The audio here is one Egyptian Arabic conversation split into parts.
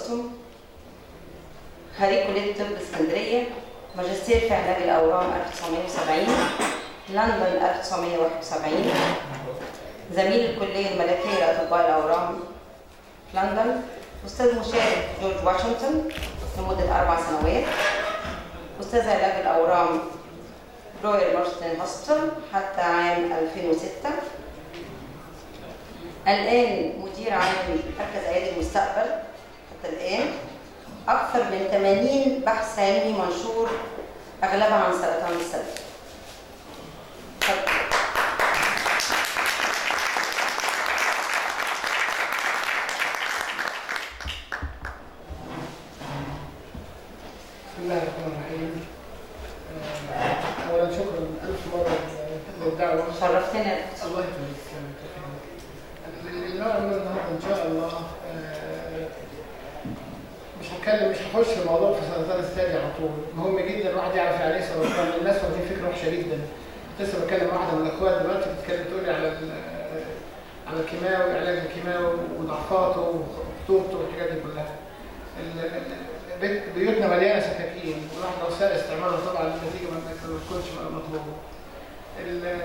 أسم خريج كلية طب اسكندرية ماجستير في علاج الأورام 1970 لندن 1971 زميل الكلية الملكية لأطباء الأورام في لندن أستاذ مشارك جورج واشنطن لمدة أربع سنوات أستاذ علاج الأورام رويال مارشتن هوسبيتال حتى عام 2006 الآن مدير عام مركز عيادة المستقبل حتى الآن أكثر من 80 بحث علمي منشور أغلبها عن سرطان الثدي. بسم الله الرحمن الرحيم آه، اولا شكرا الف مره للدعوه شرفتنا الله يخليك اللي نعمل النهارده ان شاء الله آه، مش هتكلم مش هخش في موضوع في سرطان الثدي على طول مهم جدا الواحد يعرف يعني ايه سرطان الناس واخدين فكره وحشه جدا لسه بكلم واحده من الاخوات دلوقتي بتتكلم تقول لي على ال- على الكيماوي علاج الكيماوي وضعفاته وخطورته والحاجات دي كلها ال- ال- بيت- بيوتنا مليانه سكاكين والواحد لو سال استعمالها طبعا النتيجه ما ما تكونش مطلوبه. ال-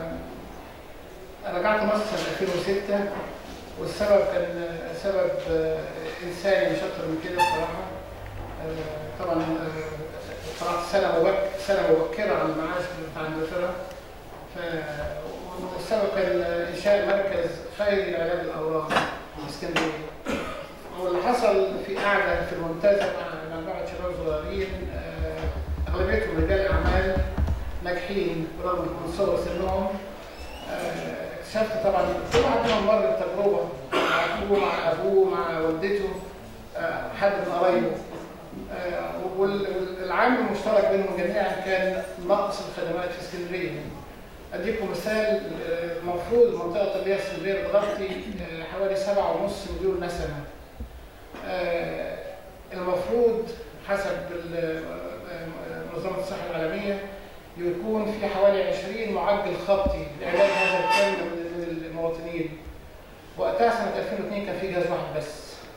انا رجعت مصر سنه 2006 والسبب كان سبب آه، انساني مش اكتر من كده بصراحه. آه، طبعا آه، طلعت سنه مبكره سنه مبكره عن المعاش بتاع انجلترا. ف- والسبب كان انشاء مركز خيري لعلاج الاورام في اسكندريه. واللي حصل في قاعده في المنتزه مع مجموعه شباب صغيرين آه، اغلبيتهم رجال اعمال ناجحين برغم من صغر سنهم آه، اكتشفت طبعا كل واحد منهم مر بتجربه مع ابوه مع ابوه مع والدته آه، حد من قرايبه آه، وال- والعامل المشترك بينهم جميعا كان نقص الخدمات في اسكندريه اديكم مثال آه، المفروض المنطقه الطبيه اسكندريه بتغطي آه، حوالي 7.5 مليون نسمه آه، المفروض حسب ال- آه، منظمة الصحة العالمية يكون في حوالي 20 معجل خطي لعلاج هذا الكم من من المواطنين. وقتها سنة 2002 كان في جهاز واحد بس.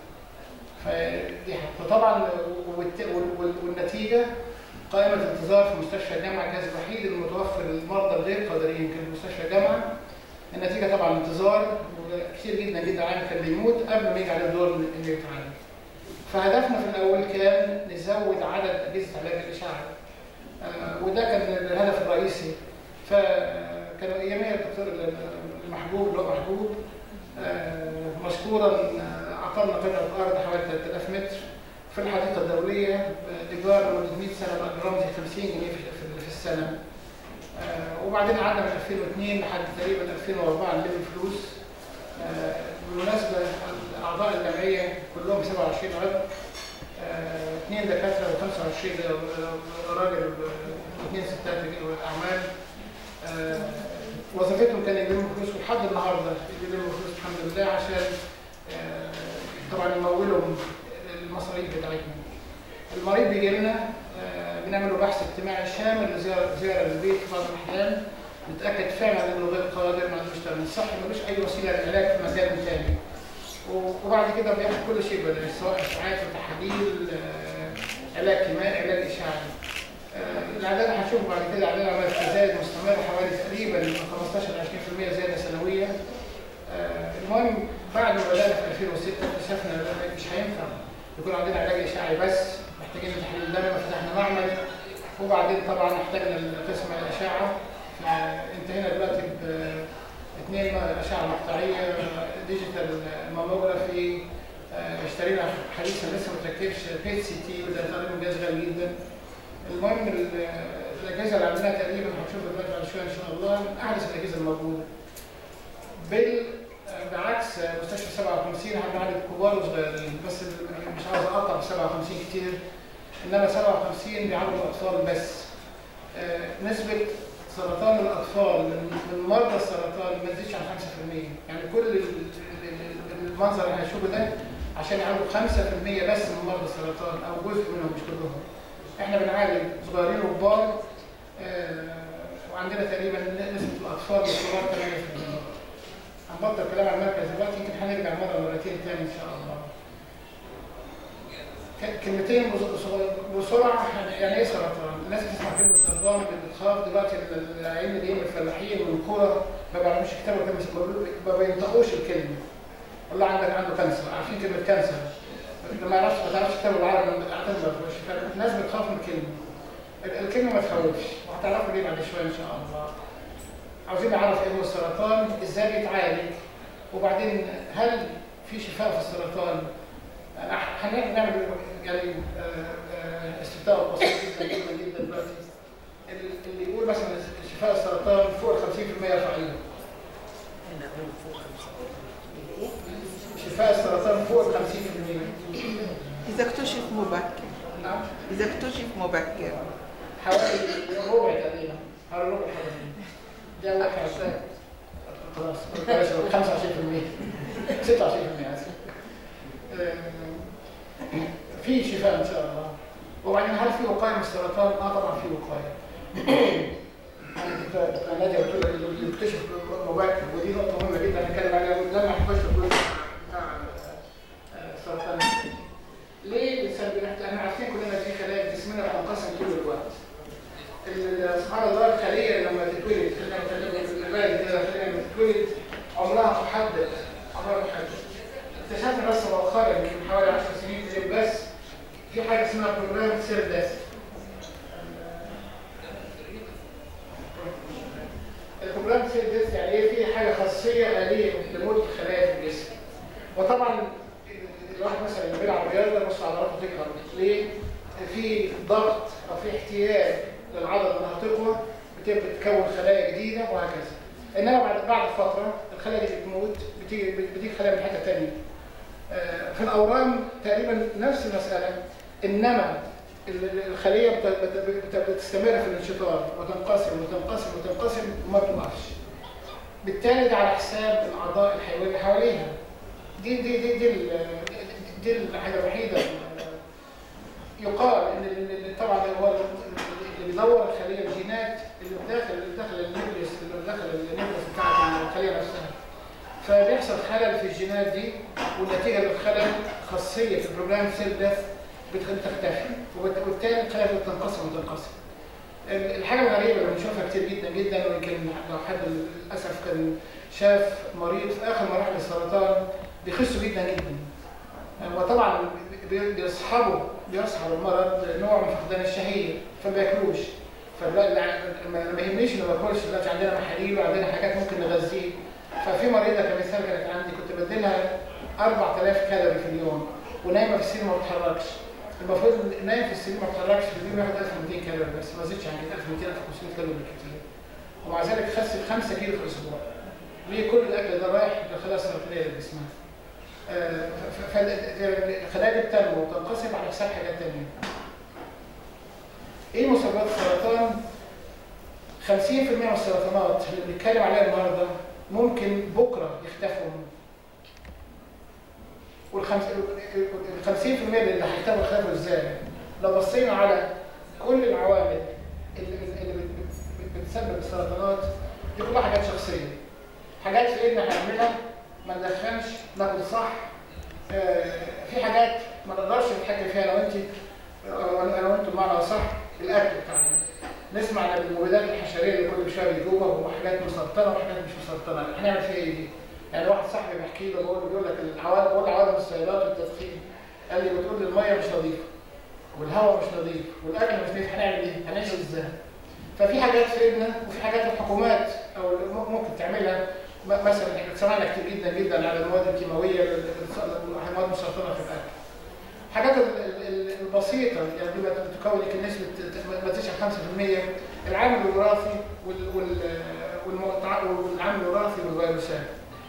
فدي حاجة. فطبعا والت- وال- وال- والنتيجة قائمة انتظار في مستشفى الجامعة الجهاز الوحيد المتوفر للمرضى الغير قادرين كان في مستشفى الجامعة. النتيجة طبعا انتظار وكثير جدا جدا عام كان بيموت قبل ما يجي عليه الدور انه يتعالج. فهدفنا في الاول كان نزود عدد اجهزه علاج الاشعه آه، وده كان الهدف الرئيسي فكان اياميها الدكتور المحبوب اللي هو محبوب آه، مشكورا آه، اعطانا قطعه ارض حوالي 3000 متر في الحديقه الدوليه ايجار لمده 100 سنه برمزي 50 جنيه في- في- في السنه آه، وبعدين قعدنا من 2002 لحد تقريبا 2004 نلم فلوس آه، بالمناسبة أعضاء الجمعية كلهم 27 عضو آه، اثنين دكاترة و25 راجل واثنين ستات رجال أعمال آه، وظيفتهم كان يلموا فلوس ولحد النهارده يلموا فلوس الحمد لله عشان آه، طبعا يمولوا المصاريف بتاعتنا. المريض بيجي لنا آه، بنعمل له بحث اجتماعي شامل لزياره زياره للبيت في بعض الاحيان نتاكد فعلا انه غير قادر ما عندوش تمرين صحي ملوش اي وسيله للعلاج في مكان تاني. وبعد كده بياخد كل شيء بدل سواء اشعاعات وتحاليل آه، علاج كيميائي علاج اشعاعي. آه، العدد هنشوف بعد كده عدد عمليات تزايد مستمره حوالي تقريبا من 15 ل 20% زياده سنويه. آه، المهم بعد ما بدانا في 2006 اكتشفنا ان مش هينفع يكون عندنا علاج اشعاعي بس محتاجين تحليل دم فتحنا معمل وبعدين طبعا احتاجنا قسم الاشعه فانتهينا دلوقتي باثنين اشعه مقطعيه ديجيتال ماموجرافي آه، اشترينا حديثا لسه ما تركبش بيت سي تي وده تقريبا جهاز غالي جدا المهم ال- الاجهزه اللي عندنا تقريبا هنشوفها دلوقتي بعد شويه ان شاء الله من احدث الاجهزه الموجوده بال بعكس مستشفى 57 هنعالج كبار وصغيرين بس مش عاوز اقطع ب 57 كتير انما 57 بيعالجوا الاطفال بس آه، نسبه سرطان الاطفال من من مرضى السرطان ما تزيدش عن 5% يعني كل ال- ال- ال- المنظر اللي هنشوفه ده عشان يعالجوا 5% بس من مرضى السرطان او جزء منهم مش كلهم احنا بنعالج صغيرين وكبار آه، وعندنا تقريبا نسبه الاطفال والكبار 8% هنبطل كلام عن المركز دلوقتي يمكن هنرجع مره مرتين تاني ان شاء الله. ك- كلمتين بس- بسرعه يعني ايه سرطان؟ الناس بتسمع كلمه سرطان بتخاف دلوقتي ال- العيال اللي جايين من الفلاحين من القرى ما بيعرفوش يكتبوا كلمه ما بيقولوا- ما بينطقوش الكلمه. والله عندك عنده كانسر عارفين كلمه كانسر انت ما يعرفش ما تعرفش تكتب بالعربي اعتقد ما تفهمش فالناس بتخاف من الكلمه. ال- الكلمه ما تخوفش وهتعرفوا ليه بعد شويه ان شاء الله. عاوزين نعرف ايه هو السرطان ازاي بيتعالج وبعدين هل في شفاء في السرطان أح- هنعمل نعمل يعني آه، آه، استفتاء بسيط جدا جدا جدا دلوقتي ال- اللي يقول مثلا شفاء السرطان فوق ال 50% يرفع ايده شفاء السرطان فوق ال 50% إذا اكتشف مبكر نعم إذا اكتشف مبكر حوالي ربع تقريبا حوالي ربع حوالي ده اول حاجه خلاص بلاش 25% 26% اسف آه، في شفاء ان شاء الله وبعدين هل في وقايه من السرطان؟ اه طبعا في وقايه انا كنت نادي قلت له اللي يكتشف مبكر ودي نقطه مهمه جدا هنتكلم عليها لما نخش في الجزء بتاع آه، السرطان ليه بنسبب احنا عارفين كلنا في خلايا في جسمنا بتنقسم طول الوقت ال- سبحان الله الخليه لما تتولد خلينا نتكلم الوالد كده الخليه لما تتولد عمرها محدد عمرها محدد اكتشفنا بس مؤخرا يمكن حوالي 10 سنين كده بس في حاجه اسمها بروجرام سير داس البروجرام سير داس يعني ايه في حاجه خاصيه آلية لموت الخلايا في الجسم وطبعا الواحد مثلا اللي بيلعب رياضه بص عضلاته تكبر ليه؟ في ضغط او في احتياج للعضله انها تقوى بتبدا تكون خلايا جديده وهكذا انما بعد بعد فتره الخلايا دي بتموت بتيجي بتيجي خلايا من حته ثانيه في الاورام تقريبا نفس المساله انما ال- ال- الخليه بت- بت- بت- بتستمر في الانشطار وتنقسم وتنقسم وتنقسم وما بتوقفش بالتالي ده على حساب الاعضاء الحيويه اللي حواليها دي دي دي دي, ال- دي الحاجه الوحيده يقال ان ال- ال- طبعا هو اللي بيدور الخليه الجينات اللي داخل اللي داخل النيوكليوس اللي داخل النيوكليوس بتاعت الخليه نفسها فبيحصل خلل في الجينات دي والنتيجه للخلل خاصيه في البروجرام سيل ديث بتختفي وبالت- وبالتالي الخلايا بتنقسم وتنقسم ال- الحاجه الغريبه اللي بنشوفها كتير جدا جدا ويمكن لو حد للاسف كان شاف مريض في اخر مراحل السرطان بيخسوا جدا جدا وطبعا بي- بيصحبوا بيصحب المرض نوع من فقدان الشهيه فما بياكلوش فلا لا- ما ما يهمنيش انه ما باكلش دلوقتي عندنا محاليل وعندنا حاجات ممكن نغذيه ففي مريضه كمثال كانت عندي كنت بديلها 4000 كالوري في اليوم ونايمه في السرير ما بتتحركش المفروض نايم في السرير ما بتتحركش في اليوم ياخد 1200 كالوري بس ما زادش عن كده 1200 1500 كالوري بالكتير ومع ذلك خس 5 كيلو في الاسبوع ليه كل الاكل ده رايح للخلايا السرطانيه اللي في جسمها فالخلايا دي بتنمو وتنقسم على حساب حاجات تانية. ايه مسببات السرطان؟ 50% من السرطانات اللي بنتكلم عليها النهارده ممكن بكره يختفوا وال 50% اللي هيختفوا يختفوا ازاي؟ لو بصينا على كل العوامل اللي, اللي بت- بت- بتسبب السرطانات دي كلها حاجات شخصيه. حاجات في ايدنا هنعملها ما ندخنش ناكل صح آه، في حاجات ما نقدرش نتحكم فيها لو انت آه، انا وانتم بمعنى صح الاكل بتاعنا نسمع عن المبيدات الحشريه اللي كل شويه بيجوبها وحاجات مسرطنه وحاجات مش مسرطنه هنعمل فيها ايه دي؟ يعني واحد صاحبي بيحكي له بيقول بيقول لك العوادم بقول عوادم السيارات والتدخين قال لي بتقول لي الميه مش نظيفه والهواء مش نظيف والاكل مش نظيف هنعمل ايه؟ هنعيش ازاي؟ ففي حاجات في ايدنا وفي حاجات الحكومات او اللي ممكن تعملها م- مثلا احنا سمعنا كتير جدا جدا على المواد الكيماويه المواد المسرطنه في الاكل. الحاجات ال- ال- ال- البسيطه يعني دي ما تكون يمكن نسبه ت- ما تزيدش عن 5% العامل الوراثي وال- وال- والمقطع- والعامل الوراثي والفيروسات.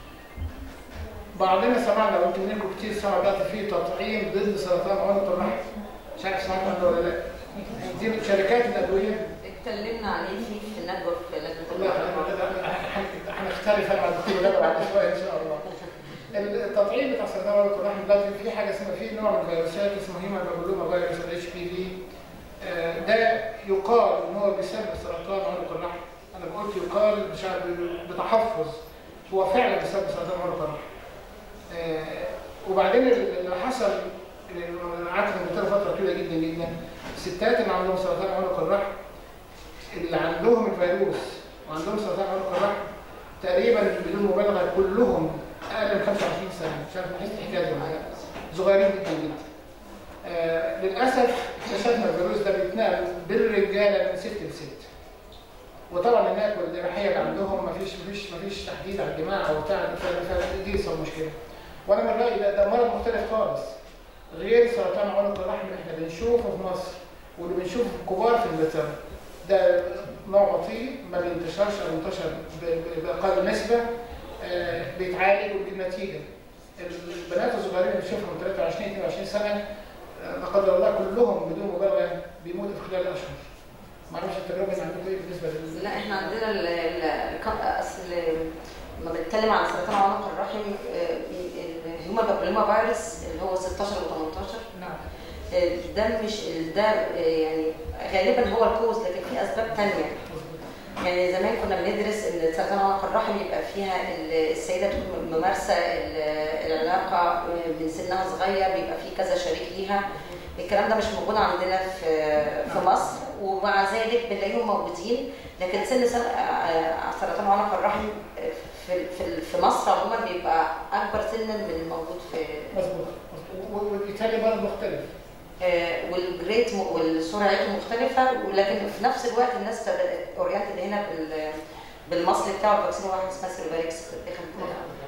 بعضنا سمعنا ويمكن منكم كتير سمعوا دلوقتي في تطعيم ضد سرطان عنق الرحم. مش عارف سمعت عنه ولا لا. دي من شركات الادويه اتكلمنا عليه في في الندوه في لجنه والله التعليم. هنختلف انا بعد كل ده بعد شويه ان شاء الله. التطعيم بتاع سرطان عنق الرحم دلوقتي في حاجه اسمها في نوع من الفيروسات اسمه هيموجلوبين فيروس الاتش بي في ده يقال ان هو بيسبب سرطان عنق الرحم انا قلت يقال مش عارف بتحفظ هو فعلا بيسبب سرطان عنق الرحم آه، وبعدين اللي حصل قعدت في انجلترا فتره طويله جدا جدا الستات اللي عندهم سرطان عنق الرحم اللي عندهم الفيروس وعندهم سرطان عنق الرحم تقريبا بدون مبالغه كلهم اقل من 25 سنه مش عارف بحس الحكايه دي ولا لا. صغيرين جدا جدا آه للاسف اكتشفنا الفيروس ده بيتنقل بالرجاله من ست لست وطبعا هناك والإباحية اللي عندهم مفيش مفيش مفيش تحديد على الجماعة او بتاع ف- فدي صار مشكلة. وانا من رأيي ده, ده مرض مختلف خالص. غير سرطان عنق الرحم اللي احنا بنشوفه في مصر واللي بنشوفه في الكبار في انجلترا. ده نوع بطيء ما بينتشرش او انتشر ب- ب- باقل نسبة آه، بيتعالج وبيجيب نتيجة. البنات الصغيرين اللي بنشوفهم 23 22 سنة آه، لا قدر الله كلهم بدون مبالغة بيموتوا في خلال اشهر. معرفش التجربة اللي عندكم ايه بالنسبة لل لا احنا عندنا ال ال الك- اصل لما بنتكلم عن سرطان عنق الرحم آه، الهيومن بابيلوما فيروس اللي هو 16 و18 نعم ده مش ده آه، يعني غالبا هو الكوز لكن في اسباب تانية يعني زمان كنا بندرس ان سرطان عنق الرحم يبقى فيها ال- السيده تكون ممارسه ال- العلاقه من سنها صغير بيبقى في كذا شريك ليها الكلام ده مش موجود عندنا في في مصر ومع ذلك بنلاقيهم موجودين لكن سن سن- آه، سرطان عنق الرحم في في في مصر عموما بيبقى اكبر سنا من الموجود في مظبوط مظبوط. والايطالي برضه مختلف آه، والجريت م- والسرعته مختلفه ولكن في نفس الوقت الناس بدات اورينتد هنا بال بالمصل بتاع الفاكسين واحد اسمها سيرفاريكس بتاخد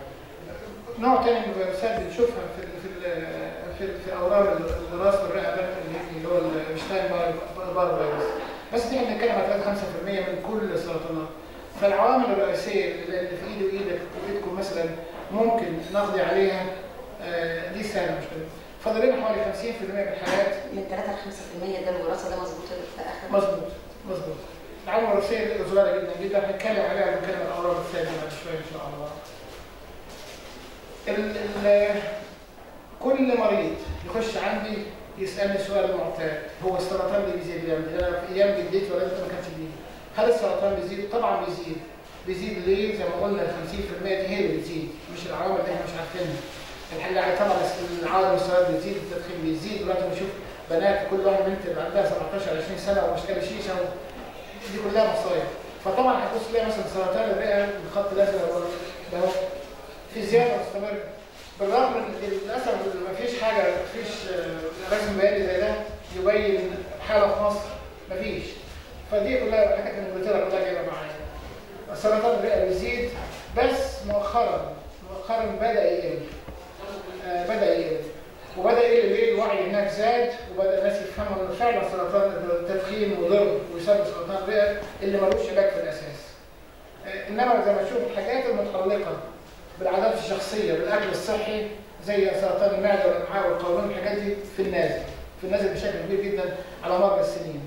نوع تاني من الفيروسات بنشوفها في ال في ال في, في اورام الراس والرئه ده اللي هو الشتاين بار فيروس بس دي احنا بنتكلم على 5% من كل السرطانات فالعوامل الرئيسيه اللي اللي في ايدي وايدك وايدكم مثلا ممكن نقضي عليها آه، دي سهله مش كده فاضل لنا حوالي 50% من الحالات من 3 ل 5% ده الوراثه ده مظبوط في الاخر مظبوط مظبوط العوامل الوراثيه صغيره جدا جدا هنتكلم عليها ونتكلم عن الاورام الثانيه بعد شويه ان شاء الله ال ال كل مريض يخش عندي يسالني سؤال معتاد هو السرطان اللي بيزيد الايام دي انا في ايام جديد ولا انت ما كانش بيزيد هل السرطان بيزيد طبعا بيزيد بيزيد ليه زي ما قلنا 50% دي هي اللي بتزيد مش العوامل اللي احنا مش عارفينها الحل طبعا العوامل السرطان بيزيد التدخين بيزيد دلوقتي بنشوف بنات كل واحده بنت اللي عندها 17 20 سنه ومشكله شيشه دي كلها مصايب فطبعا هتبص تلاقي مثلا سرطان الرئه الخط الازرق ده هو في زياده مستمره بالرغم من للاسف ما فيش حاجه ما فيش رسم بياني زي ده يبين حاله في مصر ما فيش فدي كلها حاجات من انجلترا كلها جايبه معايا سرطان الرئه بيزيد بس مؤخرا مؤخرا بدا يقل آه بدا يقل وبدا يقل ليه الوعي هناك زاد وبدا الناس يفهموا ان فعلا سرطان التدخين مضر ويسبب سرطان الرئه اللي ملوش علاج في الاساس آه انما زي ما تشوف الحاجات المتعلقه بالعادات الشخصيه بالاكل الصحي زي سرطان المعده والامعاء والقولون الحاجات دي في النازل في النازل بشكل كبير جدا على مر السنين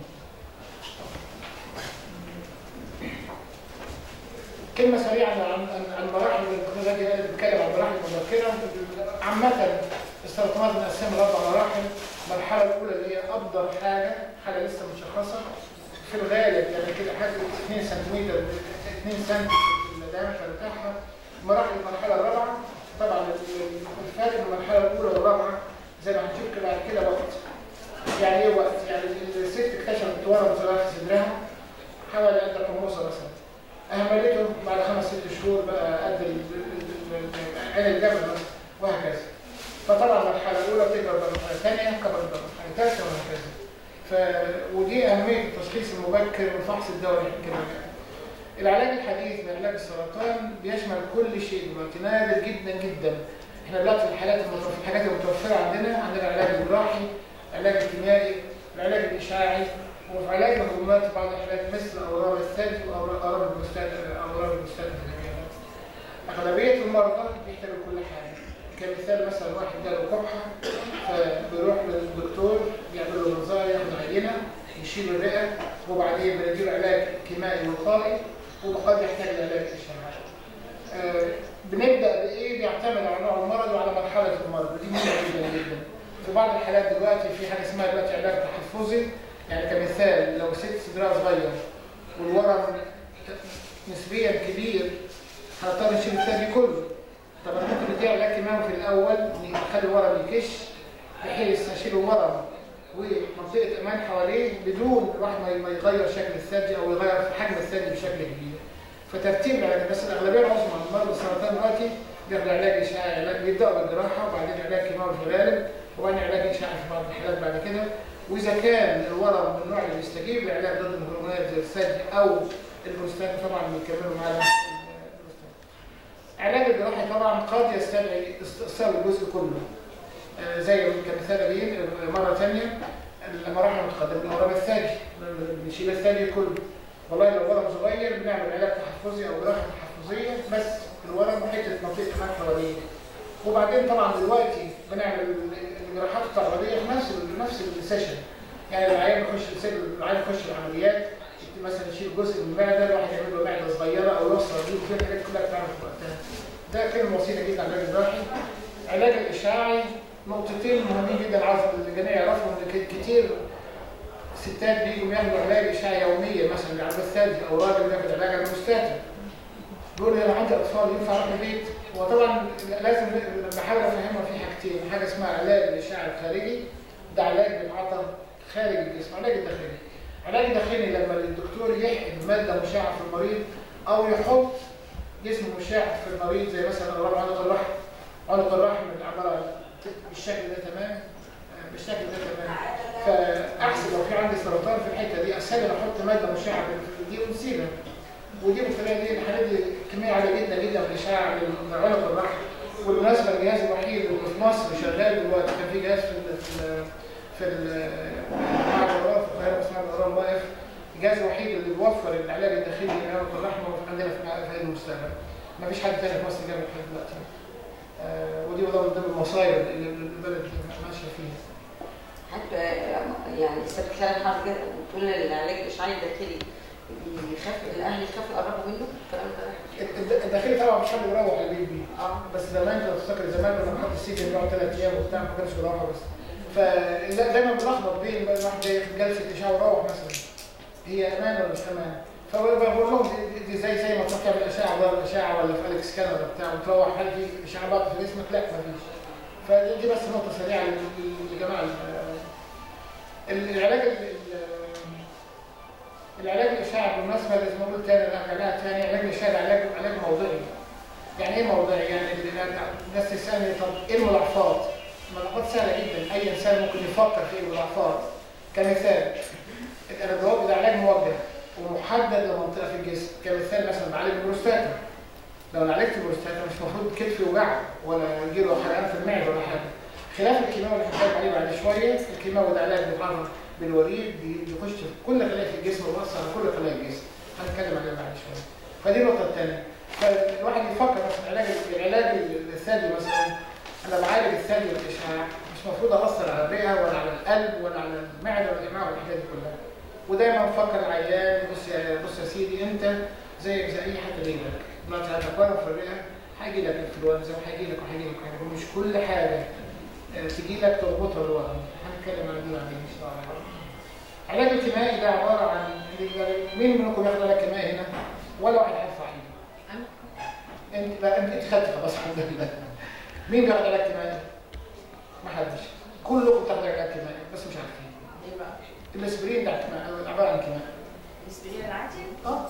كلمة سريعة عن عن عن مراحل الذي بتكلم عن مراحل المذكرة عامة السرطانات بنقسمها لأربع مراحل المرحلة الأولى اللي هي أبدر حاجة حاجة لسه مشخصة في الغالب يعني كده حاجة 2 سنتيمتر 2 سم في الدايمتر بتاعها مراحل المرحلة الرابعة طبعا الفرق بين المرحلة الأولى والرابعة زي ما هنشوف كده بعد كده وقت يعني ايه وقت؟ يعني الست اكتشفت ورم صغير في صدرها حوالي قد القموصة مثلا أهملته بعد خمس ست شهور بقى قد ال- ال- ال- عين الجبل مثلا وهكذا فطبعا المرحلة الأولى بتكبر بالمرحلة الثانية كبر بالمرحلة الثالثة وهكذا ف... ودي أهمية التشخيص المبكر والفحص الدوري كده يعني. العلاج الحديث من علاج السرطان بيشمل كل شيء دلوقتي نادر جدا جدا احنا دلوقتي في الحالات المتوفرة في الحاجات المتوفرة عندنا عندنا العلاج الجراحي العلاج الكيميائي العلاج الإشعاعي وفي علاج الهرمونات في بعض الحالات مثل أورام الثلج وأورام البستان أورام البستان الهرمونات. أغلبية المرضى بيحتاجوا كل حاجة كمثال مثلا واحد جاله كحة فبيروح للدكتور بيعمل له نظارة ياخد عينة يشيل الرئة وبعدين بنديله علاج كيميائي وقائي وقد يحتاج لعلاج إشعاعي. آه، بنبدأ بإيه بيعتمد على نوع المرض وعلى مرحلة المرض ودي مهمة جدا جدا. في بعض الحالات دلوقتي في حاجة اسمها دلوقتي علاج تحفظي يعني كمثال لو ست صدرها صغير والورم نسبيا كبير هنضطر نشيل الثاني كله طب انا ممكن نديها علاج كيماوي في الاول نخلي الورم يكش بحيث اشيل الورم ومنطقه امان حواليه بدون الواحد ما ما يغير شكل الثدي او يغير في حجم الثدي بشكل كبير فترتيب العلاج بس الاغلبيه العظمى من مرضى السرطان دلوقتي بياخدوا علاج اشعاعي علاج بيبداوا بالجراحه وبعدين علاج كيماوي في الغالب وبعدين علاج اشعاعي في بعض الحالات بعد كده واذا كان الورم من النوع اللي بيستجيب لعلاج ضد الهرمونات زي الثدي او البروستات طبعا بيكملوا معانا البروستات. علاج الجراحي طبعا قد يستدعي استئصال الجزء كله آه، زي كمثال أبين مرة ثانية المراحل المتقدمة من ورم الثدي بنشيل الثدي كله والله لو ورم صغير بنعمل علاج تحفظي أو جراحة تحفظية بس الورم حتة منطقة كمان حواليه وبعدين طبعا دلوقتي بنعمل الجراحات التعرضية في نفس ال- نفس السيشن يعني العيان يخش العيان يخش العمليات مثلا يشيل جزء من المعده الواحد يعمل له معده صغيره او يوصل دي وفي حاجات كلها بتعمل في وقتها ده كلمه بسيطه جدا عن العلاج الجراحي العلاج الاشعاعي نقطتين مهمين جدا عاوز الجميع يعرفهم ان ك- كتير ستات بيجوا ياخدوا علاج اشعاعي يوميا مثلا على الثدي او راجل بياخد علاج على البروستاتا بيقول لي انا عندي اطفال ينفع اروح البيت هو طبعا لازم بحاول افهمها في حاجتين حاجه اسمها علاج الاشعاعي الخارجي ده علاج بيتعاطى خارج الجسم علاج الداخلي علاج الداخلي لما الدكتور يحقن ماده مشعه في المريض او يحط جسم مشع في المريض زي مثلا اورام عنق الرحم عنق الرحم عباره بالشكل ده تمام آه، بالشكل ده تمام فاحسن لو في عندي سرطان في الحته دي اسهل احط ماده مشعه في دي ونسيبها ودي بالطريقه دي الحالات دي كميه عاليه جدا جدا من الاشعاع من عنق الرحم والمناسبه الجهاز الوحيد اللي في مصر شغال دلوقتي كان في جهاز في ال في ال في ال- معهد الأورام في القاهره اسمه معهد الأورام واقف الجهاز الوحيد اللي بيوفر العلاج الداخلي لعنق الرحم عندنا في في هذا المستقبل ما فيش حد تاني في مصر جاب لحد دلوقتي آه، ودي والله من ضمن المصايب اللي اللي البلد ماشيه فيها حتى يعني الست خلال حضرتك بتقول العلاج الاشعاعي الداخلي بيخاف الاهل يخافوا يقربوا منه الكلام ده الد- الداخلي طبعا مش حد بيروح البيت بيه اه بس زمان لو تفتكر زمان كنا بنحط السيدي بنقعد ثلاث ايام وبتاع ما كانش بيروحوا بس فدايما بنلخبط بين بقى الواحد جاي في جلسه اشعه ويروح مثلا هي امان ولا مش امان فبقول لهم دي- دي زي زي ما تروح تعمل اشعه بره الاشعه ولا في اليكس سكان ولا بتاع وتروح هل في اشعه بقى في جسمك؟ لا مفيش فدي دي بس نقطه سريعه لل- للجماعه ال- العلاج ال- ال- العلاج الاشعاعي بالمناسبه لازم اقول تاني العلاج تاني علاج الاشعاعي ده علاج علاج موضعي يعني ايه موضعي؟ يعني ال- الناس تسالني طب ايه الملاحظات؟ الملاحظات سهله جدا اي انسان ممكن يفكر في الملاحظات كمثال الجواب ده علاج موجه ومحدد لمنطقه في الجسم كمثال مثلا بعالج البروستاتا لو انا عالجت البروستاتا مش المفروض كتفي يوجعه ولا يجيله حرقان في المعده ولا حاجه خلاف الكيماوي اللي هنتكلم عليه بعد شويه الكيماوي ده علاج بيتعرض بالوريد بي- بيخش في كل خلايا في الجسم وبيأثر على كل خلايا الجسم هنتكلم عليه بعد شويه فدي النقطه الثانيه فالواحد يفكر مثلا علاج العلاج الثدي مثلا انا بعالج الثدي بالاشعاع مش المفروض اثر على الرئه ولا على القلب ولا على المعده ولا الامعاء والحاجات دي كلها ودايما بفكر العيان بص يا بص يا سيدي انت زيك زي اي حد غيرك دلوقتي هتكون في الرئه هيجي لك انفلونزا وهيجي لك وهيجي لك وهيجي لك. ومش كل حاجه آه، تجي لك تربطها بالوهم هنتكلم عن دي بعدين ان شاء الله العلاج الكيميائي ده عباره عن مين منكم ياخد علاج كيميائي هنا ولا واحد هيرفع ايده انت لا انت انت خدت خلاص الحمد لله مين بياخد علاج كيميائي؟ ما حدش كلكم بتاخدوا علاج كيميائي بس مش عارفين ايه بقى؟ الاسبرين ده كيميائي عباره عن كيميائي الاسبرين العادي؟ اه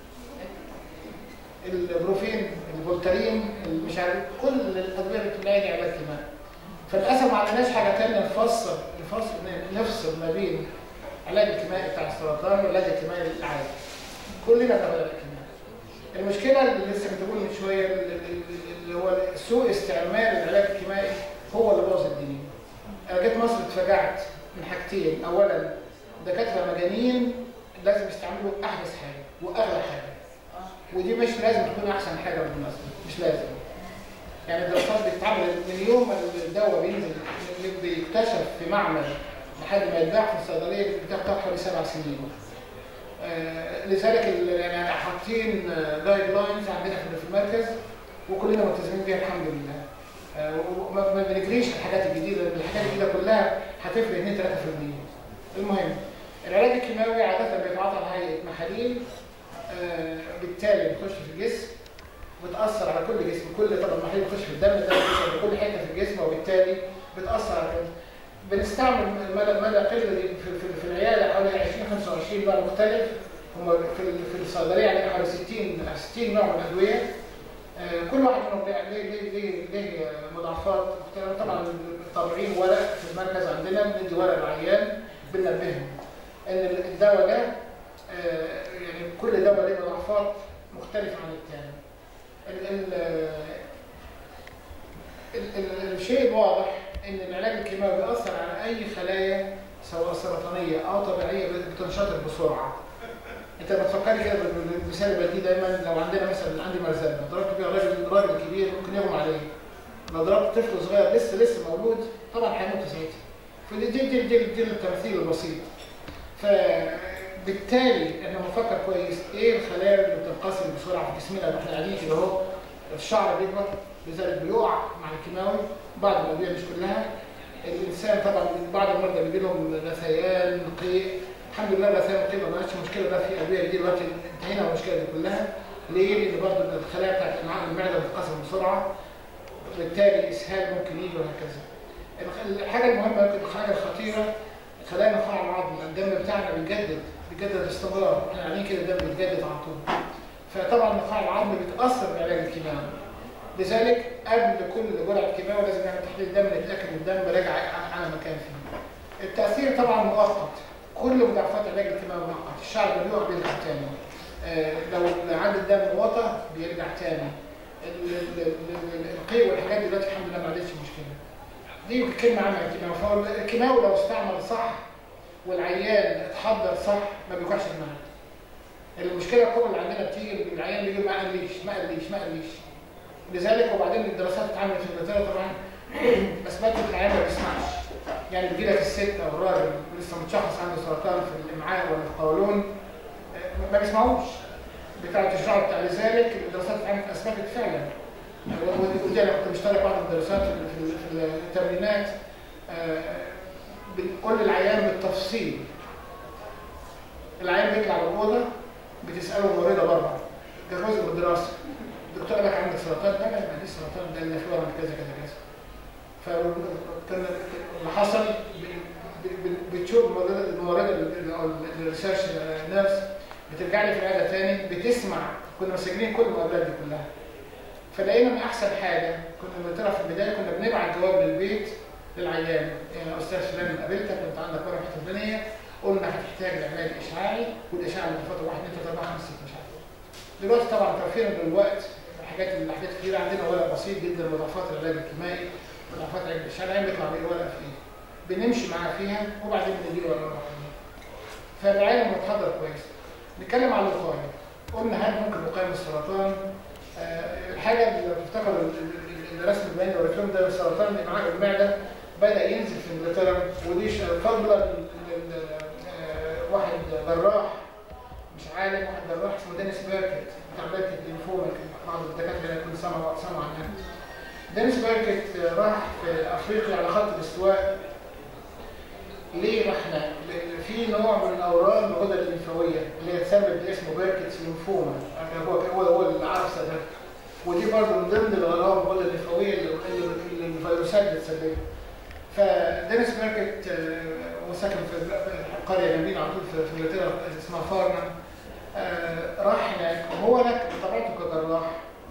البروفين الفولتارين مش عارف كل الادويه الكيميائيه دي علاج كيميائي فللاسف ما عندناش حاجه ثانيه نفصل نفصل نفصل ما بين علاج الكيميائي بتاع السرطان والعلاج الكيميائي العادي كلنا بناخد علاج كيميائي المشكله اللي لسه بتقول من شويه اللي هو سوء استعمال العلاج الكيميائي هو اللي بوظ الدنيا انا جيت مصر اتفاجأت من حاجتين اولا دكاتره مجانين لازم يستعملوا احدث حاجه واغلى حاجه ودي مش لازم تكون احسن حاجه بالمناسبه مش لازم يعني الدراسات بتتعمل من يوم ما الدواء بينزل بيكتشف في معمل لحد ما يتباع في الصيدليه بتاخد حوالي سبع سنين آه، لذلك ال- يعني حاطين جايد لاينز عندنا في في المركز وكلنا ملتزمين بيها الحمد لله آه، وما ما بنجريش على الحاجات الجديده لأن الحاجات الجديده كلها هتفرق 2 3% المهم العلاج الكيماوي عاده بيتعاطى على هيئه محاليل آه، بالتالي بتخش في الجسم بتاثر على كل جسم كل طبعا المحاليل بتخش في الدم ده بتخش في كل حته في الجسم وبالتالي بتاثر على كده بنستعمل مدى مدى قله دي في, في, في العياده حوالي 20 25 نوع مختلف هم في ال- في الصيدليه يعني حوالي 60 60 نوع من الادويه آه، كل واحد منهم ليه ليه ليه ليه ليه مضاعفات مختلفه طبعا طابعين ورق في المركز عندنا بندي ورق العيان بننبههم ان الدواء ده آه، يعني كل دواء ليه مضاعفات مختلفه عن الثاني ال- ال- ال- ال- الشيء الواضح ان العلاج الكيماوي بيأثر على اي خلايا سواء سرطانيه او طبيعيه بتنشطر بسرعه. انت بتفكري كده بال- بالمثال اللي بديه دايما لو عندنا مثلا عندي مرزبه ضربت بيها راجل راجل كبير ممكن يغمى عليه. لو ضربت طفل صغير لسه لسه مولود طبعا هيموت ساعتها. فدي دي دي, دي, دي التمثيل البسيط. فبالتالي احنا بنفكر كويس ايه الخلايا اللي بتنقسم بسرعه في جسمنا واحنا قاعدين كده اهو الشعر بيكبر لذلك بيقع مع الكيماوي بعض الادويه مش كلها الانسان طبعا بعض المرضى بيجي لهم غثيان قيء الحمد لله غثيان قيء ما بقاش مشكله ده في ادويه دي دلوقتي انتهينا من المشكله دي كلها ليه؟ لان برضه الخلايا بتاعت الامعاء المعده بتتقسم بسرعه وبالتالي اسهال ممكن يجي وهكذا الخ- الحاجه المهمه يمكن الحاجه الخطيره خلايا نخاع العظم الدم بتاعنا بيتجدد بيتجدد باستمرار احنا قاعدين كده الدم بيتجدد على طول فطبعا نخاع العظم بيتاثر بالعلاج الكيماوي لذلك قبل كل جرعه كيماوي لازم نعمل تحليل دم نتاكد ان الدم راجع على مكان فيه. التاثير طبعا مؤقت كل مضاعفات العلاج الكيماوي مؤقت الشعر بيقع بيرجع تاني آه، لو عدد الدم وطى بيرجع تاني ال- ال- ال- ال- القيء والحاجات دي دلوقتي الحمد لله ما عادتش مشكله دي كلمه عامه عن الكيماوي فهو الكيماوي لو استعمل صح والعيان اتحضر صح ما بيوجعش دماغه المشكله الكبرى اللي عندنا بتيجي العيان بيجي ما قاليش ما قاليش ما قاليش لذلك وبعدين الدراسات اتعملت في انجلترا طبعا اثبتت ان العيان ما بيسمعش يعني بيجي لك الست او الراجل لسه متشخص عنده سرطان في الامعاء ولا في القولون آه، ما بيسمعوش بتاع التشريع بتاع لذلك الدراسات اتعملت اثبتت فعلا ودي انا كنت مشترك واحد من الدراسات في في- في التمرينات آه، بنقول للعيان بالتفصيل العيان بيطلع من الاوضه بتساله الممرضه بره ده جزء من الدراسه الدكتور قال لك عندك سرطان ده ما عنديش سرطان ده اللي في ورم كذا كذا كذا فكان اللي حصل ب- ب- ب- بتشوف الممرضه الممرضه ال- او الريسيرش نيرس بترجع لي في العياده تاني بتسمع كنا مسجلين كل المقابلات دي كلها فلقينا ان احسن حاجه كنا بنطلع في البدايه كنا بنبعت جواب للبيت للعيان يا استاذ فلان قابلتك انت عندك ورم حته فلانيه قلنا هتحتاج لعلاج اشعاعي والاشعاع اللي فتره 1 2 3 4 5 6 مش عارف دلوقتي طبعا توفيرا للوقت الحاجات اللي حاجات كتير عندنا ورق بسيط جدا مضاعفات العلاج الكيميائي مضاعفات العلاج الاشعاعي العيان بيطلع بيه ورقه في ايده بنمشي معاه فيها وبعدين بنديله ورقه واحدة. فالعيان متحضر كويس نتكلم عن الوقايه قلنا هل ممكن نقاوم السرطان آه، الحاجه اللي بتفتكر اللي رسم البيان اللي وريت لهم ده سرطان الامعاء والمعده بدا ينزل في انجلترا ودي ش- فضلا ل- ل- آه، واحد جراح مش عالم واحد جراح اسمه دينيس بيركت بتاع بيركت لينفوما يمكن بعض الدكاتره يكون سمعوا سمعوا عنها دينيس بيركت آه، راح في افريقيا على خط الاستواء ليه رحنا؟ لأن في نوع من الاورام الغدد الليمفاويه اللي هي اتسمت باسمه بيركتس ليمفوما يعني هو هو هو العرسه ده ودي برضه من ضمن الاورام الغدد الليمفاويه اللي اللي- اللي الفيروسات بتسببها فدينيس بيركت آه، هو ساكن في قريه جنبينا على طول في- في انجلترا اسمها فارنم آه، راح هناك وهو هناك بطبيعته كجراح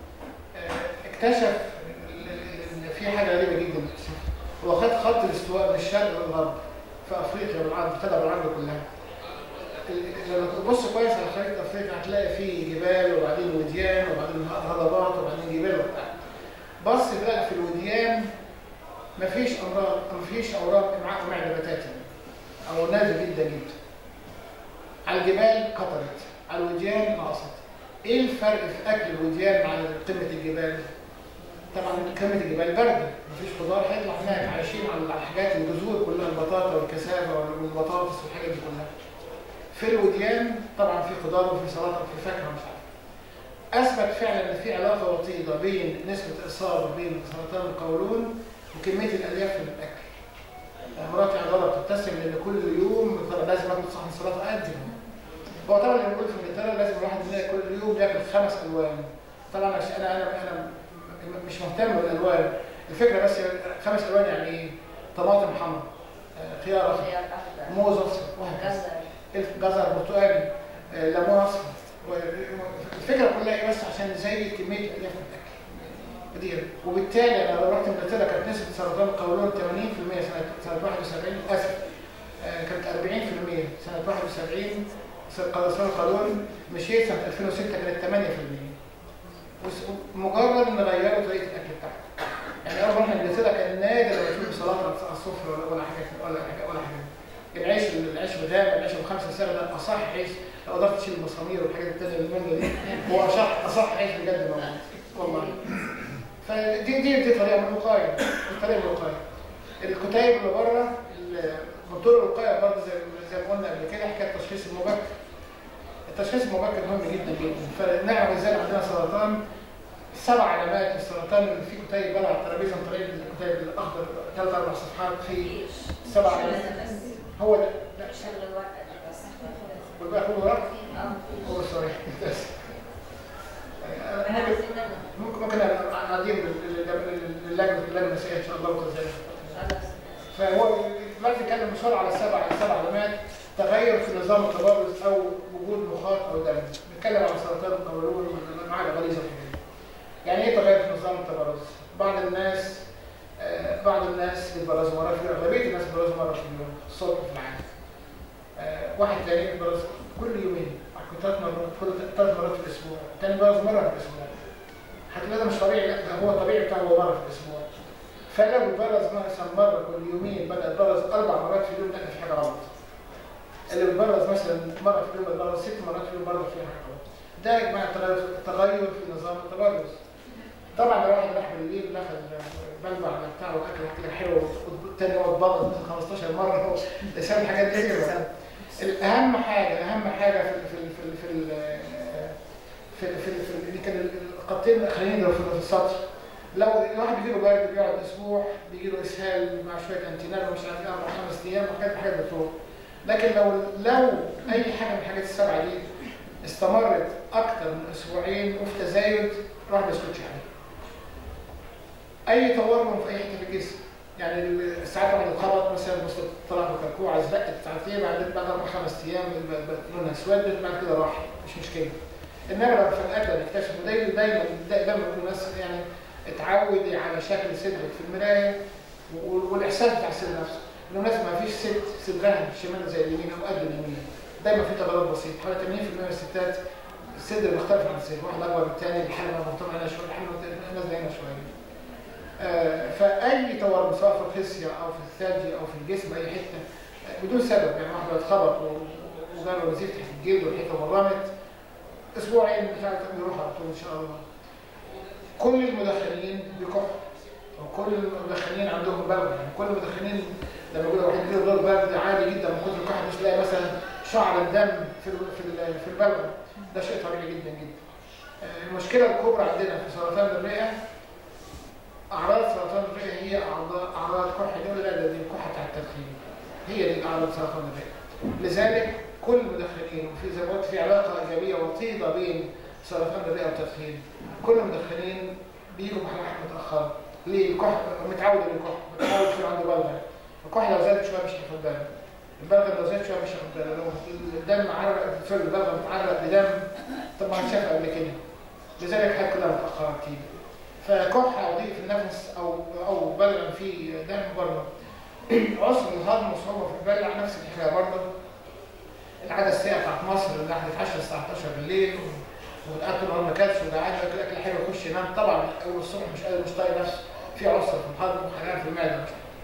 آه، اكتشف ان في حاجه غريبه جدا اكتشفها هو خد خط الاستواء من الشرق للغرب في افريقيا بالعرض ابتدى بالعرض كلها ال- لما تبص كويس على خريطه افريقيا هتلاقي فيه جبال وبعدين وديان وبعدين هضبات وبعدين جبال وبتاع بص بقى في الوديان مفيش امراض مفيش اورام امعاء ومعده بتاتا او نادر جدا جدا على الجبال قطرت على الوديان نقصت ايه الفرق في اكل الوديان مع قمه الجبال طبعا قمه الجبال برد مفيش خضار هيطلع هناك عايشين على الحاجات الجذور كلها البطاطا والكسافه والبطاطس والحاجات دي كلها في الوديان طبعا في خضار وفي سلطه وفي فاكهه ومش عارف اثبت فعلا ان في علاقه وطيده بين نسبه اصابه بين سرطان القولون وكميه الالياف في الاكل مراتي عضله بتبتسم لان كل يوم طبعا لازم اكل صحن سلطه قد هو طبعا اللي بنقول في انجلترا لازم الواحد مننا كل يوم ياكل خمس الوان طبعا عشان انا انا انا مش مهتم بالالوان الفكره بس خمس الوان يعني ايه طماطم حمراء آه، خيار اصفر خيار اخضر موز اصفر وهكذا جزر جزر برتقالي آه، ليمون اصفر و- الفكره كلها ايه بس عشان نزود كميه الالياف في الاكل كتير وبالتالي انا لو رحت انجلترا كانت نسبه سرطان القولون 80% سنه سنه 71 اسف آه، كانت 40% سنه 71 سرطان القولون مشيت سنه 2006 كانت 8% وس- مجرد ان غيروا طريقه الاكل بتاعهم يعني اول ما رحنا انجلترا كان نادر لما تشوف سلطه على السفره ولا ولا حاجه ولا حاجه ولا حاجه العيش العيش بغامق العيش بخمسه سنه ده اصح عيش لو قدرت تشيل المسامير والحاجات التانيه اللي منه دي هو اصح اصح عيش بجد موجود والله فدي دي دي طريقه من الوقايه دي طريقه من الوقايه الكتيب اللي بره ال- من طرق الوقايه برضه زي زي ما قلنا قبل كده حكايه التشخيص المبكر التشخيص المبكر مهم جدا جدا فنعرف ازاي عندنا سرطان سبع علامات السرطان اللي فيه كتيب بره على الترابيزه عن طريق الكتيب الاخضر ثلاث اربع صفحات في سبع علامات هو ده لا شغل الورقه دي بس والباقي كله ورق اه هو سوري بس انا ممكن عايزين نعمل ممكن ممكن نعديه للجنه اللجنه النسائيه ان شاء الله وتزايد خلاص فهو دلوقتي بيتكلم بسرعه على السبع السبع علامات تغير في نظام التبرز او وجود مخاط او دم بيتكلم على سرطان القولون والمعده غليظه والحاجات دي. يعني ايه تغير في نظام التبرز؟ بعض الناس آه، بعض الناس بيتبرزوا مره في اليوم اغلبيه الناس بيتبرزوا مره في اليوم الصبح في العادة آه، واحد تاني بيتبرز كل يومين كل ثلاث مرات كل ثلاث مرات في الاسبوع تاني بيتبرز مره في الاسبوع هتلاقي ده مش طبيعي لا ده هو الطبيعي بتاعه هو مره في الاسبوع فلو بيتبرز مثلا مره كل يومين بدا يتبرز اربع مرات في اليوم لا في حاجه غلط اللي بيتبرز مثلا مره في اليوم بيتبرز ست مرات في اليوم برضه في حاجه غلط ده يا جماعه تغير تغير في نظام التبرز طبعا لو واحد راح بالليل دخل بلبع على بتاعه واكل اكله حلوه والتاني يقعد بطل 15 مره هو لسان الحاجات دي الاهم حاجه اهم حاجه في في في في في في, في, في اللي كان القطين الاخرين دول في السطر لو الواحد بيجي له برد بيقعد اسبوع بيجي له اسهال مع شويه انتينال ومش عارف ايه اربع خمس ايام وحاجات حاجات بتروح لكن لو لو اي حاجه من الحاجات السبعه دي استمرت اكتر من اسبوعين وفي تزايد راح ما يسكتش عليه اي تورم في اي حته في الجسم يعني ساعات واحد اتخبط مثلا بص طلع بكركوعه زبقت بتاعت ايه بعدين بعد اربع خمس ايام بقت لونها اسود بعد كده راح مش مشكله انما لو فجاه نكتشف دايما دايما دايما الناس يعني اتعود على شكل صدرك في المرايه والاحساس بتاع الصدر نفسه بالمناسبه ما فيش ست صدرها شمال زي اليمين او قد اليمين دايما في تغير بسيط حوالي 80% من الستات الصدر مختلف عن الصدر واحد اكبر من الثاني الحلمه مرتفعه هنا شويه الحلمه نازله هنا شويه آه فاي تورم سواء في الخصيه او في الثلج او في الجسم اي حته آه بدون سبب يعني واحد لو اتخبط وجاله نزيف تحت الجلد والحته ورمت اسبوعين بتاعت بيروح على طول ان شاء الله كل المدخنين بيكحوا وكل المدخنين عندهم برد يعني كل المدخنين لما يقول واحد له دور برد عادي جدا من كتر الكحه مش تلاقي مثلا شعر الدم في في في البلغم ده شيء طبيعي جدا جدا المشكله الكبرى عندنا في سرطان الرئه اعراض سرطان الرئه هي اعراض اعراض كحه دي ولا لا دي الكحه بتاع التدخين هي دي اعراض سرطان الرئه لذلك كل المدخنين وفي زي ما قلت في علاقه ايجابيه وطيده بين سرطان الرئه والتدخين كل المدخنين بيجوا بحركه متاخره ليه الكح متعود على الكح متعود يكون عنده بلغم الكح لو زاد شويه مش هياخد باله البلغم لو زاد شويه مش هياخد باله لو الدم عرق سوري البلغم اتعرق بدم طبعا شاف قبل كده لذلك الحاجات كلها متاخره كتير فكح او ضيق في النفس او او بلغم فيه دم بره عسر الهضم وصعوبه في البلع نفس الحكايه برضه العاده السيئه بتاعت مصر اللي الواحد يتعشى الساعه 11 بالليل والاكل ما كانش وجعان ياكل اكل حلو يخش ينام طبعا اول الصبح مش قادر مش طايق نفسه في عسر في الهضم وحرقان في المعده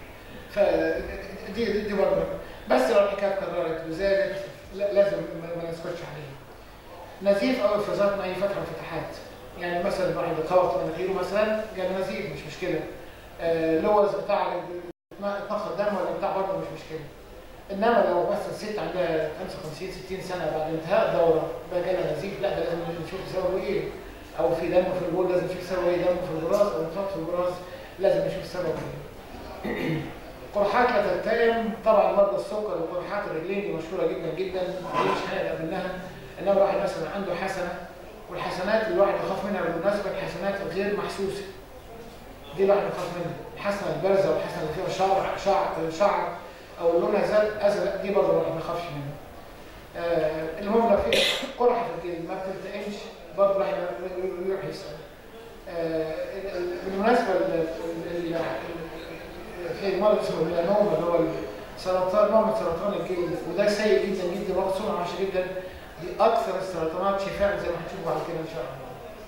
فدي دي, دي برضه بس لو الحكايه اتكررت وزادت لازم ما نسكتش عليها نزيف او افرازات من اي فتحه من الفتحات يعني مثلا واحد اتخبط من غيره مثلا جاله نزيف مش مشكله آه لوز بتاع اتنخر دم ولا بتاع برضه مش مشكله انما لو مثلا ست عندها 55 60 سنه بعد انتهاء الدوره بقى جالها نزيف لا ده لازم نشوف سببه ايه او في دم في البول لازم نشوف سببه ايه دم في البراز او انفاق في البراز لازم نشوف سببه ايه قرحات لا تلتئم طبعا مرضى السكر وقرحات الرجلين دي مشهوره جدا جدا دي مش هنقدر منها انما واحد مثلا عنده حسنه والحسنات اللي الواحد يخاف منها بالمناسبه الحسنات الغير محسوسه دي الواحد يخاف منها الحسنه البارزه والحسنه اللي فيها شعر شعر شعر او لونها زاد ازرق دي برضه الواحد ما يخافش منها آه، المهم لو في قرحه في الجلد ما بتلتئمش برضه الواحد يروح يسال آه، ال- ال- بالمناسبه ال- ال- ال- ال- في مرض اسمه الميلانوما اللي هو سرطان نوع من سرطان الجلد وده سيء جدا جدا واخد سمعه وحشه جدا دي اكثر السرطانات شفاء زي ما هتشوفوا بعد كده ان شاء الله.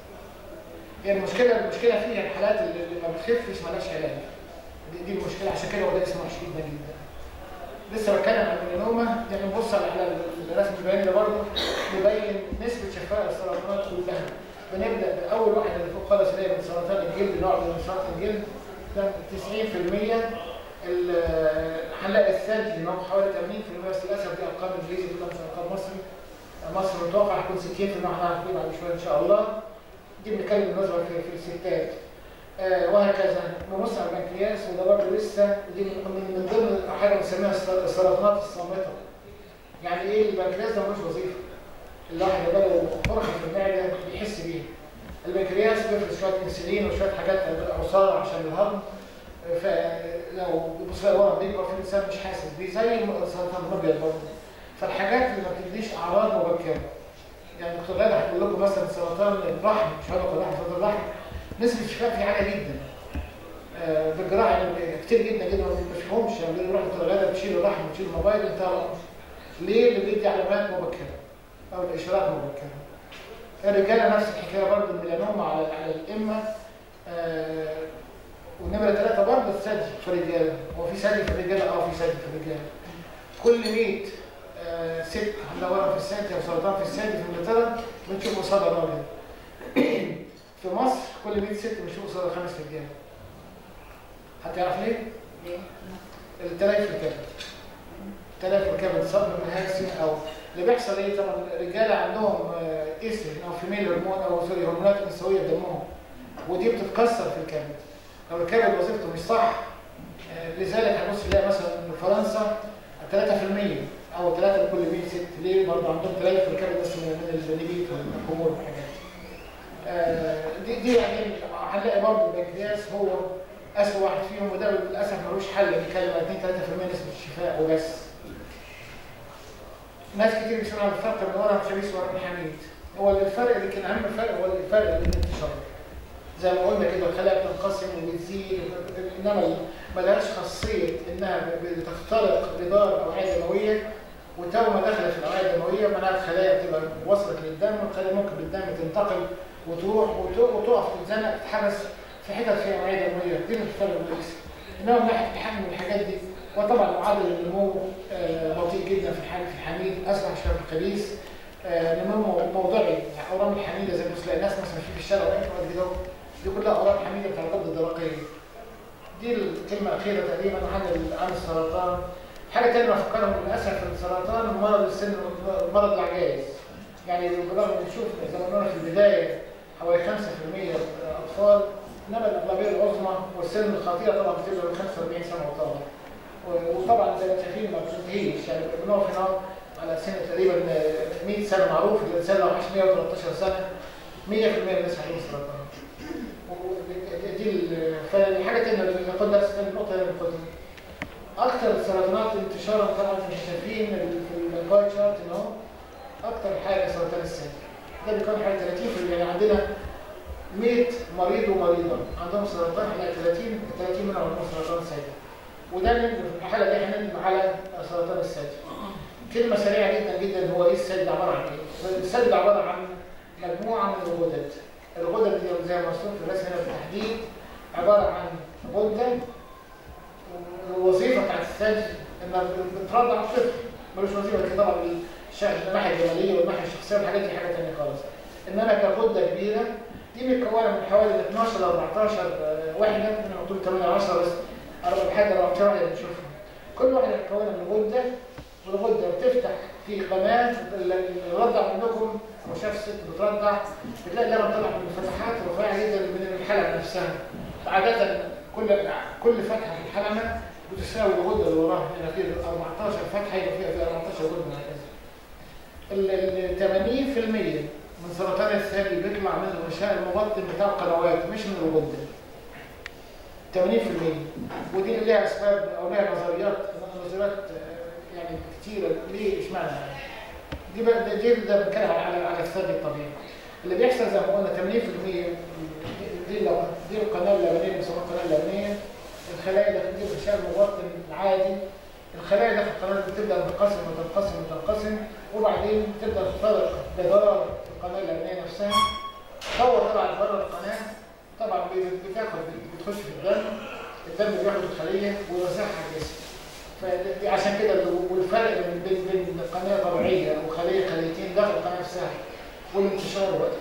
هي المشكله المشكله فيها الحالات اللي اللي ما بتخفش مالهاش علاج. دي, دي المشكله عشان كده هو ده اسمه وحش جدا جدا. لسه بتكلم عن الميلانوما يعني نبص على على الرسم البياني ده برضه بيبين نسبه شفاء السرطانات كلها. بنبدا باول واحد اللي فوق خالص اللي هي من سرطان الجلد نوع من سرطان الجلد ده 90% ال- هنلاقي الثلج اللي هو حوالي 80% بس للاسف دي ارقام انجليزي كلها مش ارقام مصري مصر متوقع هتكون 60% هنعرف كده بعد شويه ان شاء الله دي بنتكلم بالنسبه في, في الستات آه وهكذا نبص على البنكرياس وده برضه لسه دي من من- من ضمن حاجه بنسميها السر- السرطانات الصامته يعني ايه البنكرياس ده ملوش وظيفه الواحد اللي بقى قرحه في المعده بيحس بيها البنكرياس بيفرز شويه انسولين وشويه حاجات عصاره عشان الهضم فلو بص ورا بيكبر في الانسان مش حاسس بيه زي سرطان الابيض برضه فالحاجات اللي ما بتديش اعراض مبكره يعني دكتور غاده هتقول لكم مثلا سرطان الرحم مش هقول لكم الرحم سرطان الرحم نسبه الشفاء فيه عاليه جدا آه، بالجراحه يعني كتير جدا جدا ما بيشوفهمش يعني بيروح دكتور غاده بتشيل الرحم وتشيل الموبايل انتهى الامر ليه؟ اللي بيدي علامات مبكره او الاشارات مبكره الرجاله نفس الحكايه برضه الميلانوما على على الامه آه، ونمرة ثلاثة برضه الثدي في الرجالة هو في ثدي في الرجالة؟ اه في ثدي في الرجالة كل 100 آه، ست عندها ورم في الثدي أو سرطان في الثدي في إنجلترا بنشوف قصادها راجل في مصر كل 100 ست بنشوف قصادها خمس رجالة حد يعرف ليه؟ ليه؟ التلاقي في الكبد التلاقي في الكبد صدمة مهاسي أو اللي بيحصل إيه طبعا الرجالة عندهم إيستروجين أو فيميل هرمون أو سوري هرمونات أنثوية في دمهم ودي بتتكسر في الكبد لو الكبد وظيفته مش صح آه، لذلك هنبص نلاقي مثلا ان فرنسا 3% او 3 لكل 100 ست ليه برضه عندهم تليف في الكبد بس من من الجانبيت والخمول والحاجات دي. آه، دي دي يعني هنلاقي برضه البنكرياس هو اسوء واحد فيهم وده للاسف ملوش حل بيتكلم عن 2 3% نسبه الشفاء وبس. ناس كتير بيسمعوا عن الفرق بين ورم خبيث ورم حميد. هو الفرق اللي كان اهم فرق هو الفرق بين الانتشار. زي ما قلنا كده الخلايا بتنقسم وبتزيد انما ملهاش خاصيه انها بتخترق جدار الاوعيه الدمويه وتو ما دخلت في الاوعيه الدمويه معناها الخلايا بتبقى وصلت للدم والخلايا ممكن بالدم تنتقل وتروح وت- وتقف تتزنق تتحبس في حتت فيها اوعيه دمويه دي من الفرق الرئيسي انما من ناحيه التحمل الحاجات دي وطبعا معدل النمو آه، بطيء جدا في الحمل في الحميد اسرع شويه في الخبيث آه، نمو موضعي يعني اورام الحميده زي ما تلاقي ناس مثلا ماشيين في الشارع واقفين بعد كده دي كلها اورام حميده بتاع الغده الدرقيه دي الكلمه الاخيره تقريبا عن ال- عن السرطان حاجه ثانيه بفكرهم للاسف السرطان مرض السن مرض العجائز يعني بالرغم ان نشوف زي ما قلنا في البدايه حوالي 5% اطفال انما الاغلبيه العظمى والسن الخطيره طبعا بتبقى من 45 سنه وطالع و- وطبعا زي ما شايفين ما بتنتهيش يعني بنقف هنا على سن تقريبا 100 سنه معروف الانسان لو عاش 113 سنه 100% من الناس هيجي سرطان و- دي ال- فالحاجه الثانيه اللي ناخدها في النقطه اللي ناخدها اكثر السرطانات انتشارا طبعا احنا شايفين ال- في الباي شارت ان هو اكثر حاجه سرطان الثدي ده بيكون حوالي 30% يعني عندنا 100 مريض ومريضه عندهم سرطان هنلاقي 30 30 منهم عندهم سرطان ثدي وده نندم في الحاله دي هنندم على سرطان الثدي كلمه سريعه جدا جدا هو ايه الثدي ده عباره عن ايه؟ الثدي ده عباره عن مجموعه من الغدد الغدد دي زي ما مرسوم في الرسم هنا بالتحديد عباره عن غده الوظيفه بتاعت الثدي انها بترضع الطفل ملوش وظيفه كده طبعا الشا- الناحيه الجماليه والناحيه الشخصيه والحاجات دي حاجه ثانيه خالص انما كغده كبيره دي متكونه من حوالي 12 ل 14 آه، وحده انا قلت 8 10 بس أربع حاجه 14 وحده بنشوفها كل واحده متكونه من غده والغده بتفتح في قناه اللي رضع منكم او شاف الست بترضع بتلاقي اللبن طلع من الفتحات رفيعه جدا من الحلقه نفسها عاده كل كل فتحه في الحلقه بتساوي الغده اللي وراها يعني في 14 فتحه يبقى فيها في 14 غده هكذا ال ال 80% من سرطان الثدي بيطلع من الغشاء المبطن بتاع القنوات مش من الغده 80% ودي اللي ليها اسباب او ليها نظريات نظريات آه، يعني كتيره ليه اشمعنى يعني دي بقى ده دي ده بنتكلم على على الثدي الطبيعي اللي بيحصل زي ما قلنا 80% دي لو دي القناه اللبنيه اللي بيسموها القناه اللبنيه الخلايا داخل دي الغشاء المبطن العادي الخلايا داخل القناه بتبدا تنقسم وتنقسم وتنقسم وبعدين تبدا تخترق جدار القناه اللبنيه نفسها تطور طبعا بره القناه طبعا بي- بتاخد بتخش في الدم الدم بياخد الخليه ويوزعها على الجسم فدي عشان كده ال- والفرق بين بين بين قناه طبيعيه وخليه خليتين داخل القناه نفسها والانتشار وقت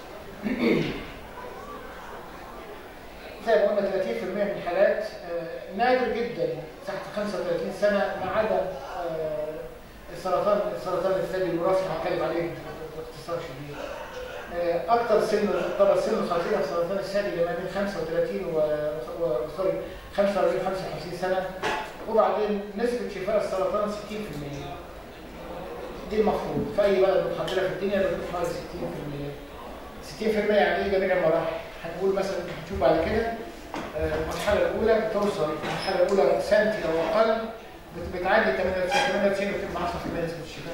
زي ما قلنا 30% من الحالات آه، نادر جدا تحت 35 سنه ما عدا آه، السرطان السرطان الثدي الوراثي هتكلم عليه باختصار شديد آه، اكثر سن طبعا سن الخطيره في سرطان الثدي اللي ما بين 35 و و- سوري 45 55 سنه وبعدين نسبه شفاء السرطان 60% دي المفروض في اي بلد متحضره في الدنيا بتكون حوالي 60% 60% يعني ايه جميع المراحل هنقول مثلا هنشوف بعد كده آه، المرحله الاولى بتوصل المرحله الاولى سنتي او اقل بت- بتعدي 98 98 وتبقى 10% نسبه الشفاء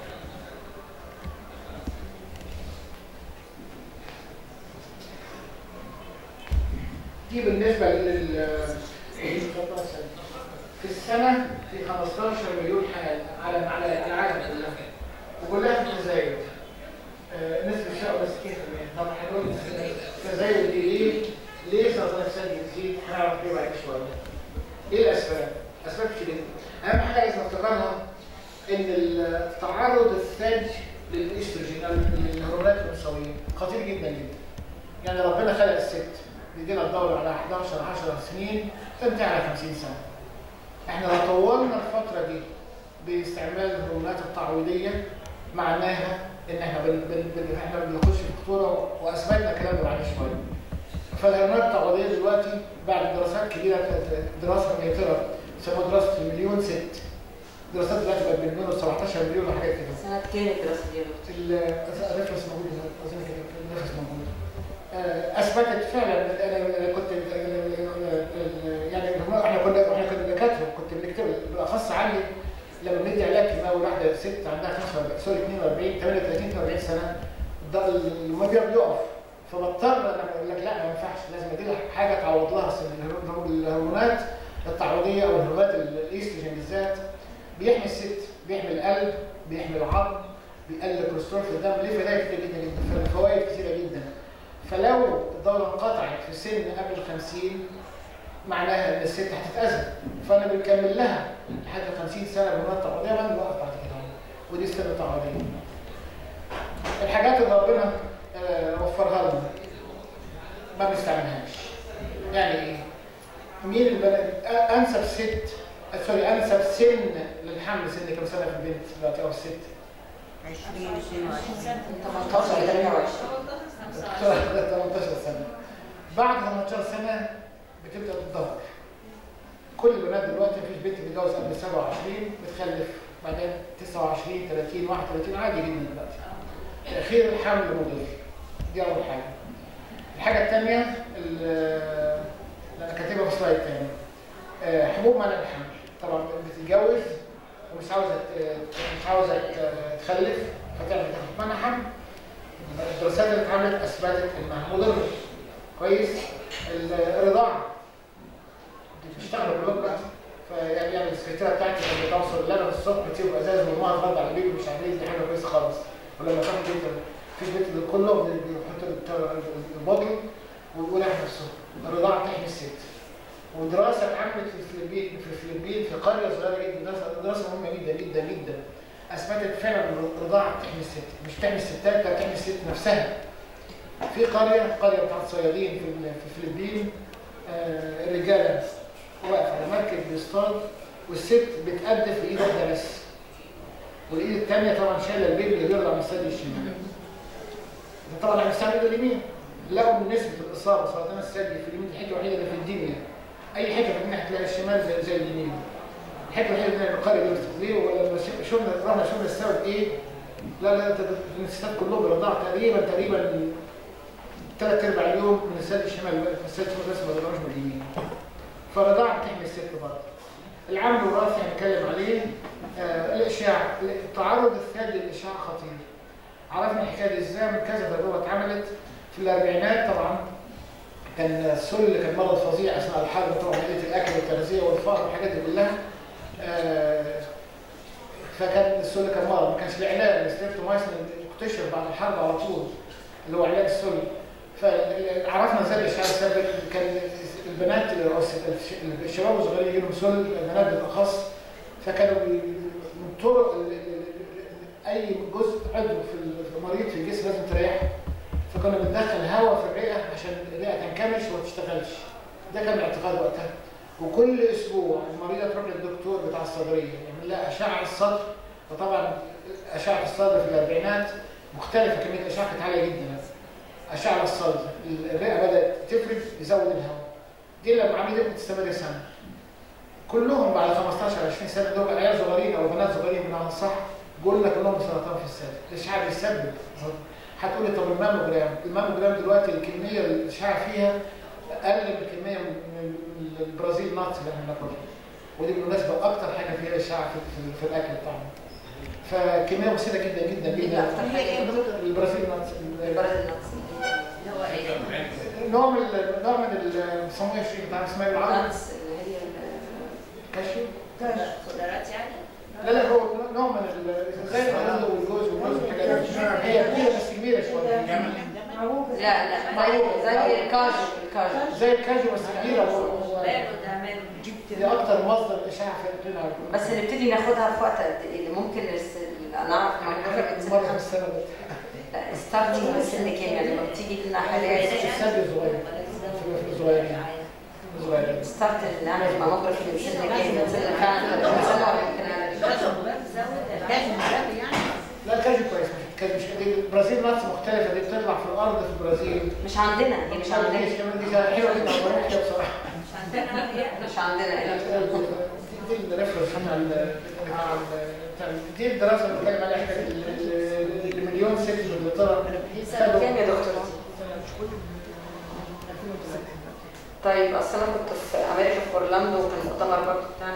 دي بالنسبه لل في السنه في 15 مليون حاله على على العالم كلها وكلها في التزايد آه، نسبة الشعب 60% طب هنقول التزايد دي ليه؟ ليه سرطان الثدي يزيد؟ هنعرف ليه بعد شوية. ايه الاسباب؟ اسباب كتير اهم حاجة لازم نفتكرها ان التعرض الثدي للاستروجين او للهرمونات الانثويه خطير جدا جدا. يعني ربنا خلق الست بيدينا الدورة على 11 10 سنين تنتهي على 50 سنة. احنا لو طولنا الفترة دي باستعمال الهرمونات التعويضية معناها ان احنا بن بن بن احنا بنخش في خطوره واثبتنا الكلام ده بعد شويه. فالهرمونات التعويضيه دلوقتي بعد دراسات كبيره دراسه في انجلترا يسموها دراسه المليون ست. دراسات دلوقتي بقت بالمليون و 17 مليون وحاجات كده. سنة كام الدراسة دي يا دكتور؟ الريفرنس موجود هنا، اظن كده الريفرنس موجود. آه، اثبتت فعلا انا أنا كنت يعني هم- احنا كنا احنا كنا دكاتره كنت بنكتب بالاخص علي لما بندي علاج كيماوي واحده ست عندها 45 سوري 42 38 42 سنه ده المبيض بيقف فبضطر انا اقول لك لا ما ينفعش لازم ادي لها حاجه تعوض لها أصل الهرمون- الهرمونات التعويضيه او الهرمونات الايستروجين بالذات بيحمي الست بيحمي القلب بيحمي العظم بيقلل الكوليسترول في الدم ليه فوائد كتير جدا جدا فوائد كتيره جدا فلو الدوره انقطعت في سن قبل ال 50 معناها ان الست هتتاذى فانا بنكمل لها لحد 50 سنه بهرمونات تعويضيه بعدين نوقف بعد كده ودي السنه التعويضيه الحاجات اللي ربنا آه، وفرها لنا ما بنستعملهاش يعني ايه مين البلد آه، انسب ست آه، سوري انسب سن للحمل سن كم سنه في البنت دلوقتي او الست 20 22 18 ل 28 18 سنه بعد 18 سنه بتبدا تتدهور كل البنات دلوقتي مفيش بنت بتتجوز قبل 27 بتخلف بعدين 29 30 31 عادي جدا دلوقتي تاخير الحمل مضر دي اول حاجه الحاجه الثانيه اللي انا كاتبها في سلايد ثاني آه، حبوب منع الحمل طبعا بتتجوز ومش عاوزه ت- مش عاوزه ت- تخلف فتعمل تاخد منع حمل الدراسات اللي اتعملت اثبتت انها مضره كويس الرضاعه بتشتغل بالوجبه فيعني يعني السكرتيره بتاعتي كانت بتوصل اللبن الصبح تسيب ازاز وامها ترد على البيبي مش عارف ايه دي حاجه كويسه خالص ولما تاخد بيت في البيت اللي كله بيحط البطن ويقول احنا نفسه الرضاعه بتحمي الست ودراسه اتعملت في الفلبين في الفلبين في قريه صغيره جدا دراسه دراسه مهمه جدا جدا جدا اثبتت فعلا ان الرضاعه بتحمي الست مش بتحمي الستات لا بتحمي الست نفسها في قريه قريه بتاعت صيادين في ال- في الفلبين آه، الرجاله واقف على مركب بيصطاد والست بتقدف بايد واحده بس والايد الثانيه طبعا شايله البيبي اللي بيرضع من الثدي الشمال ده طبعا على الثدي اليمين لقوا ان نسبه الاصابه بسرطان الثدي في اليمين الحته الوحيده اللي في الدنيا اي حته في الدنيا هتلاقي الشمال زي, زي اليمين الحته الوحيده اللي في القريه دي ليه ولما ش- شفنا رحنا شفنا السبب ايه لا لا ده- ده الستات كلهم بيرضعوا تقريبا تقريبا ثلاث ارباع اليوم من الثدي الشمال من الثدي الشمال بس ما بيرضعوش من اليمين برضه العامل الوراثي هنتكلم عليه آه الاشعاع التعرض الثلج للاشعاع خطير عرفنا الحكايه دي ازاي من كذا تجربه اتعملت في الاربعينات طبعا كان السل كان مرض فظيع اثناء الحرب طبعا قله الاكل والتغذيه والفقر والحاجات دي كلها آه فكان السل كان مرض ما كانش العلاج الاستريبتومايسين اكتشف بعد الحرب على طول اللي هو علاج السل فعرفنا ازاي الاشعاع السلبي كان البنات اللي هو الشباب الصغيرين يجي لهم سل البنات بالاخص فكانوا بي- من طرق ال- ال- ال- اي جزء عضو في المريض في الجسم لازم تريحه فكنا بندخل هواء في الرئه عشان الرئه تنكمش وما تشتغلش ده كان الاعتقاد وقتها وكل اسبوع المريضه تروح للدكتور بتاع الصدريه يعمل لها اشعه الصدر وطبعا اشعه الصدر في الاربعينات مختلفه كميه الاشعه كانت عاليه جدا اشعه الصدر الرئه بدات تفرد يزود الهواء دي لما العمليه دي بتستمر سنه كلهم بعد 15 20 سنه دول عيال صغيرين او بنات صغيرين بمعنى الصح بيقول لك كلهم سرطان في الثدي الاشعاع بيسبب هتقولي طب الماموجرام الماموجرام دلوقتي الكميه اللي الاشعاع فيها اقل من الكميه من من البرازيل ناتس اللي احنا بناكلها ودي بالمناسبه اكتر حاجه فيها اشعاع في, في, في الاكل بتاعنا فكميه بسيطه جدا جدا دي جدا اكتر حاجه البرازيل ناتس البرد النقص اللي هو ايه؟ نوع من ال- نوع من ال- بيسموها ايه بتاع اسمها إيه بالعربي النقص اللي هي ال- كاشيو خضروات يعني؟ لا لا هو نوع من ال- زي الفانيلا والجوز والرز والحاجات دي هي كبيره بس كبيره شويه لا لا زي زي الكاجو الكاجو زي الكاجو بس كبيره و- و- ماله ده ماله؟ دي اكتر مصدر اشعاع في القناع بس نبتدي ناخدها في وقت قد ايه ممكن الس- انا اعرف ممكن مره في بتسن السنه لا ستارتنج من سن كام يعني لما بتيجي لنا حالات السد صغير في الصغيرين الصغيرين ستارت نعمل ماموجرافي من سن كام من سن فعلا من سن ولا يمكن أقل. لازم نلاقي يعني لا الكاجو كويس مش الكاجو مش دي البرازيل ناتس مختلفه دي بتطلع في الارض في البرازيل مش عندنا هي مش عندنا دي دي حلوه جدا بروح كده بصراحه مش عندنا هي مش عندنا دي دي الريفرنس بتاع ال- بتاع ال- بتاع ال- دي الدراسه اللي بتكلم عليها احنا ال- ال- المليون ست اللي طلع سنة كام يا دكتور؟ طيب اصل انا كنت في امريكا في اورلاندو وكان المؤتمر برضه بتاعنا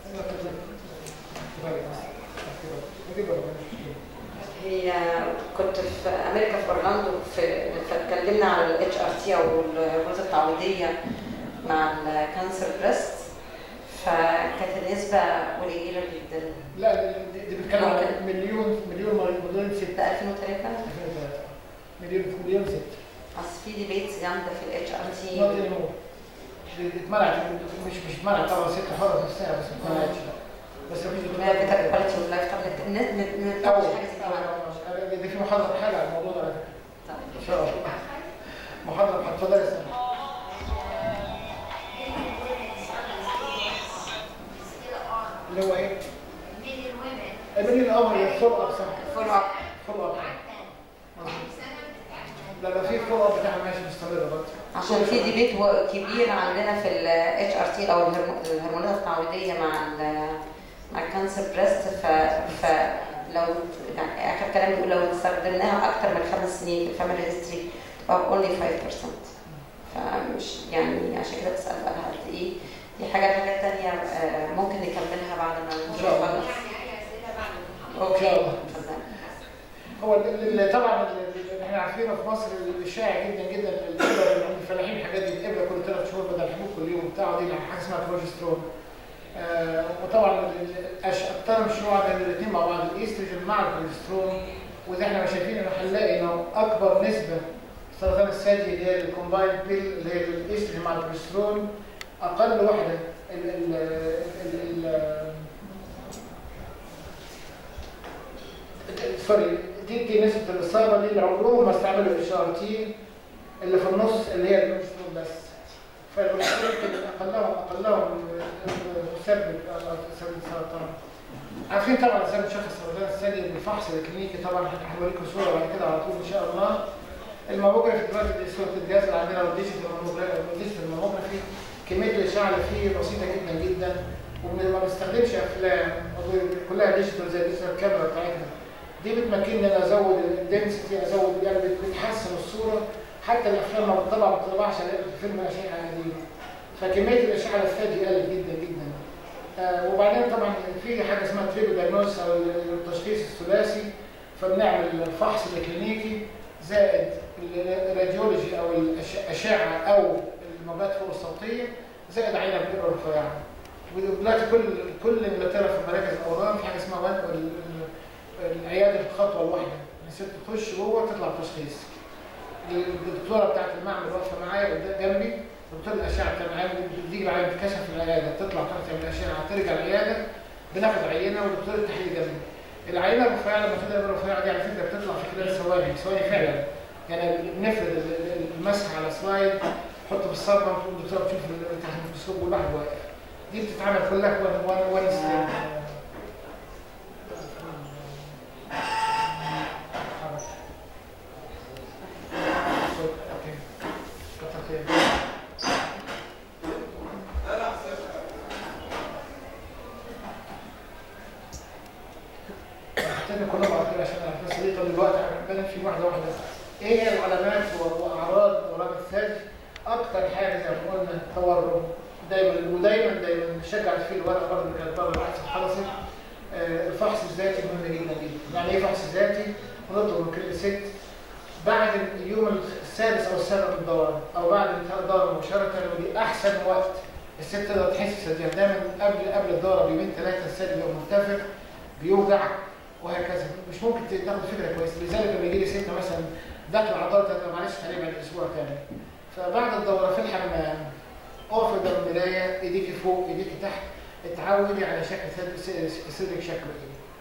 هي كنت في امريكا في اورلاندو في فاتكلمنا على الاتش ار تي او الغرزه التعويضيه مع الكانسر بريست فكانت النسبه قليله جدا لا دي دي بتتكلم على مليون مليون مريض مليون ست ده 2003 مليون مليون ست اصل في ديبيتس جامده في الاتش ار تي نوت اني مور اتمنعت مش مش اتمنعت طبعا ست حرة في الساعة بس ما اتمنعتش لا بس مفيش ما بتاع كواليتي اوف لايف طب نتناقش أول حاجه زي كده أول دي في محاضرة حاجة على الموضوع ده على فكرة. طيب إن شاء الله محاضرة هتفضل يا سنة اللي هو إيه؟ من الأمر الفول أب صح فولو اب فول أب لا لا في فول أب بتاعها ماشي مستمرة برضه عشان في ديبيت و- كبير عندنا في الاتش ار تي او الهرمو- الهرمونات التعويضيه مع ال مع الكانسر بريست ف فلو يعني اخر كلام بيقول لو استخدمناها اكتر من خمس سنين في الفاميلي هيستوري تبقى اونلي 5% فمش يعني عشان كده بسال بقى قد ايه دي حاجه الحاجه الثانيه ممكن نكملها بعد ما إن شاء الله. نخلص إن شاء الله. اتفضل. هو ال- ال- طبعا ال- اللي احنا عارفينه في مصر الشائع جدا جدا الابره اللي عند الفلاحين الحاجات دي الابره كل ثلاث شهور بدل الحبوب كل يوم بتاعه دي حاجه اسمها بروجسترون آه وطبعا ال- ال- أش- اكتر مشروع لان الاثنين مع بعض الايستروجين مع البروجسترون وده احنا شايفين انه هنلاقي انه اكبر نسبه سرطان الثدي اللي هي الكومباين بيل اللي هي الايستروجين مع البروجسترون اقل واحده ال ال ال ال سوري دي دي نسبة الإصابة دي اللي عمرهم ما استعملوا اتش ار تي اللي في النص اللي هي البروجسترون بس فالبروجسترون كان أقلهم أقلهم مسبب سبب السرطان عارفين طبعا ازاي بنشخص سرطان الثدي بالفحص الكلينيكي طبعا هوريكم صورة بعد كده على طول إن شاء الله الماموجرافي دلوقتي دي صورة الجهاز اللي عندنا والديجيتال ماموجرافي الديجيتال ماموجرافي كمية الإشعاع اللي فيه بسيطة جدا جدا وما بنستخدمش أفلام كلها ديجيتال زي الديجيتال الكاميرا بتاعتنا دي بتمكنني ان انا ازود الدنسيتي ازود يعني بت- بتحسن الصوره حتى الافلام لما بتطلع ما بتطلعش على الفيلم اشعه عاديه فكميه الاشعه الثدي قلت جدا جدا آه، وبعدين طبعا في حاجه اسمها تريبل دايجنوز او التشخيص الثلاثي فبنعمل الفحص الكلينيكي زائد الراديولوجي او الاشعه او الموجات فوق الصوتيه زائد عينه بالابره الرفيعه ودلوقتي كل كل انجلترا في مراكز الاورام في حاجه اسمها وان ال- ال- العياده الخطوه الواحده الست تخش جوه تطلع تشخيص الدكتوره بتاعت المعمل واقفه معايا قدام جنبي دكتور الاشعه بتاع العيان بتيجي العيان تتكشف في العياده تطلع تروح تعمل اشعه ترجع العياده بناخد عينه ودكتور التحليل جنبي العينه الرفيعه لما تبدا الرفيعه دي على فكره بتطلع في خلال ثواني ثواني فعلا يعني بنفرد ال- ال- المسح على سلايد حطه في الصدمه والدكتور بتشوف ال- تحت الميكروسكوب والواحد واقف دي بتتعمل كلها وان وان وان ستيب اوكي كتر خيرك. محتاج كلهم على كده عشان اعرف بس ليه طب الوقت هنتكلم في واحده واحده ايه هي العلامات و- واعراض اورام الثلج اكتر حاجه زي ما قلنا تورم دايما ودايما دايما نشجع فيه الورقه برضه اللي كانت بره البحث خلصت آه، الفحص الذاتي مهم جدا جدا يعني ايه فحص ذاتي؟ ونطلب من كل ست بعد اليوم السادس او السابع من الدوران او بعد انتهاء الدوره مباشره ودي احسن وقت الست تقدر تحس بسديها دايما قبل قبل الدوره بيومين ثلاثه الثدي بيبقى مرتفع بيوجع وهكذا مش ممكن تاخد فكره كويسه لذلك لما يجي لي ست مثلا داخل عضله تانية معلش تعالي بعد اسبوع تاني فبعد الدوره في الحمام اقف قدام المرايه ايديكي فوق ايديكي تحت اتعودي على شكل ثد- س- صدرك شكله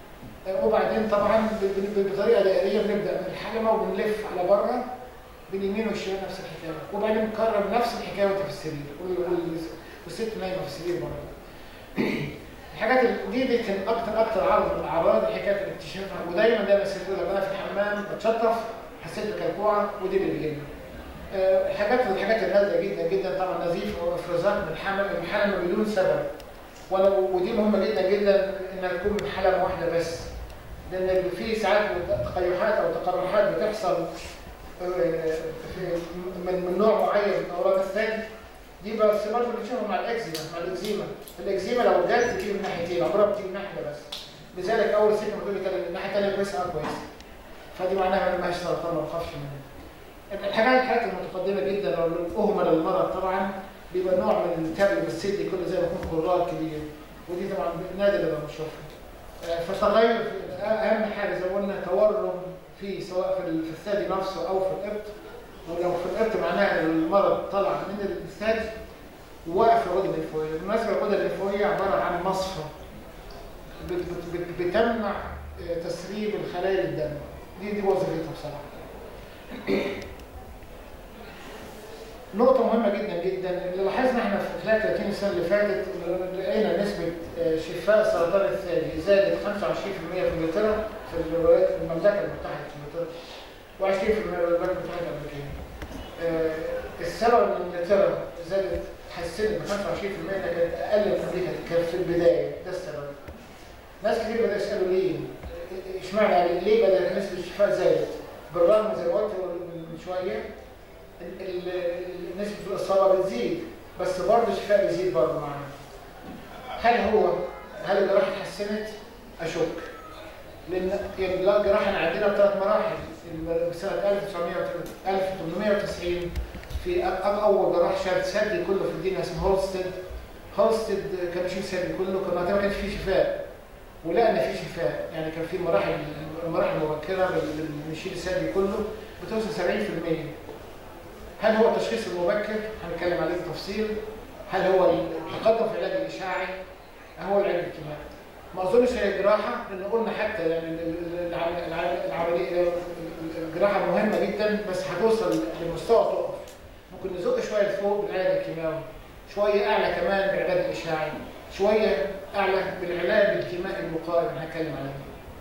ايه وبعدين طبعا ب- ب- بطريقه دائريه بنبدا من الحلمه وبنلف على بره باليمين والشمال نفس الحكايه وبعدين نكرر نفس الحكايه وانت في السرير وال- وال- والست نايمه في السرير برضه الحاجات ال- دي دي كان اكتر اكتر عرض من الاعراض حكايه الاكتشاف ودايما دايما الست تقول لك انا في الحمام بتشطف حسيت بكلكوعه ودي اللي بيجي لنا. آه، الحاجات الحاجات النادره جدا جدا طبعا نزيف وافرازات من الحمل الحلمه بدون سبب ولو ودي مهمه جدا جدا انها تكون من حلمه واحده بس لان في ساعات تقيحات او تقرحات بتحصل آه، في- من من نوع معين من اورام الثدي دي بس برضه بنشوفها مع الاكزيما مع الاكزيما الاكزيما لو جت بتيجي من ناحيتين عمرها بتيجي من ناحيه بس لذلك اول ست ما تقول لي كده الناحيه الثانيه كويسه اه كويسه فدي معناها ما لهاش سرطان ما تخافش منها الحاجات الحاجات المتقدمه جدا لو اهمل المرض طبعا بيبقى نوع من التب بالسد كله زي ما يكون قرار كبير ودي طبعا نادر لما بنشوفها آه، فالتغير في- اهم حاجه زي ما قلنا تورم في سواء في ال- في الثدي نفسه او في الابط ولو في الابط معناها ان المرض طلع من الثدي ووقف الغده الليمفاويه بالمناسبه الغده الليمفاويه عباره عن مصفى بت- بت- بت- بتمنع آه، تسريب الخلايا للدم دي دي وظيفتها بصراحه نقطة مهمة جدا جدا اللي لاحظنا احنا في خلال 30 سنة اللي فاتت لقينا نسبة آه، شفاء سرطان الثدي زادت 25% في انجلترا في الولايات المملكة المتحدة في انجلترا و20% في الولايات المتحدة الأمريكية. آه، السبب ان انجلترا زادت اتحسنت ب 25% انها كانت اقل من امريكا كانت في البداية ده السبب. ناس كتير بدأوا يسألوا ليه؟ اشمعنى يعني ليه بدأت نسبة الشفاء زادت؟ بالرغم زي ما قلت من شوية ال- ال- نسبة الإصابة بتزيد بس برضه الشفاء بيزيد برضه معانا. هل هو هل الجراحة اتحسنت؟ أشك. لأن لا الجراحة أنا عندنا بثلاث مراحل ال- سنة 1900 1890 في أ- أ- أول جراح شال سدي كله في الدنيا اسمه هولستد هولستد كان بيشيل سدي كله كان وقتها ما كانش فيه شفاء ولقى ان في شفاء يعني كان في مراحل المراحل المبكره اللي بنشيل السدي كله بتوصل 70% هل هو التشخيص المبكر هنتكلم عليه بالتفصيل هل هو التقدم في العلاج الاشعاعي هو العلاج الكيماوي ما اظنش هي جراحه لان قلنا حتى يعني ال- ال- الع- الع- العمليه الجراحه مهمه جدا بس هتوصل لمستوى تقف ممكن نزق شويه لفوق بالعلاج الكيماوي شويه اعلى كمان بالعلاج الاشعاعي شويه اعلى بالعلاج الكيمائي الوقائي اللي هنتكلم عليه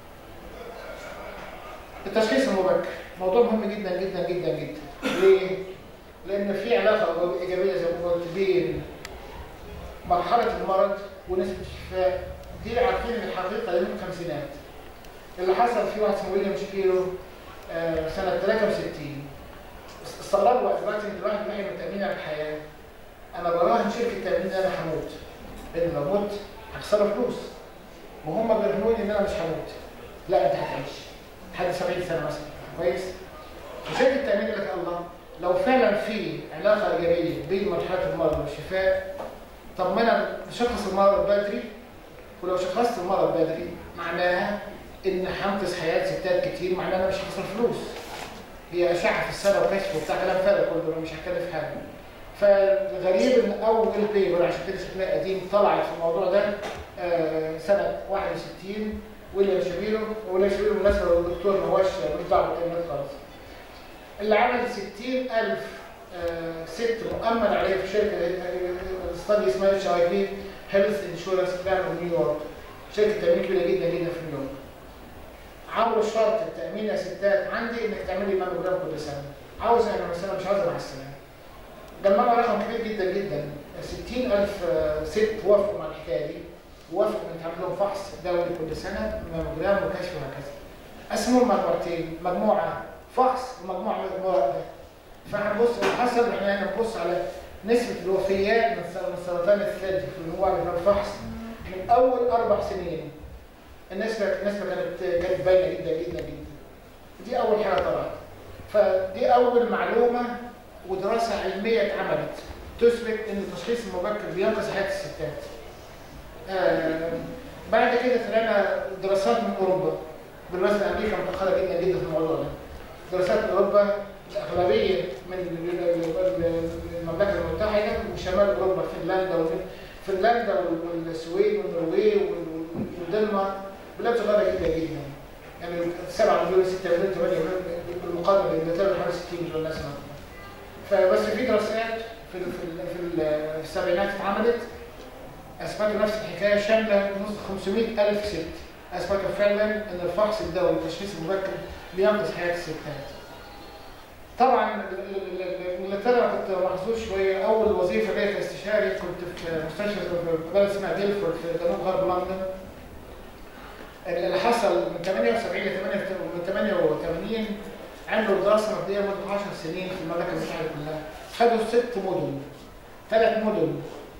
التشخيص المبكر موضوع مهم جدا جدا جدا جدا ليه؟ لان في علاقه ايجابيه زي ما قلت بين مرحله المرض ونسبه الشفاء دي عارفين ان الحقيقه دي من الخمسينات اللي حصل في واحد اسمه ويليام شكيرو آه، سنه 63 استغربوا وقت دلوقتي ان الواحد بيحيى من تامين على الحياه انا براهن شركه تامين ان انا هموت لان لو مت هخسروا فلوس وهم بيرهنوني ان انا مش هموت لا انت هتعيش لحد 70 سنه مثلا كويس وشركه التامين يقول لك الله لو فعلا في علاقه ايجابيه بين مرحله المرض والشفاء طب ما انا شخص المرض بدري ولو شخصت المرض بدري معناها ان هنقذ حياه ستات كتير معناها انا مش هخسر فلوس هي اشعه في السنه وكشف وبتاع كلام فارغ كله مش هتكلف حاجه فالغريب ان اول بيبر عشان كده شكلها قديم طلعت في الموضوع ده آه، سنه 61 ويليام شابيرو ويليام شابيرو بالنسبه للدكتور ما هوش مش دعوه بالتأمينات خالص اللي عمل 60000 آه، ست مؤمن عليه في شركه استادي اسمها اتش اي بي هيلث انشورنس بلان في نيويورك شركه تامين كبيره جدا جدا في نيويورك عملوا شرط التامين يا ستات عندي انك تعملي ماموجرام كل سنه عاوز انا مثلا مش عاوز مع السلامه جمعوا رقم كبير جدا جدا 60000 آه، ست وافقوا مع الحكايه دي وافقوا ان تعمل لهم فحص دوري كل سنه ماموجرام وكشف وهكذا قسموهم مجموعتين مجموعه فحص ومجموعه مراقبه فهنبص حسب احنا هنا بنبص على نسبه الوفيات من سر- من سرطان الثدي في المجموعه اللي في الفحص من اول اربع سنين النسبه النسبه كانت كانت باينه جدا جدا جدا دي اول حاجه طبعا فدي اول معلومه ودراسه علميه اتعملت تثبت ان التشخيص المبكر بينقذ حياه الستات آه بعد كده طلعنا دراسات من اوروبا بالمناسبه امريكا متاخره جدا جدا في الموضوع ده دراسات من اوروبا الاغلبيه من المملكه المتحده وشمال اوروبا فنلندا وفن- فنلندا والسويد والنرويج والدنمارك بلاد صغيره جدا جدا يعني 7 مليون 6 مليون 8 مليون بالمقارنه بانجلترا حوالي 60 مليون ناس مثلا فبس في دراسات في ال- في ال- في ال- في السبعينات اتعملت اثبتوا نفس الحكايه شامله نص 500 الف ست اثبتوا فعلا ان الفحص الدوري التشخيص المبكر بينقذ حياه الستات طبعا ال- ال- ال- انجلترا كنت محظوظ شويه اول وظيفه ليا كاستشاري كنت في مستشفى في بلد اسمها ديلفورد في جنوب غرب لندن اللي حصل من 78 ل 88 عملوا دراسه مبدئيه مده 10 سنين في المملكه المتحده كلها خدوا ست مدن ثلاث مدن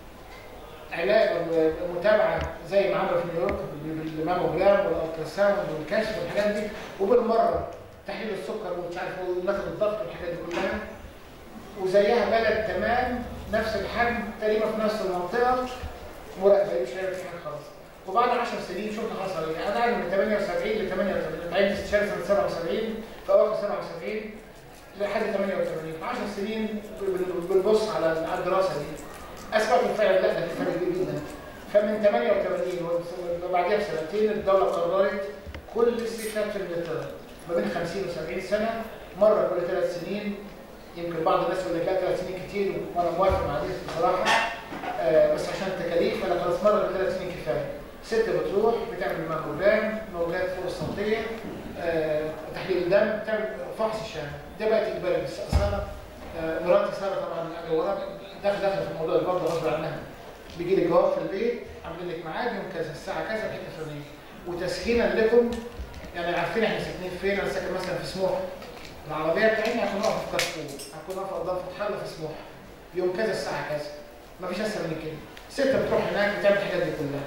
علاج متابعه زي ما عملوا في نيويورك بالماموجرام والالتراساوند والكشف والحاجات دي وبالمره تحليل السكر ومش عارف وناخد الضغط والحاجات دي كلها وزيها بلد تمام نفس الحجم تقريبا في نفس المنطقه مراقبه مش هيعمل فيها حاجه خالص وبعد 10 سنين شفت حصل ايه انا قاعد من 78 ل 88 عندي استشاري سنه 77 في اواخر 77 لحد 88 في 10 سنين بن- بنبص على على الدراسه دي اثبتوا فعلا لا ده في فرق كبير جدا فمن 88 وبعدها بسنتين الدوله قررت كل الستات في انجلترا ما بين 50 و70 سنه مره كل ثلاث سنين يمكن بعض الناس يقول لك لا ثلاث سنين كتير وانا موافق مع دي بصراحه آه بس عشان التكاليف انا خلاص مره كل ثلاث سنين كفايه ست بتروح بتعمل ماموجرام موجات فوق الصوتيه آه تحليل دم بتعمل فحص الشهر ده بقت اجباري بس ساره آه مراتي ساره طبعا جوهرة داخل داخل في الموضوع ده برضه غصب عنها بيجي لي جواب في البيت عاملين لك ميعاد يوم كذا الساعه كذا الحته الفلانيه وتسخينا لكم يعني عارفين احنا ساكنين فين انا ساكن مثلا في سموحه العربيه بتاعتنا هكون واقف في كارفور هكون واقف قدام فتح الله في سموحه يوم كذا الساعه كذا مفيش اسهل من كده ست بتروح هناك بتعمل الحاجات دي كلها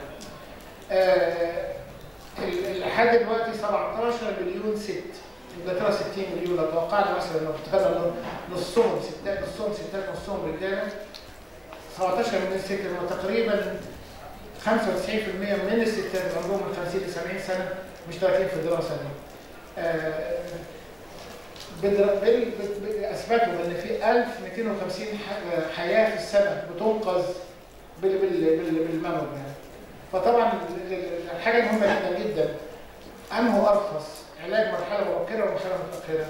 آه، ال- ال- لحد دلوقتي 17 مليون ست انجلترا 60 مليون لو توقعنا مثلا لو افتكرنا إنه نصهم ستات نصهم ستات نصهم رجاله 17 مليون ست اللي هو تقريبا 95% من الستات اللي عمرهم من 50 ل 70 سنه مشتركين في الدراسه دي. آه، بدر- بال- بال- اثبتوا ان في 1250 ح- حياه في السنه بتنقذ بال- بال- بال- بالماموجرام. فطبعا ال- ال- الحاجه المهمه جدا جدا انه ارخص علاج مرحله مبكره ومرحله متاخره؟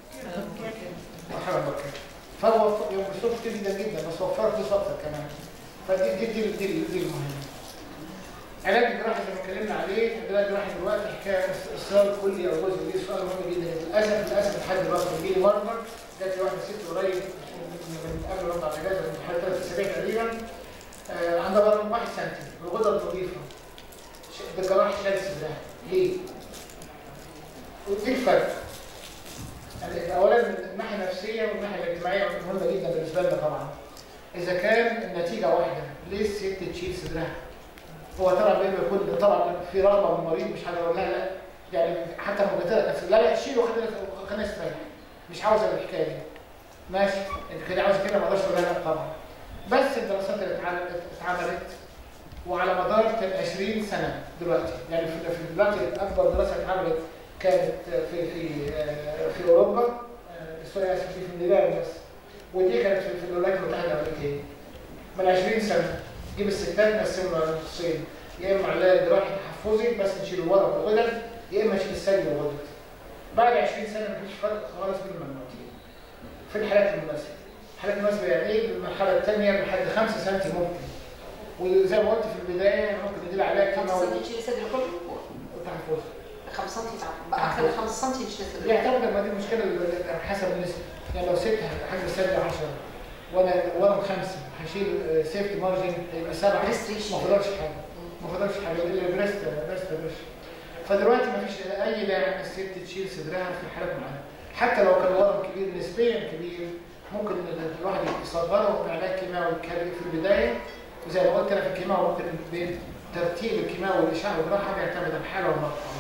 مرحله مبكره. فهو ف- يوم بيصرف كتير جدا جدا بس وفر فلوس اكتر كمان. فدي دي دي دي, دي المهمه. علاج الجراحي زي ما اتكلمنا عليه علاج الجراحي دلوقتي حكايه اصرار كلي او جزء دي سؤال مهم جدا للاسف للاسف لحد دلوقتي بيجي لي مرضى جات لي واحده ست قريب من قبل ما اطلع الاجازه من حوالي ثلاث اسابيع تقريبا آه، عندها برضه 1 سم الغدة النظيفة ده جراح شال صدرها ليه؟ ودي الفرق يعني اولا من الناحيه النفسيه والناحيه الاجتماعيه مهمه جدا بالنسبه لنا طبعا اذا كان النتيجه واحده ليه الست تشيل صدرها؟ هو طبعا بيبقى يكون طبعا في رغبه من المريض مش حاجه اقول لها لا يعني حتى لما قلت لها لا لا شيل وخلينا خلينا نستريح مش عاوزه الحكايه دي ماشي انت كده عاوزه كده ما اقدرش اقول لها لا طبعا بس الدراسات اللي اتعمل- اتعملت وعلى مدار 20 سنه دلوقتي يعني في في دلوقتي اكبر دراسه اتعملت كانت في في آه، في اوروبا آه، سوري اسف في اليابان بس ودي كانت في في الولايات المتحده الامريكيه من 20 سنه جيب الستات نقسمهم على نصين يا اما علاج جراحي تحفظي بس نشيل الورق والغدد يا اما نشيل الثدي والغدد بعد 20 سنه مفيش فرق خالص بين المجموعتين في الحالات المناسبه الحالات المناسبه يعني ايه المرحله الثانيه لحد 5 سم ممكن وزي ما قلت في البدايه ممكن ندير علاج 5 كيماوي سم تشيل صدر كله وتحفظ 5 سم بقى اكتر من 5 سم تشيل صدر يعتمد لما دي المشكله اللي- حسب النسبه يعني لو ست حاجه السد 10 وانا وانا خمسه هشيل سيفتي مارجن يبقى سبعه Restriction. ما فضلش حاجه ما فضلش حاجه الا بريست بريست بريست فدلوقتي ما فيش اي داعي ان الست تشيل صدرها في حالات معينه حتى لو كان الورم كبير نسبيا كبير ممكن الواحد يصغره بعلاج كيماوي كان في البدايه وزي ما قلت انا في الكيماوي ممكن بين ترتيب الكيماوي والاشعه والجراحه بيعتمد على الحاله والمرضى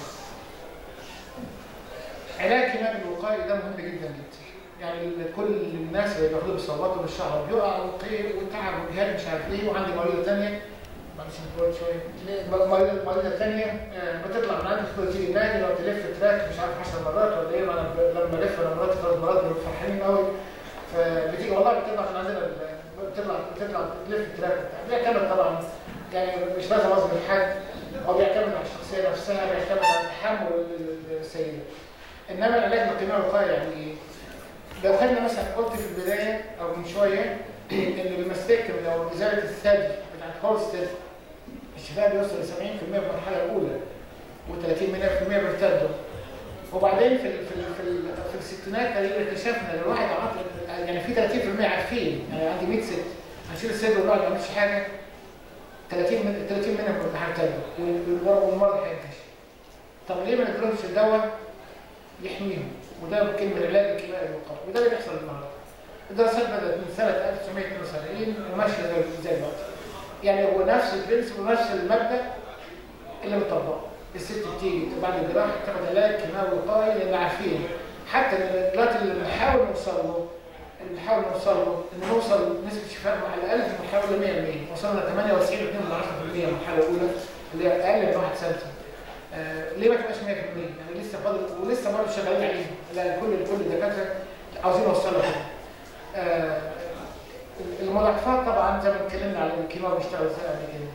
علاج كيماوي الوقائي ده مهم جدا جدا يعني كل الناس اللي بياخدوا بيصوتوا بالشعر بيقع وقيل وتعب وجهاد مش عارف ايه وعندي مريضه ثانيه معلش نقول شويه مريضه مريضه ثانيه بتطلع من عندي تدخل تيجي نادي لو تلف تراك مش عارف 10 مرات ولا ايه ما انا ب- لما الف انا مراتي ثلاث مرات بنبقى فرحانين قوي فبتيجي والله بتطلع من عندنا ال- بتطلع بتطلع تلف التراك بتاع بيعتمد طبعا يعني مش لازم اظبط حد هو بيعتمد على الشخصيه نفسها بيعتمد على تحمل ال- السيده انما العلاج بالقيمه الوقائيه يعني ايه؟ لو خدنا مثلا قلت في البدايه او من شويه ان المستكم لو ازاله الثدي بتاعت هولستد الشفاء بيوصل ل 70% في المرحله الاولى و30% بيرتدوا وبعدين في ال في ال في, ال في الستينات تقريبا اكتشفنا ان الواحد عاطل يعني في 30% عارفين يعني عندي 100 ست هنشيل الصدر والواحد ما يعملش حاجه 30 من 30 منهم كنت هيرتدوا والمرض هينتشر طب ليه ما نديلهمش الدواء يحميهم وده كلمه العلاج الكيميائي الوقائي وده اللي بيحصل النهارده الدراسات بدات من سنه 1972 وماشيه زي زي دلوقتي يعني هو نفس البرنسبل ونفس المبدا اللي مطبقه الست بتيجي بعد الجراحه تاخد علاج كيماوي وقائي لان عارفين حتى دلوقتي اللي بنحاول نوصل له اللي بنحاول نوصل له ان نوصل نسبه شفاء على الاقل في المرحله ل 100% وصلنا ل 98 2 من 10% المرحله الاولى اللي هي اقل من 1 سنتي آه ليه ما تبقاش 100% يعني لسه فاضل ولسه برضه شغالين عليها لا كل كل الدكاتره عاوزين يوصلوا كده آه المضاعفات طبعا زي ما اتكلمنا على الكيماوي بيشتغل ازاي قبل كده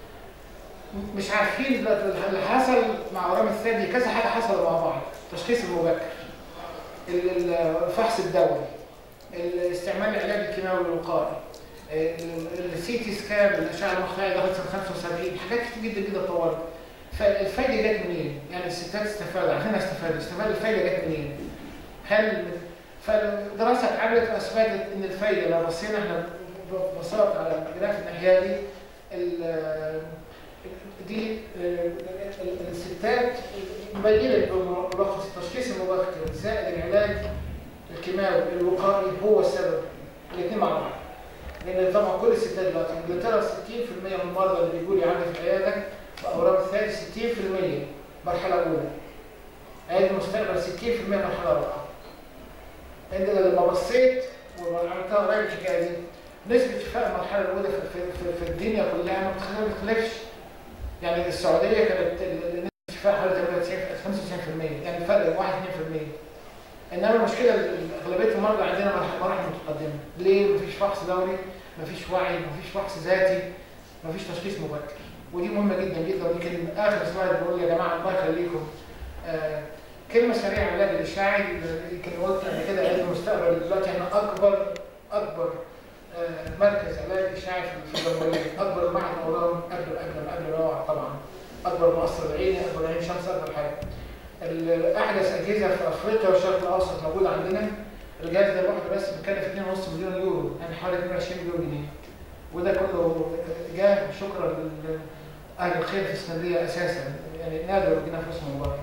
مش عارفين دلوقتي اللي حصل مع اورام الثدي كذا حاجه حصلوا مع بعض التشخيص المبكر ال- ال- الفحص الدوري استعمال العلاج الكيماوي الوقائي السي تي سكان الاشعه المخيه لغايه سنه 75 حاجات كتير جدا جدا اتطورت فالفايده جت منين؟ يعني الستات استفادوا عشان استفادوا استفادوا الفايده جت منين؟ هل فالدراسه اتعملت واثبتت ان الفايده لو بصينا احنا ببساطه على الجراف الناحيه دي ال- دي ال- ال- الستات مبينه بملخص التشخيص المبكر زائد العلاج الكيماوي الوقائي هو السبب الاثنين مع بعض لان طبعا كل الستات دلوقتي انجلترا 60% من المرضى اللي بيجوا لي عندي في العياده باورام الثدي 60% مرحله اولى عيادة المستقبل 60% مرحله رابعه انت لما بصيت وعملتها قريب الحكايه دي نسبه شفاء المرحله الاولى في, في, في, في الدنيا كلها ما بتخ- ما بتختلفش يعني السعوديه كانت ال- ال- نسبه الشفاء حوالي 98 95% يعني فرق 1 2% انما المشكله ال- اغلبيه المرضى عندنا مراحل مراحل متقدمه ليه مفيش فحص دوري مفيش وعي مفيش فحص ذاتي مفيش تشخيص مبكر ودي مهمه جدا جدا ودي كلمه اخر سلايد بقول يا جماعه الله يخليكم آه كلمه سريعه عن العلاج الاشعاعي يمكن قلت قبل كده علاج المستقبل دلوقتي احنا اكبر اكبر آه مركز علاج اشعاعي في في الجمهوريه اكبر معهد اورام قبل قبل قبل روعه طبعا اكبر مؤثر عيني اكبر عين شمس اكبر حاجه ال- احدث اجهزه في افريقيا والشرق الاوسط موجوده عندنا الجهاز ده لوحده بس بيكلف 2.5 مليون يورو يعني حوالي 22 مليون جنيه وده كله جاه شكرا لاهل الخير في اسكندريه اساسا يعني نادر وجينا فلوسهم من بره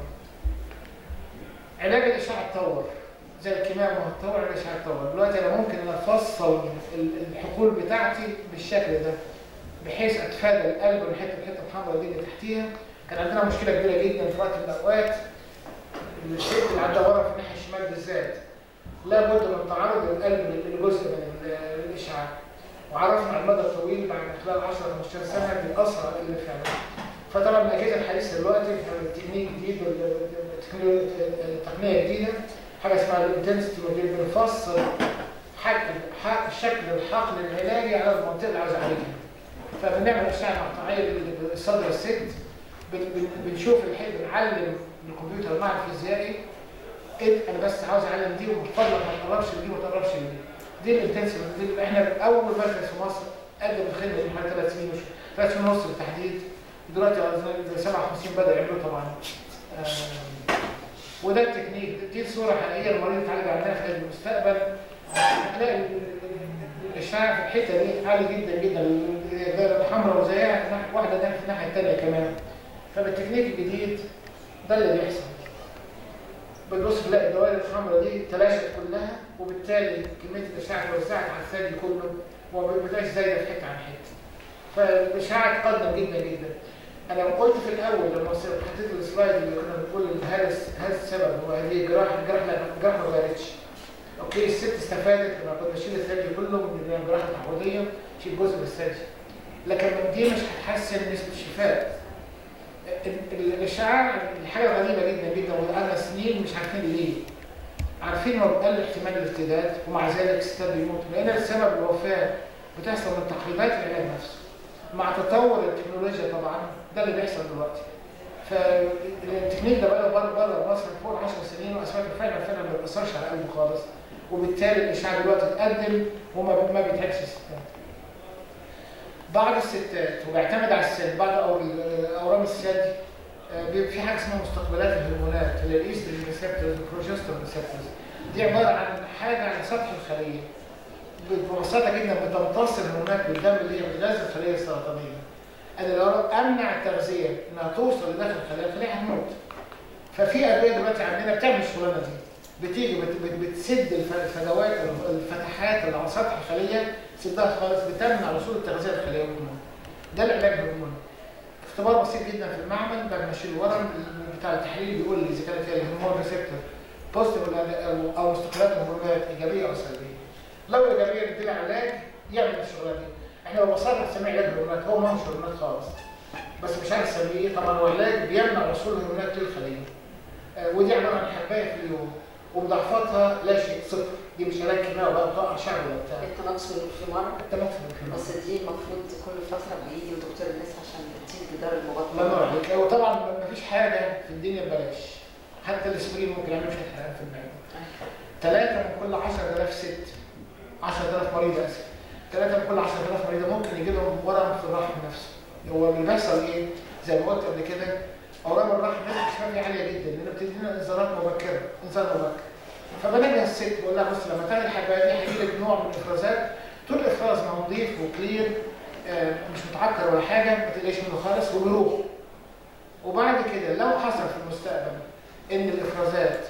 علاج الاشعه اتطور زي الكيماوي ما هو اتطور الاشعه اتطور دلوقتي انا ممكن ان افصل ال- الحقول بتاعتي بالشكل ده بحيث اتفادى القلب والحته الحته الحمراء دي اللي تحتيها كان عندنا مشكله كبيره جدا في وقت من الاوقات الست اللي عندها ورم في الناحيه الشمال بالذات لابد من تعرض القلب لجزء من ال- الاشعاع وعرفنا على المدى الطويل بعد خلال 10 15 سنه بيأثر على القلب فعلا فطبعا الاجهزه الحديثه دلوقتي التكنيك جديد والتكنولوجيا- التقنيه جديده حاجه اسمها الانتنسيتي موديل بنفصل حجم حق شكل الحقل العلاجي على المنطقه اللي عاوز اعالجها فبنعمل اشعه مقطعيه للصدر الست بن- بن- بنشوف الحين بنعلم الكمبيوتر مع الفيزيائي إيه انا بس عاوز اعلم دي ومفضل ما تقربش لدي وما تقربش لدي دي الانتنسيف دي احنا اول مركز في مصر قدم الخدمه دي حوالي ثلاث سنين وش- ثلاث سنين ونص بالتحديد دلوقتي أظن 57 بدا يعملوا طبعا آم، وده التكنيك دي صوره حقيقيه المريض اتعالج عندنا في المستقبل هتلاقي ال- ال- الاشعاع في الحته دي عالي جدا جدا الدائره الحمراء وزيها ناحية- واحده ناحيه في الناحيه الثانيه كمان فبالتكنيك الجديد ده اللي بيحصل بتبص تلاقي الدوائر الحمراء دي تلاشت كلها وبالتالي كميه الاشعاع اتوزعت على الثدي كله وما بقاش زايده في حته عن حته فالاشعاع اتقدم جدا جدا انا قلت في الاول لما حطيت السلايد اللي كنا بنقول ان هذا هذا السبب هو هذه الجراحه الجراحه لا الجراحه ما غيرتش اوكي الست استفادت لما كنت بشيل الثدي كله من الجراحه التعويضيه شيل جزء من الثدي لكن دي مش هتحسن نسبه الشفاء ال- ال- الاشعاع حاجه غريبه جدا جدا وقعدنا سنين مش عارفين ليه عارفين انه بيقلل احتمال الارتداد ومع ذلك الستات بيموتوا لان السبب الوفاه بتحصل من تقليدات العلاج نفسه مع تطور التكنولوجيا طبعا ده اللي بيحصل دلوقتي فالتكنيك ده بقى بره بره مصر فوق 10 سنين واثبت فعلا فعلا ما بيأثرش على القلب خالص وبالتالي الاشعاع دلوقتي اتقدم وما ما بيتعبش الستات بعض الستات وبيعتمد على السن بعض أور- اورام الثدي آه، بيبقى في حاجه اسمها مستقبلات الهرمونات اللي هي الايستروجين ريسبتورز والبروجسترون ريسبتورز دي عباره عن حاجه على سطح الخليه ببساطه جدا بتمتص الهرمونات بالدم اللي هي بتغذي الخليه السرطانيه انا لو امنع التغذيه انها توصل لداخل الخليه الخليه هتموت ففي ادويه دلوقتي عندنا بتعمل الشغلانه دي بتيجي بت- بت- بتسد الف- الفجوات الفتحات اللي على سطح الخليه تسدها خالص بتمنع وصول التغذيه للخليه والهرمون ده العلاج الهرموني اختبار بسيط جدا في المعمل بعد ما اشيل الورم بتاع التحليل بيقول لي اذا كانت فيها الهرمون ريسبتور بوزيتيف ولا- او مستقبلات الهرمونات ايجابيه او سلبيه لو ايجابيه نديله علاج يعمل الشغلانه دي احنا لو وصلنا نسميه علاج هرمونات هو ما هوش هرمونات خالص بس مش عارف اسميه ايه طبعا هو علاج بيمنع وصول الهرمونات للخليه آه، ودي عباره عن حبايه في اليوم ومضاعفاتها لا شيء صفر دي مش علاج كيماوي بقى بتقع شعر ولا بتاع التناقص في مره انت ممكن بس دي المفروض كل فتره بيجي دكتور الناس عشان تديك جدار الله ينور المبطن عليك هو طبعا ما فيش حاجه في الدنيا ببلاش حتى الاسبرين ممكن يعمل شويه حرقان في المعده ثلاثه من كل 10000 ست 10000 مريض اسف ثلاثه من كل 10000 مريضه ممكن يجي لهم ورم في الرحم نفسه هو اللي بيحصل ايه زي ما قلت قبل كده اورام الرحم نسبه الشفاء فيها عاليه جدا لان بتدينا انذارات مبكره انذار مبكر فبنبه الست بقول لها بص لما تعمل الحبايه دي هيجي لك نوع من الافرازات طول الافراز ما هو نظيف وكلير آه، مش متعكر ولا حاجه ما تقلقش منه خالص وبيروح وبعد كده لو حصل في المستقبل ان الافرازات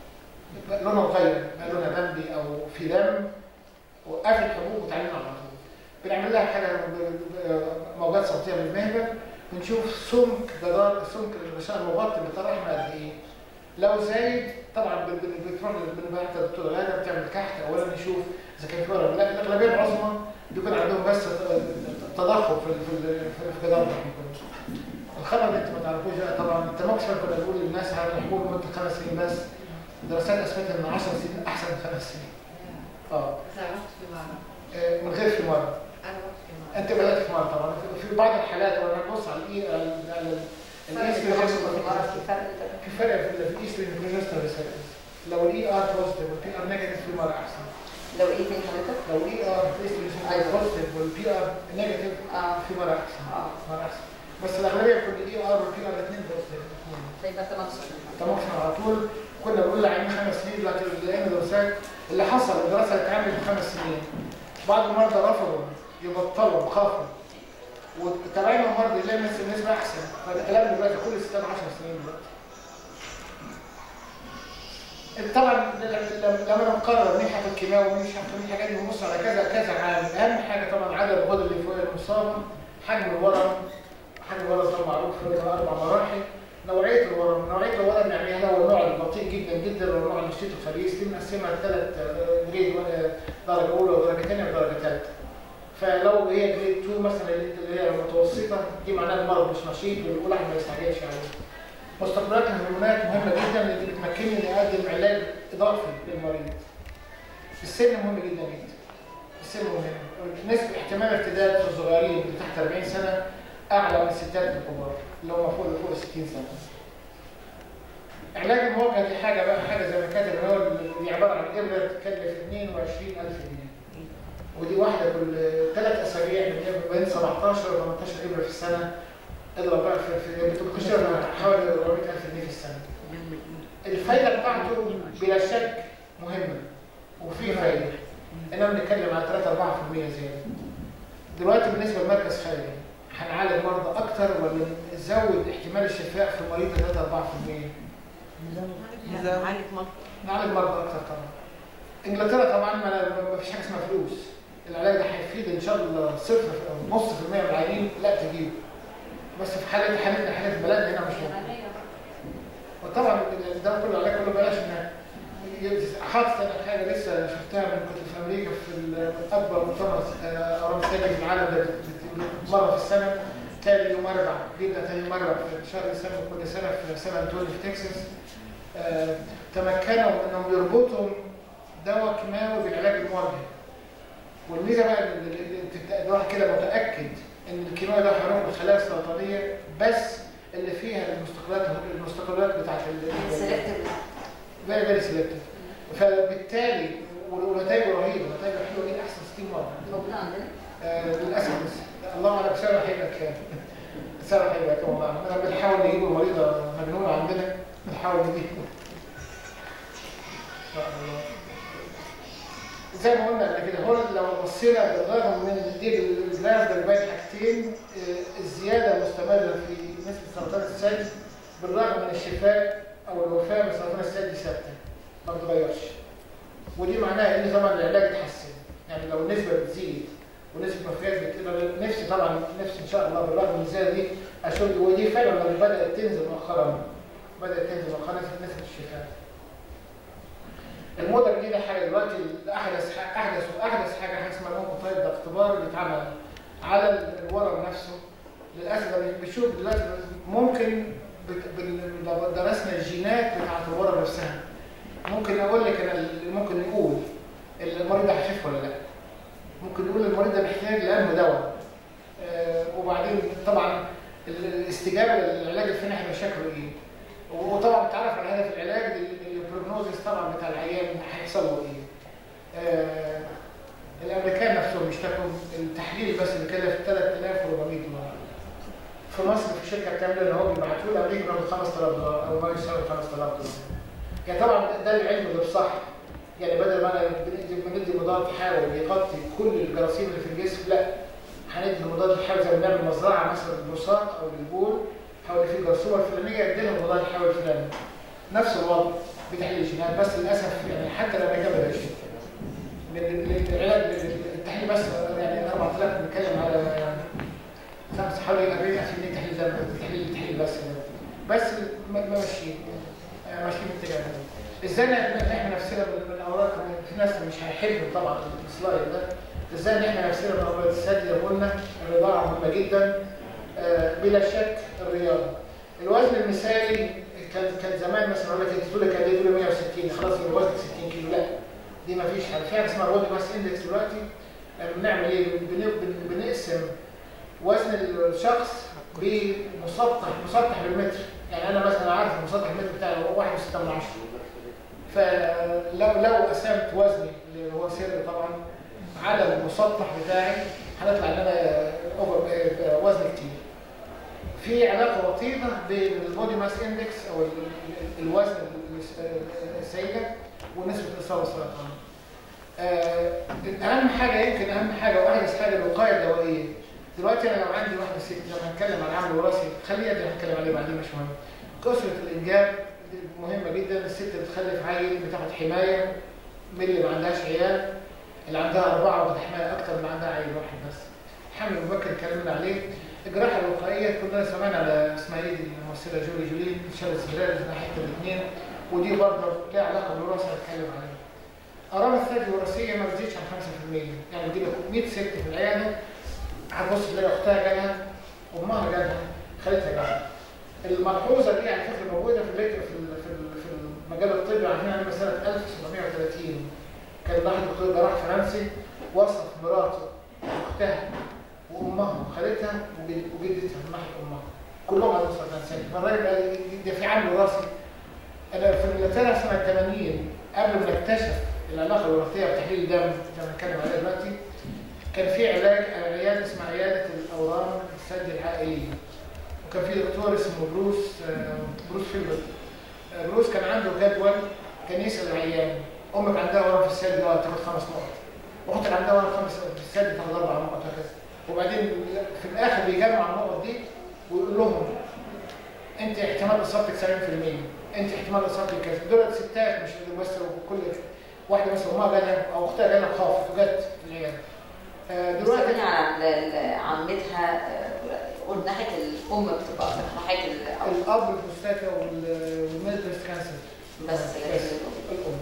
لونها اتغير بقى لونها بامبي او في دم وقفل الحبوب وتعليم على طول بنعمل لها حاجه ب- ب- موجات صوتيه بالمهبل بنشوف سمك جدار سمك الغشاء المبطن بتاع الرحم قد ايه لو زايد طبعا بن- بن- بتروح بنبعت الدكتور غاده بتعمل كحك اولا نشوف اذا كان في ورم لا الاغلبيه العظمى بيكون عندهم بس تضخم في ال- في ال- في جدار الرحم كله الخبر اللي انت ما تعرفوش بقى طبعا انت مكسر كنا بنقول للناس على الحبوب لمده خمس سنين بس دراسات اثبتت ان 10 سنين احسن من خمس سنين اه بس أنا رحت في مرة آه، من غير في مره أنا رحت في مرة انت بدات في مره طبعا في- في بعض الحالات وانا ببص على الاي على- على الايستروجين في فرق ده. في فرق في ال- في الايستروجين بروجسترون ريسبتورز لو الاي ار بوزيتيف والبي ار نيجاتيف في مره احسن لو ايه تاني حضرتك؟ لو الاي ار الايستروجين أيوة. بوزيتيف والبي ار نيجاتيف اه في مره احسن اه مره احسن بس الاغلبيه بيكون الاي ار والبي ار الاثنين بوزيتيف فيبقى تناقص طبعا على طول كنا بنقول لعينين خمس سنين دلوقتي لقينا دراسات اللي حصل الدراسه اللي اتعملت من خمس سنين بعض المرضى رفضوا يبطلوا خافوا وتابعنا المرضى يلاقي الناس النسبه احسن فالكلام دلوقتي كل ستة 10 سنين دلوقتي طبعا لما لما نقرر مين حاطط كيماوي ومين مش حاطط الحاجات دي بنبص على كذا كذا عامل اهم حاجه طبعا عدد الغدد اللي فوق المصابه حجم الورم حجم الورم طبعا معروف له اربع مراحل نوعيه الورم نوعيه الورم يعني هذا هو النوع البطيء جدا جدا والنوع النشيط الخبيث دي بنقسمها لثلاث جريد درجه اولى ودرجه ثانيه ودرجه ثالثه فلو هي جريد 2 مثلا اللي هي متوسطه دي معناها المرض مش نشيط والواحد ما يستعجلش عليه مستقبلات الهرمونات مهمه جدا اللي بتمكنني اني اقدم علاج اضافي للمريض السن مهم جدا جدا السن مهم نسبه احتمال ارتداد في الصغيرين اللي تحت 40 سنه اعلى من الستات الكبار اللي هم فوق فوق 60 سنه علاج المواجهه دي حاجه بقى حاجه زي ما كاتب ان هو دي عباره عن ابره تكلف 22000 جنيه ودي واحده كل ثلاث اسابيع من بين 17 و 18 ابره في السنه اضرب بقى في في بتخش حوالي 400000 جنيه في السنه الفايده بتاعته بلا شك مهمه وفي فايده انما بنتكلم على 3 4% زياده دلوقتي بالنسبه لمركز خيري هنعالج مرضى اكتر ولا نزود احتمال الشفاء في المريض 3 4% نعالج مرضى نعالج مرضى اكتر طبعا انجلترا طبعا ما ما فيش حاجه اسمها فلوس العلاج ده هيفيد ان شاء الله صفر او نص في المية من العيانين لا تجيبه بس في حالة حالتنا حالة بلدنا هنا مش موجود وطبعا ده كله العلاج كله بلاش انها حاطط انا حاجه لسه شفتها من كنت في امريكا في ال- اكبر مؤتمر اورام ثاني في العالم ده بت- بت- مره في السنه تاني يوم اربع بيبدا تاني يوم اربع في شهر ديسمبر كل سنه في سان انطونيو في تكساس آه، تمكنوا انهم يربطوا دواء كيماوي بالعلاج المواجهه والميزه بقى ان ال- ال- ال- الواحد كده متاكد ان الكيماوي ده هيروح بالخلايا السرطانيه بس اللي فيها المستقبلات المستقبلات بتاعت ال- سيلكتيف فيري فيري سيلكتيف فبالتالي ونتائجه رهيبه نتائجه حلوه جدا احسن 60 مره موجودة عندنا آه للاسف بس الله اعلم سعره هيبقى كام سعره هيبقى كام والله احنا بنحاول نجيب المريضه مجنونه عندنا بنحاول نجيب ان شاء الله زي ما قلنا قبل كده هو لو بصينا بالرغم من دي الجراف ده باين حاجتين آه، الزياده المستمره في نسبه سرطان الثدي بالرغم من الشفاء او الوفاه من سرطان الثدي ثابته ما بتتغيرش ودي معناها ان طبعا العلاج اتحسن يعني لو النسبه بتزيد ونسبه الوفيات بتبقى نفسي طبعا نفسي ان شاء الله بالرغم من الزياده دي اشوف ودي فعلا لما بدات تنزل مؤخرا بدات تنزل مؤخرا في نسبه الشفاء الموضه الجديده حاجه دلوقتي احدث احدث واحدث حاجه حاجه اسمها ممكن طيب ده اختبار بيتعمل على الورم نفسه للاسف أنا بنشوف دلوقتي ممكن بت- بال- لو درسنا الجينات بتاعت الورم نفسها ممكن اقول لك انا اللي ممكن نقول المريض ده هيخف ولا لا ممكن نقول المريض ده محتاج لانه دواء آه، وبعدين طبعا ال- الاستجابه للعلاج الفني هيبقى شكله ايه وطبعا تعرف على هدف العلاج البروجنوزيس طبعا بتاع العيان هيحصل له ايه آه، الامريكان نفسهم اشتكوا التحليل بس اللي كلف 3400 دولار في مصر في شركه بتعمل ان هو بيبعتوا له امريكا بياخد 5000 دولار او ما يساوي 5000 دولار يعني طبعا ده العلم ده بصح يعني بدل ما انا بندي بندي مضاد حيوي يغطي كل الجراثيم اللي في الجسم لا هندي مضاد حيوي زي ما بنعمل مزرعه مثلا للبساط او للبول حول في جرثومه الفلانيه ادي لهم مضاد حيوي الفلاني نفس الوضع بتحليل الجينات بس للاسف يعني حتى لما كان بلاش العلاج التحليل بس يعني 4000 بنتكلم على خمس حوالي 40000 جنيه تحليل زي ما تحليل تحليل بس بس ما- ما ماشيين آه، ماشيين بالاتجاه ده ازاي نحمي نفسنا من من الامراض في ناس مش هيحبوا طبعا السلايد ده ازاي نحمي نفسنا من امراض الثدي زي ما قلنا الرضاعه مهمه جدا آه، بلا شك الرياضه الوزن المثالي كان كان زمان مثلا اقول لك انت تقول لك قد ايه تقول 160 خلاص يبقى وزنك 60 كيلو لا دي ما فيش حاجه في حاجه اسمها البودي ماس اندكس دلوقتي آه، بنعمل ايه بن- بن- بنقسم وزن الشخص بمسطح مسطح بالمتر يعني انا مثلا عارف المسطح المتر بتاعي هو 1.6 من 10 فلو لو قسمت وزني اللي هو سر طبعا على المسطح بتاعي هنطلع ان انا اوفر وزن كتير في علاقه وطيده بين البودي ماس اندكس او ال- ال- الوزن السيده ونسبه الاصابه بالسرطان آه، اهم حاجه يمكن اهم حاجه واحدث حاجه الوقايه الدوائيه دلوقتي انا لو عندي واحده ست لما هنتكلم عن العمل الوراثي خليها دي هنتكلم عليه بعدين مش مهم كثره الانجاب دي مهمه جدا الست اللي بتخلف عيل بتاخد حمايه من اللي ما عندهاش عيال اللي عندها اربعه بتاخد حمايه اكتر من اللي عندها عيل واحد بس الحمل المبكر اتكلمنا عليه الجراحه الوقائيه كلنا سمعنا على اسماعيل الممثله جولي جولين شلل سبرال ناحيه الاثنين ودي برضه لها علاقه بالوراثه هنتكلم عليها قرار الثدي الوراثيه ما بتزيدش عن 5% يعني دي لك 100 ست في العياده هتبص تلاقي اختها جالها امها جالها خالتها جالها الملحوظه دي على فكره موجوده في الليتر في ال- في ال- في المجال الطبي عندنا من سنه 1730 كان واحد دكتور جراح فرنسي وصف مراته واختها وامها وخالتها وجد- وجدتها من ناحيه امها كلهم عندهم سرطان ثدي فالراجل قال ده في عامل وراثي انا في انجلترا سنه 80 قبل ما نكتشف العلاقه الوراثيه بتحليل الدم اللي هنتكلم عليها دلوقتي كان في علاج عياده اسمها عياده الاورام الثدي العائليه وكان في دكتور اسمه بروس آه، بروس فيلبر آه، بروس كان عنده جدول كان يسال العيان امك عندها ورم في الثدي اه تاخد خمس نقط واختك عندها ورم خمس في الثدي تاخد اربع نقط وهكذا وبعدين في الاخر بيجمع النقط دي ويقول لهم انت احتمال اصابتك 70% انت احتمال اصابتك كذا دول ستات مش بس كل واحده مثلا امها جالها او اختها جالها خافت وجت في العياده آه، دلوقتي دلوقتي على ال- عمتها آه، قول ناحيه الام بتبقى أكتر، ناحيه الاب الاب البروستاتا والميل بريست كانسر بس لكن الام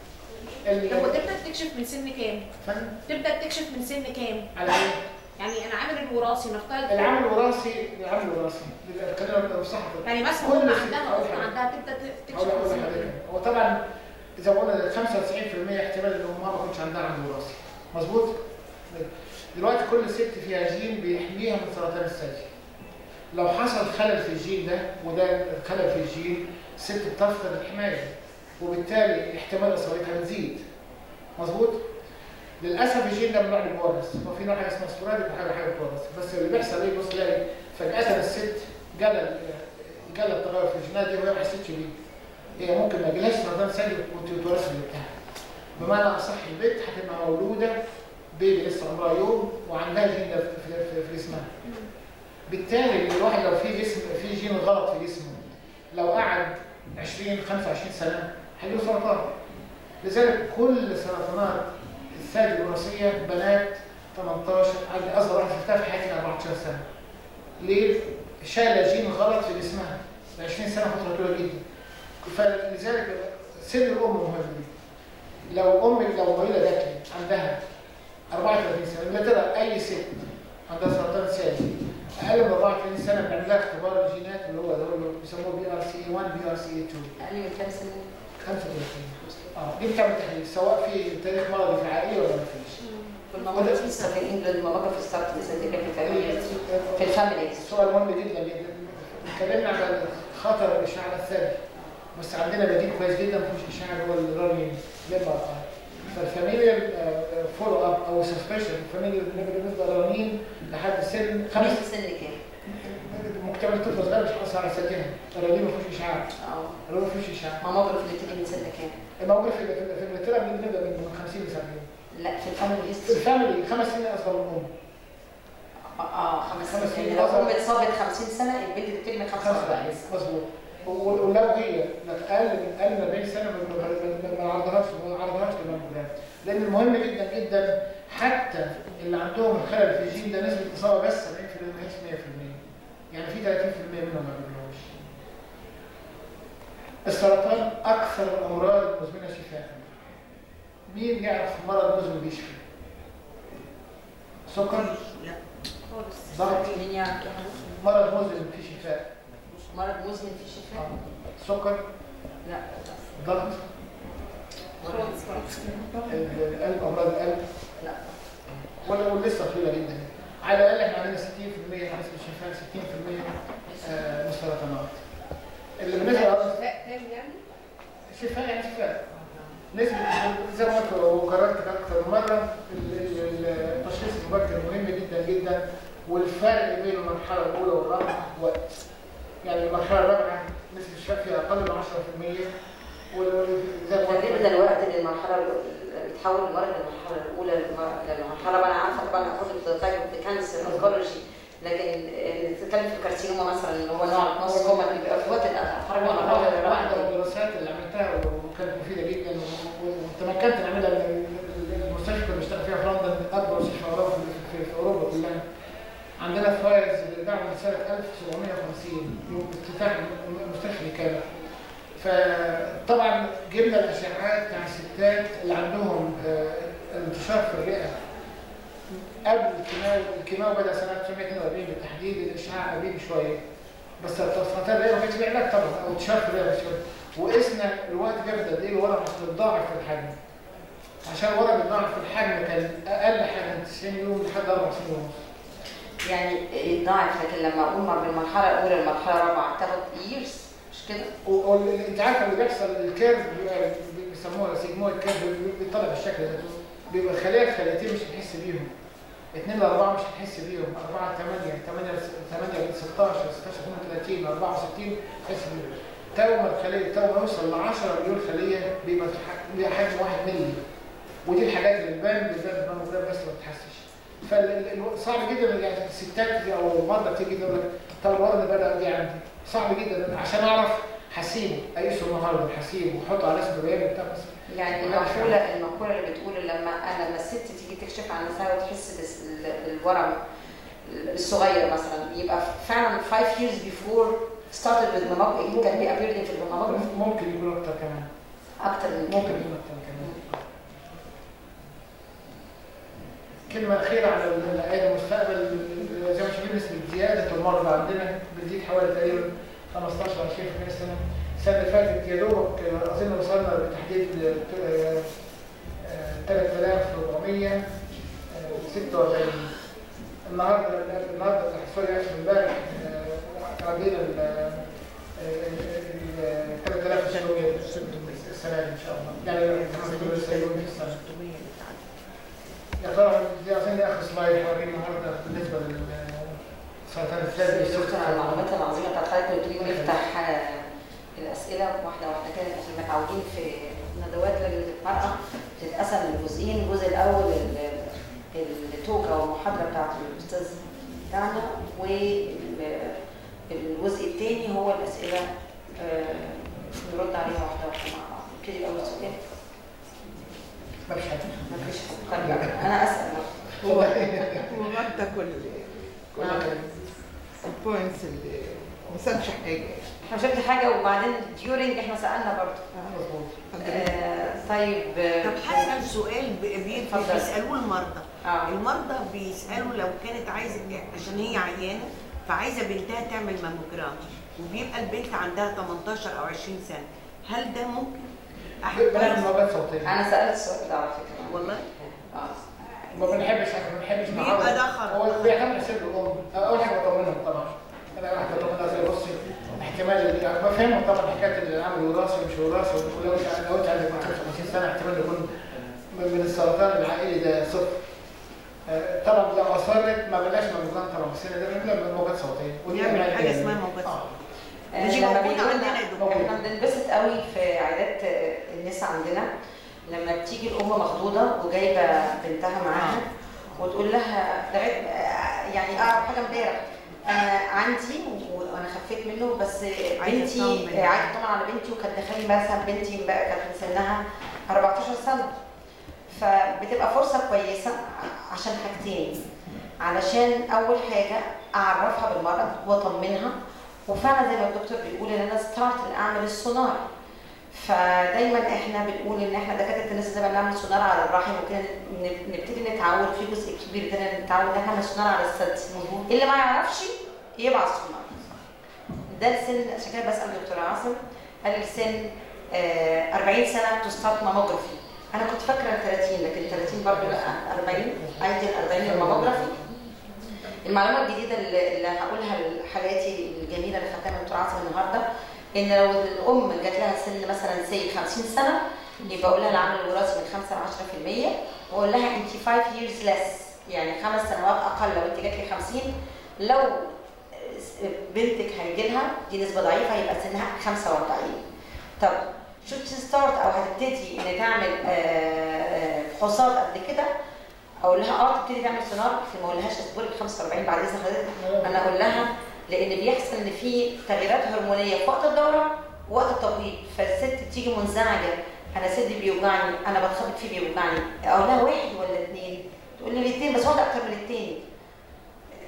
طب ال- وتبدا تكشف من سن كام؟ فن تبدا تكشف من سن كام؟ على ايه؟ يعني انا عامل الوراثي نفترض العامل الوراثي العامل الوراثي خلينا لو صح يعني مثلا كل ام ست- عندها أول اخت حاجة. عندها تبدا ت- هقول تكشف لك من أقول سن لحضرتك كام؟ هو طبعا زي ما قلنا 95% احتمال ان امها ما كانش عندها عامل وراثي مظبوط؟ دلوقتي كل ست فيها جين بيحميها من سرطان الثدي لو حصل خلل في الجين ده وده خلل في الجين الست بتفقد الحمايه وبالتالي احتمال اصابتها بتزيد مظبوط؟ للاسف الجين ده من نوع بيتورث هو في نوع حاجه اسمها سبوراديك وحاجه حاجه بتورث بس اللي بيحصل ايه بص تلاقي فجاه الست جالها جالها التغير في الجينات دي وهي ما حسيتش بيه هي ممكن ما يجيلهاش سرطان ثدي وانت بتورث اللي بتاعها بمعنى اصح البنت هتبقى مولوده بيبي لسه عمرها يوم وعندها جين ده في, في, في جسمها بالتالي الواحد لو في جسم في جين غلط في جسمه لو قعد 20 25 سنه هيجيله سرطان لذلك كل سرطانات الثدي الوراثيه بنات 18 عندي اصغر واحده شفتها في حياتي 14 سنه ليه؟ شايله جين غلط في جسمها 20 سنه فتره طويله جدا فلذلك سن الام مهم جدا لو امك لو مريضه جات لي عندها 34 سنه لا ترى اي ست عندها سرطان ثدي اقل من 34 سنه بنعمل لها اختبار الجينات اللي هو ده اللي بيسموه بي ار سي 1 بي ار سي 2 اقل من كام سنه 35 اه دي بتعمل تحليل سواء في تاريخ مرضي في العائله ولا ما فيش الماموجرافي في انجلند الماموجرافي ستارت سنتين في الفاميليز سؤال مهم جدا جدا اتكلمنا على خطر الاشعاع على الثدي بس عندنا بديل كويس جدا ما فيهوش اشعاع هو الرنين لما فالفاميليال فولو اب او سسبشن الفاميليال بالنسبه للرنين لحد سن خمس خمس سن كام؟ مكتمل طفل صغير مش هيأثر على ثديها الرنين ما فيهوش اشعاع اه الرنين ما فيهوش اشعاع ماموجرافي بتيجي من سن كام؟ الموجود في في في انجلترا بنبدا من من 50 ل 70 لا في الفاميليز في الفاميلي خمس سنين اصغر من الام اه خمس خمس سنين سنين لو أصغر. ام اتصابت 50 سنه البنت بتتم من 45 سنه مظبوط و- ولو هي اقل من اقل من 40 سنه ما- ما ما- ما نعرضهاش ما نعرضهاش للماموجراف لان المهم جدا جدا حتى اللي عندهم خلل في الجين ده نسبه اصابه بس 70% ما هيش 100% يعني في 30% منهم ما بيجيلهوش السرطان اكثر الامراض المزمنه شفاء مين يعرف مرض مزمن بيشفي سكر خالص ضغط مين يعرف مرض مزمن في شفاء مرض مزمن في شفاء؟ سكر لا ضغط خالص خالص القلب امراض القلب لا ولا ولسه طويله جدا على الاقل احنا عندنا 60% نسبه شفاء 60% آه، من السرطانات اللي بالنسبه شفاء تام يعني؟ شفاء يعني شفاء نسبه زي ما قلت وكررت اكثر من مره ال- ال- التشخيص المبكر مهم جدا جدا والفرق بين المرحله الاولى والرابعه وقت يعني المرحله الرابعه نسبه الشفاء فيها اقل من 10% وزي ما قلت تقريبا الوقت للمرحله الأولى- بيتحول المرض من المرحله الاولى للمر- للمرحله انا عارفه طبعا اخد طيب في كانسر اونكولوجي لكن بتتكلم في الكارسينوما مثلا اللي هو نوع النص هو بيبقى في وقت الحرب واحدة والمرحله واحدة من الرابعه الدراسات اللي عملتها وكانت مفيدة جدا وتمكنت من عملها من المستشفى اللي بشتغل فيها في لندن أكبر مستشفى أوروبا في, في, في أوروبا كلها 1750 يوم افتتاح المستشفى كامل فطبعا جبنا الاشعاعات بتاع الستات اللي عندهم آه، انتشار في الرئه قبل الكيماوي الكيماوي بدا سنه 1942 بالتحديد الاشعاع قبليه بشويه بس سرطان الرئه ما كانش ليه علاج طبعا او انتشار في الرئه بشويه وقسنا الوقت بياخد قد ايه الورم عشان يتضاعف في الحجم عشان الورم يتضاعف في الحجم كان اقل حاجه من 90 يوم لحد 4 سنين ونص يعني ضاعف لكن لما اقول من المرحله الاولى للمرحله الرابعه تاخد years مش كده؟ وانت عارف اللي بيحصل الكيرف بيبقى بيسموها سيجمويد كيرف بيطلع بالشكل ده بيبقى الخليه الخليتين مش هتحس بيهم اثنين لاربعه مش هتحس بيهم اربعه ثمانيه ثمانيه ثمانيه 16 16 32 64 تحس بيهم تو ما الخليه تو ما يوصل ل 10 مليون خليه بيبقى بيبقى حجم 1 مللي ودي الحاجات اللي تبان بالذات الماموجراف بس ما بتحسش فصعب جدا يعني الستات او المرضى بتيجي تقول لك طب الورم بدا دي عندي صعب جدا عشان اعرف حسيبه اقيسه النهارده حسيبه واحطه على اسم بيان بتاع بس يعني المقوله المقوله اللي بتقول لما انا لما الست تيجي تكشف عن نفسها وتحس بس- بالورم الصغير مثلا يبقى فعلا 5 years before started with mammography كان بي appeared في الماموجرافي ممكن يكون اكتر كمان اكتر من ممكن يكون اكتر كمان كلمة أخيرة على العيادة المستقبل زي ما شايفين نسبة زيادة المرضى عندنا بتزيد حوالي تقريبا 15 20 في السنة السنة اللي فاتت يا دوبك أظن وصلنا بالتحديد ل 3446 النهارده النهارده سوري اسف امبارح آه، عدينا ال ال 3600 السنة دي إن شاء الله يعني 500 في السنة يا ترى دي عايزين دي اخر سلايد حوالين النهارده بالنسبه للسرطان الثدي شكرا على المعلومات العظيمه بتاعت حضرتك قلت لي نفتح آه، الاسئله واحده واحده كده احنا متعودين في ندوات لجنه المراه بتتقسم لجزئين الجزء الاول ال- التوكه والمحاضره بتاعت الاستاذ بتاعنا والجزء الثاني هو الاسئله آه، نرد عليها واحده واحده مع بعض نبتدي باول سؤال مفيش حاجه مفيش طيب انا اسال هو وغطى كل كل البوينتس اللي ما سابش حاجه احنا مش هنكتب حاجه وبعدين ديورنج احنا سالنا برضه مظبوط آه طيب آه، طب هسأل سؤال ب- بي- اتفضل. بيسألوه المرضى اه المرضى بيسألوا لو كانت عايزة عشان هي عيانة فعايزة بنتها تعمل ماموجرام وبيبقى البنت عندها 18 أو 20 سنة هل ده ممكن؟ بنعمل أحب موجات صوتيه انا سالت السؤال ده على فكره والله اه ما بنحبش ما بنحبش بيبقى نعرض. ده خطأ. هو بيعتمد على سر الام اول حاجه بطمنهم طبعا انا واحد بطمنها زي بصي احتمال يعني بفهمهم طبعا حكايه العمل وراثي ومش وراثي ولو انت لو انت عندك 50 سنه احتمال يكون من من السرطان العائلي ده صفر آه، طبعا لو اصرت ما بلاش ماموجرام طبعا في السن ده بنعمل موجات صوتيه ودي نعمل أمان حاجة تاني. اسمها موجات آه. آه، ودي لما موجودة بيجوا عندنا لنا- يا دكتور. احنا بننبسط قوي في عيادات آه، النساء عندنا لما بتيجي الام مخضوضه وجايبه بنتها معاها وتقول لها لغايه آه، يعني اعرف حاجه امبارح انا عندي وانا خفيت منه بس عايزة بنتي أطمن. آه، عايزه اطمن على بنتي وكانت دخلي مثلا بنتي بقى كانت سنها 14 سنه فبتبقى فرصه كويسه عشان حاجتين علشان اول حاجه اعرفها بالمرض واطمنها وفعلا زي ما الدكتور بيقول ان انا ستارت اعمل السونار فدايما احنا بنقول ان احنا دكاتره الناس زي ما بنعمل سونار على الرحم وكده ن- نبتدي نتعود في جزء كبير جدا نتعود ان احنا نعمل سونار على الثدي اللي ما يعرفش يبعت سونار ده السن عشان كده بسال دكتور عاصم قال لي السن آه، 40 سنه تو ستارت ماموجرافي انا كنت فاكره 30 لكن 30 برضه لا 40 عايزه ال 40 للماموجرافي المعلومه الجديده اللي اللي هقولها لحالاتي الجميله اللي خدتها من دكتور عاصم النهارده ان لو الام جات لها سن مثلا سي 50 سنه يبقى اقول لها العامل الوراثي من 5 ل 10% واقول لها انت 5 years less يعني خمس سنوات اقل لو انت جات لي 50 لو بنتك هيجي لها دي نسبه ضعيفه هيبقى سنها 45 طب should she start او هتبتدي ان تعمل آه، آه، فحوصات قبل كده اقول لها اه تبتدي تعمل سونار بس ما اقولهاش اصبري 45 بعد اذن حضرتك انا اقول لها لان بيحصل ان في تغييرات هرمونيه في وقت الدوره ووقت التبويض فالست تيجي منزعجه انا صدري بيوجعني انا بتخبط فيه بيوجعني اقول لها واحد ولا اثنين تقول لي الاثنين بس واحد اكتر من الثاني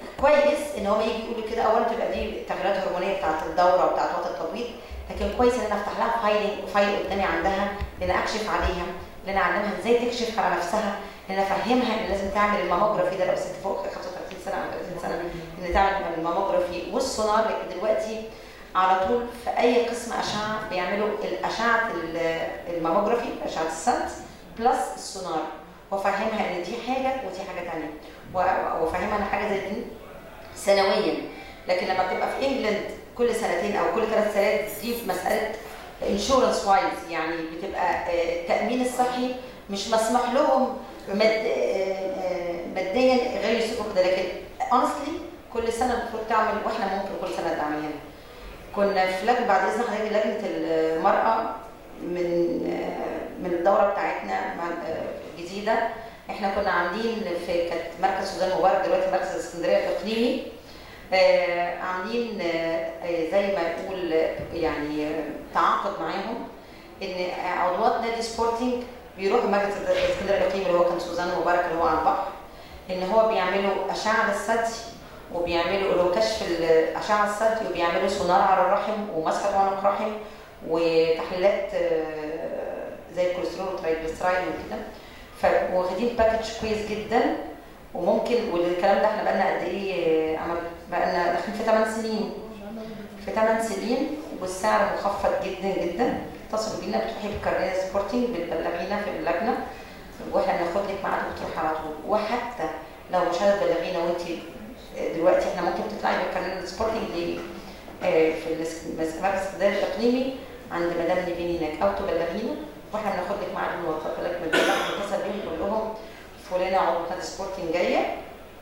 كويس ان هو يجي يقول لي كده اولا تبقى دي التغييرات الهرمونيه بتاعت الدوره وبتاعت وقت التبويض لكن كويس ان انا افتح لها فايل فايل قدامي عندها ان انا اكشف عليها ان انا اعلمها ازاي تكشف على نفسها ان انا افهمها ان لازم تعمل الماموجرافي ده لو ست فوق 35 سنه او 30 سنه ان تعمل الماموجرافي والسونار لكن دلوقتي على طول في اي قسم اشعه بيعملوا الاشعه ال- الماموجرافي اشعه السد بلس السونار وافهمها ان دي حاجه ودي حاجه ثانيه وافهمها ان حاجه زي دي سنويا لكن لما بتبقى في انجلند كل سنتين او كل ثلاث سنوات دي مساله انشورنس وايز يعني بتبقى آه، التامين الصحي مش مسموح لهم مد آه، آه، ماديا غير يصرفوا كده لكن honestly كل سنه المفروض تعمل واحنا ممكن كل سنه نعملها كنا في لجنه بعد اذن حضرتك لجنه المراه من آه، من الدوره بتاعتنا مع- آه، الجديده احنا كنا عاملين في كانت مركز سوزان مبارك دلوقتي مركز اسكندريه الاقليمي آه، عاملين آه، آه، زي ما يقول آه، يعني آه، تعاقد معاهم ان عضوات نادي سبورتنج بيروحوا مركز اسكندريه الاقليمي اللي هو كان سوزان مبارك اللي هو على البحر ان هو بيعملوا اشعه للثدي وبيعملوا اللي هو كشف الاشعه الثدي وبيعملوا سونار على الرحم ومسحه عنق رحم وتحليلات آه، زي الكوليسترول والترايجليسرايد وكده فواخدين باكج كويس جدا وممكن والكلام ده احنا بقالنا قد ايه عمل بقالنا داخلين في 8 سنين في 8 سنين والسعر مخفض جدا جدا اتصلوا بينا بتروحي بكارنيه سبورتنج بتبلغينا في اللجنه واحنا بناخد لك ميعاد وبتروحي على طول وحتى لو مش هتبلغينا وانت دلوقتي احنا ممكن تطلعي بالكارنيه سبورتنج ل- آه، في الاس- مركز اسكندريه الاقليمي عند مدام نيفين هناك او تبلغينا واحنا بناخد لك ميعاد ونوثق لك من البلد نتصل بيهم نقول لهم فلانه عضو نادي سبورتنج جايه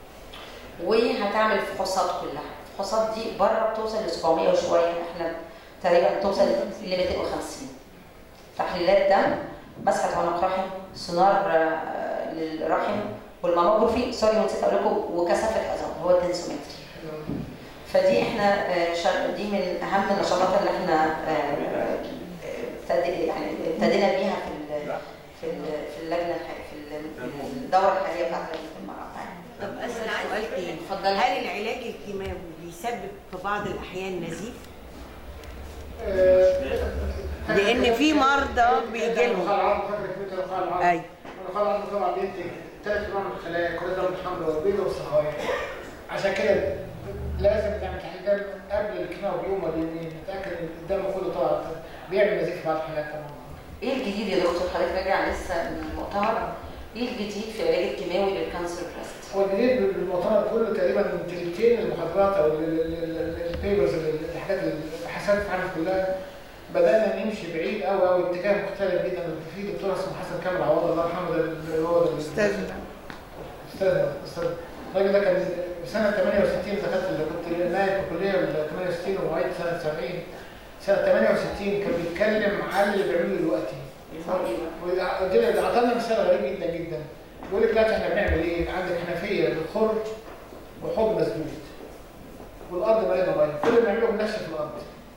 وهتعمل الفحوصات كلها الفحوصات دي بره بتوصل ل 700 وشويه احنا تقريبا بتوصل ل 250 تحليلات دم مسحه عنق رحم سونار آه، للرحم والماموجرافي سوري نسيت اقول لكم وكثافه عظام هو الدنسومتري فدي احنا آه، شغ- دي من اهم النشاطات اللي احنا آه، آه، ابتدي- يعني ابتدينا بيها في ال- في ال- في اللجنه الح- في ال- الدوره الحاليه بتاعت لجنه المراه طب اسال سؤال تاني اتفضلي. هل العلاج الكيماوي بيسبب في بعض الاحيان نزيف؟ لأن في مرضى بيجي لهم. النخاع العظمي فاكر كلمه النخاع العظمي ايوه النخاع العظمي طبعا بينتج ثلاث انواع من الخلايا كل ده الحمراء والبيضاء والصفراء عشان كده لازم نعمل تحليل دم قبل الكيماوي بيوم ولا يومين نتاكد ان الدم كله طلع بيعمل نزيف في بعض الحالات طبعا ايه الجديد يا دكتور حضرتك راجع لسه من المؤتمر ايه الجديد في العلاج الكيماوي للكانسر بريست؟ هو الجديد بالمؤتمر كله تقريبا من تلتين المحاضرات او البيبرز الحاجات الابحاثات اللي اتعملت كلها بدانا نمشي بعيد قوي قوي اتجاه مختلف جدا في دكتور اسمه حسن كامل عوض الله يرحمه ده اللي هو ده استاذنا استاذ استاذ الراجل ده كان سنه 68 دخلت اللي كنت نايب في الكليه ال 68 ومعيد سنه 70 سنه 68 كان بيتكلم عن اللي بيعمله دلوقتي وده عطانا مثال غريب جدا جدا بيقول لك دلوقتي احنا بنعمل ايه؟ عندك حنفيه بالخر وحوض مسدود والارض مليانه ميه كل اللي بنعمله بننشف الارض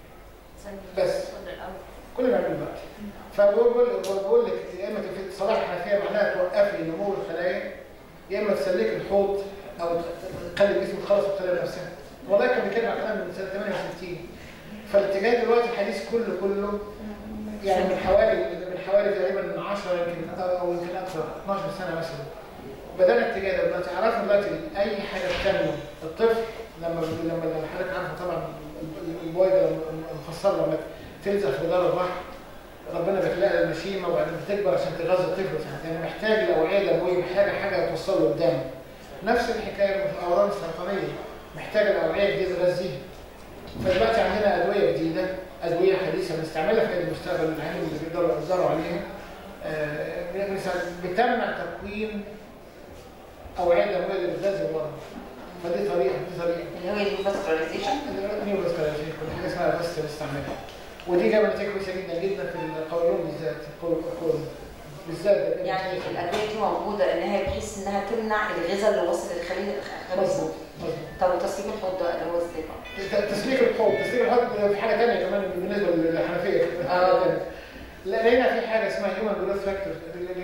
بس كل اللي بنعمله دلوقتي فبقول بقول بقول لك يا اما تف- تصلحي الحنفيه معناها توقفي نمو الخلايا يا اما تسلكي الحوض او تخلي الجسم يتخلص من الخلايا نفسها والله كان بيتكلم عن كلام من سنه 68 فالاتجاه دلوقتي الحديث كله كله يعني من حوالي من حوالي تقريبا من 10 يمكن او يمكن اكثر 12 سنه مثلا بدانا الاتجاه ده دلوقتي عرفنا دلوقتي اي حاجه بتنمو الطفل لما لما لما حضرتك عارفه طبعا البويضه المخصصه لما تلزق في جدار الرحم ربنا بيخلقها المشيمه وبعدين بتكبر عشان تغذي الطفل يعني محتاج الاوعيه الدمويه محتاج حاجه توصل له الدم نفس الحكايه في الاورام السرطانيه محتاج الاوعيه دي تغذيها فدلوقتي عندنا ادويه جديده ادويه حديثه بنستعملها في المستقبل العلم اللي بيقدروا يقدروا عليها آه، مثلا بتمنع تكوين اوعيه دمويه اللي بتغذي الورم فدي طريقه دي طريقه اللي هو الفاسكولاريزيشن نيوروسكالوجي كل حاجه اسمها بس بنستعملها ودي جابت نتيجه كويسه جدا جدا في القولون بالذات القولون بالذات يعني الادويه دي موجوده ان هي بحيث انها تمنع الغذاء اللي وصل للخليج الخليج مظبوط مظبوط طب وتسليك الحوض ده اللي هو ازاي بقى؟ تسليك الحوض تسليك الحوض في حاجه ثانيه كمان بالنسبه للحنفيه آه. حاجة تانية. لا لقينا في حاجه اسمها هيومن جروث فاكتور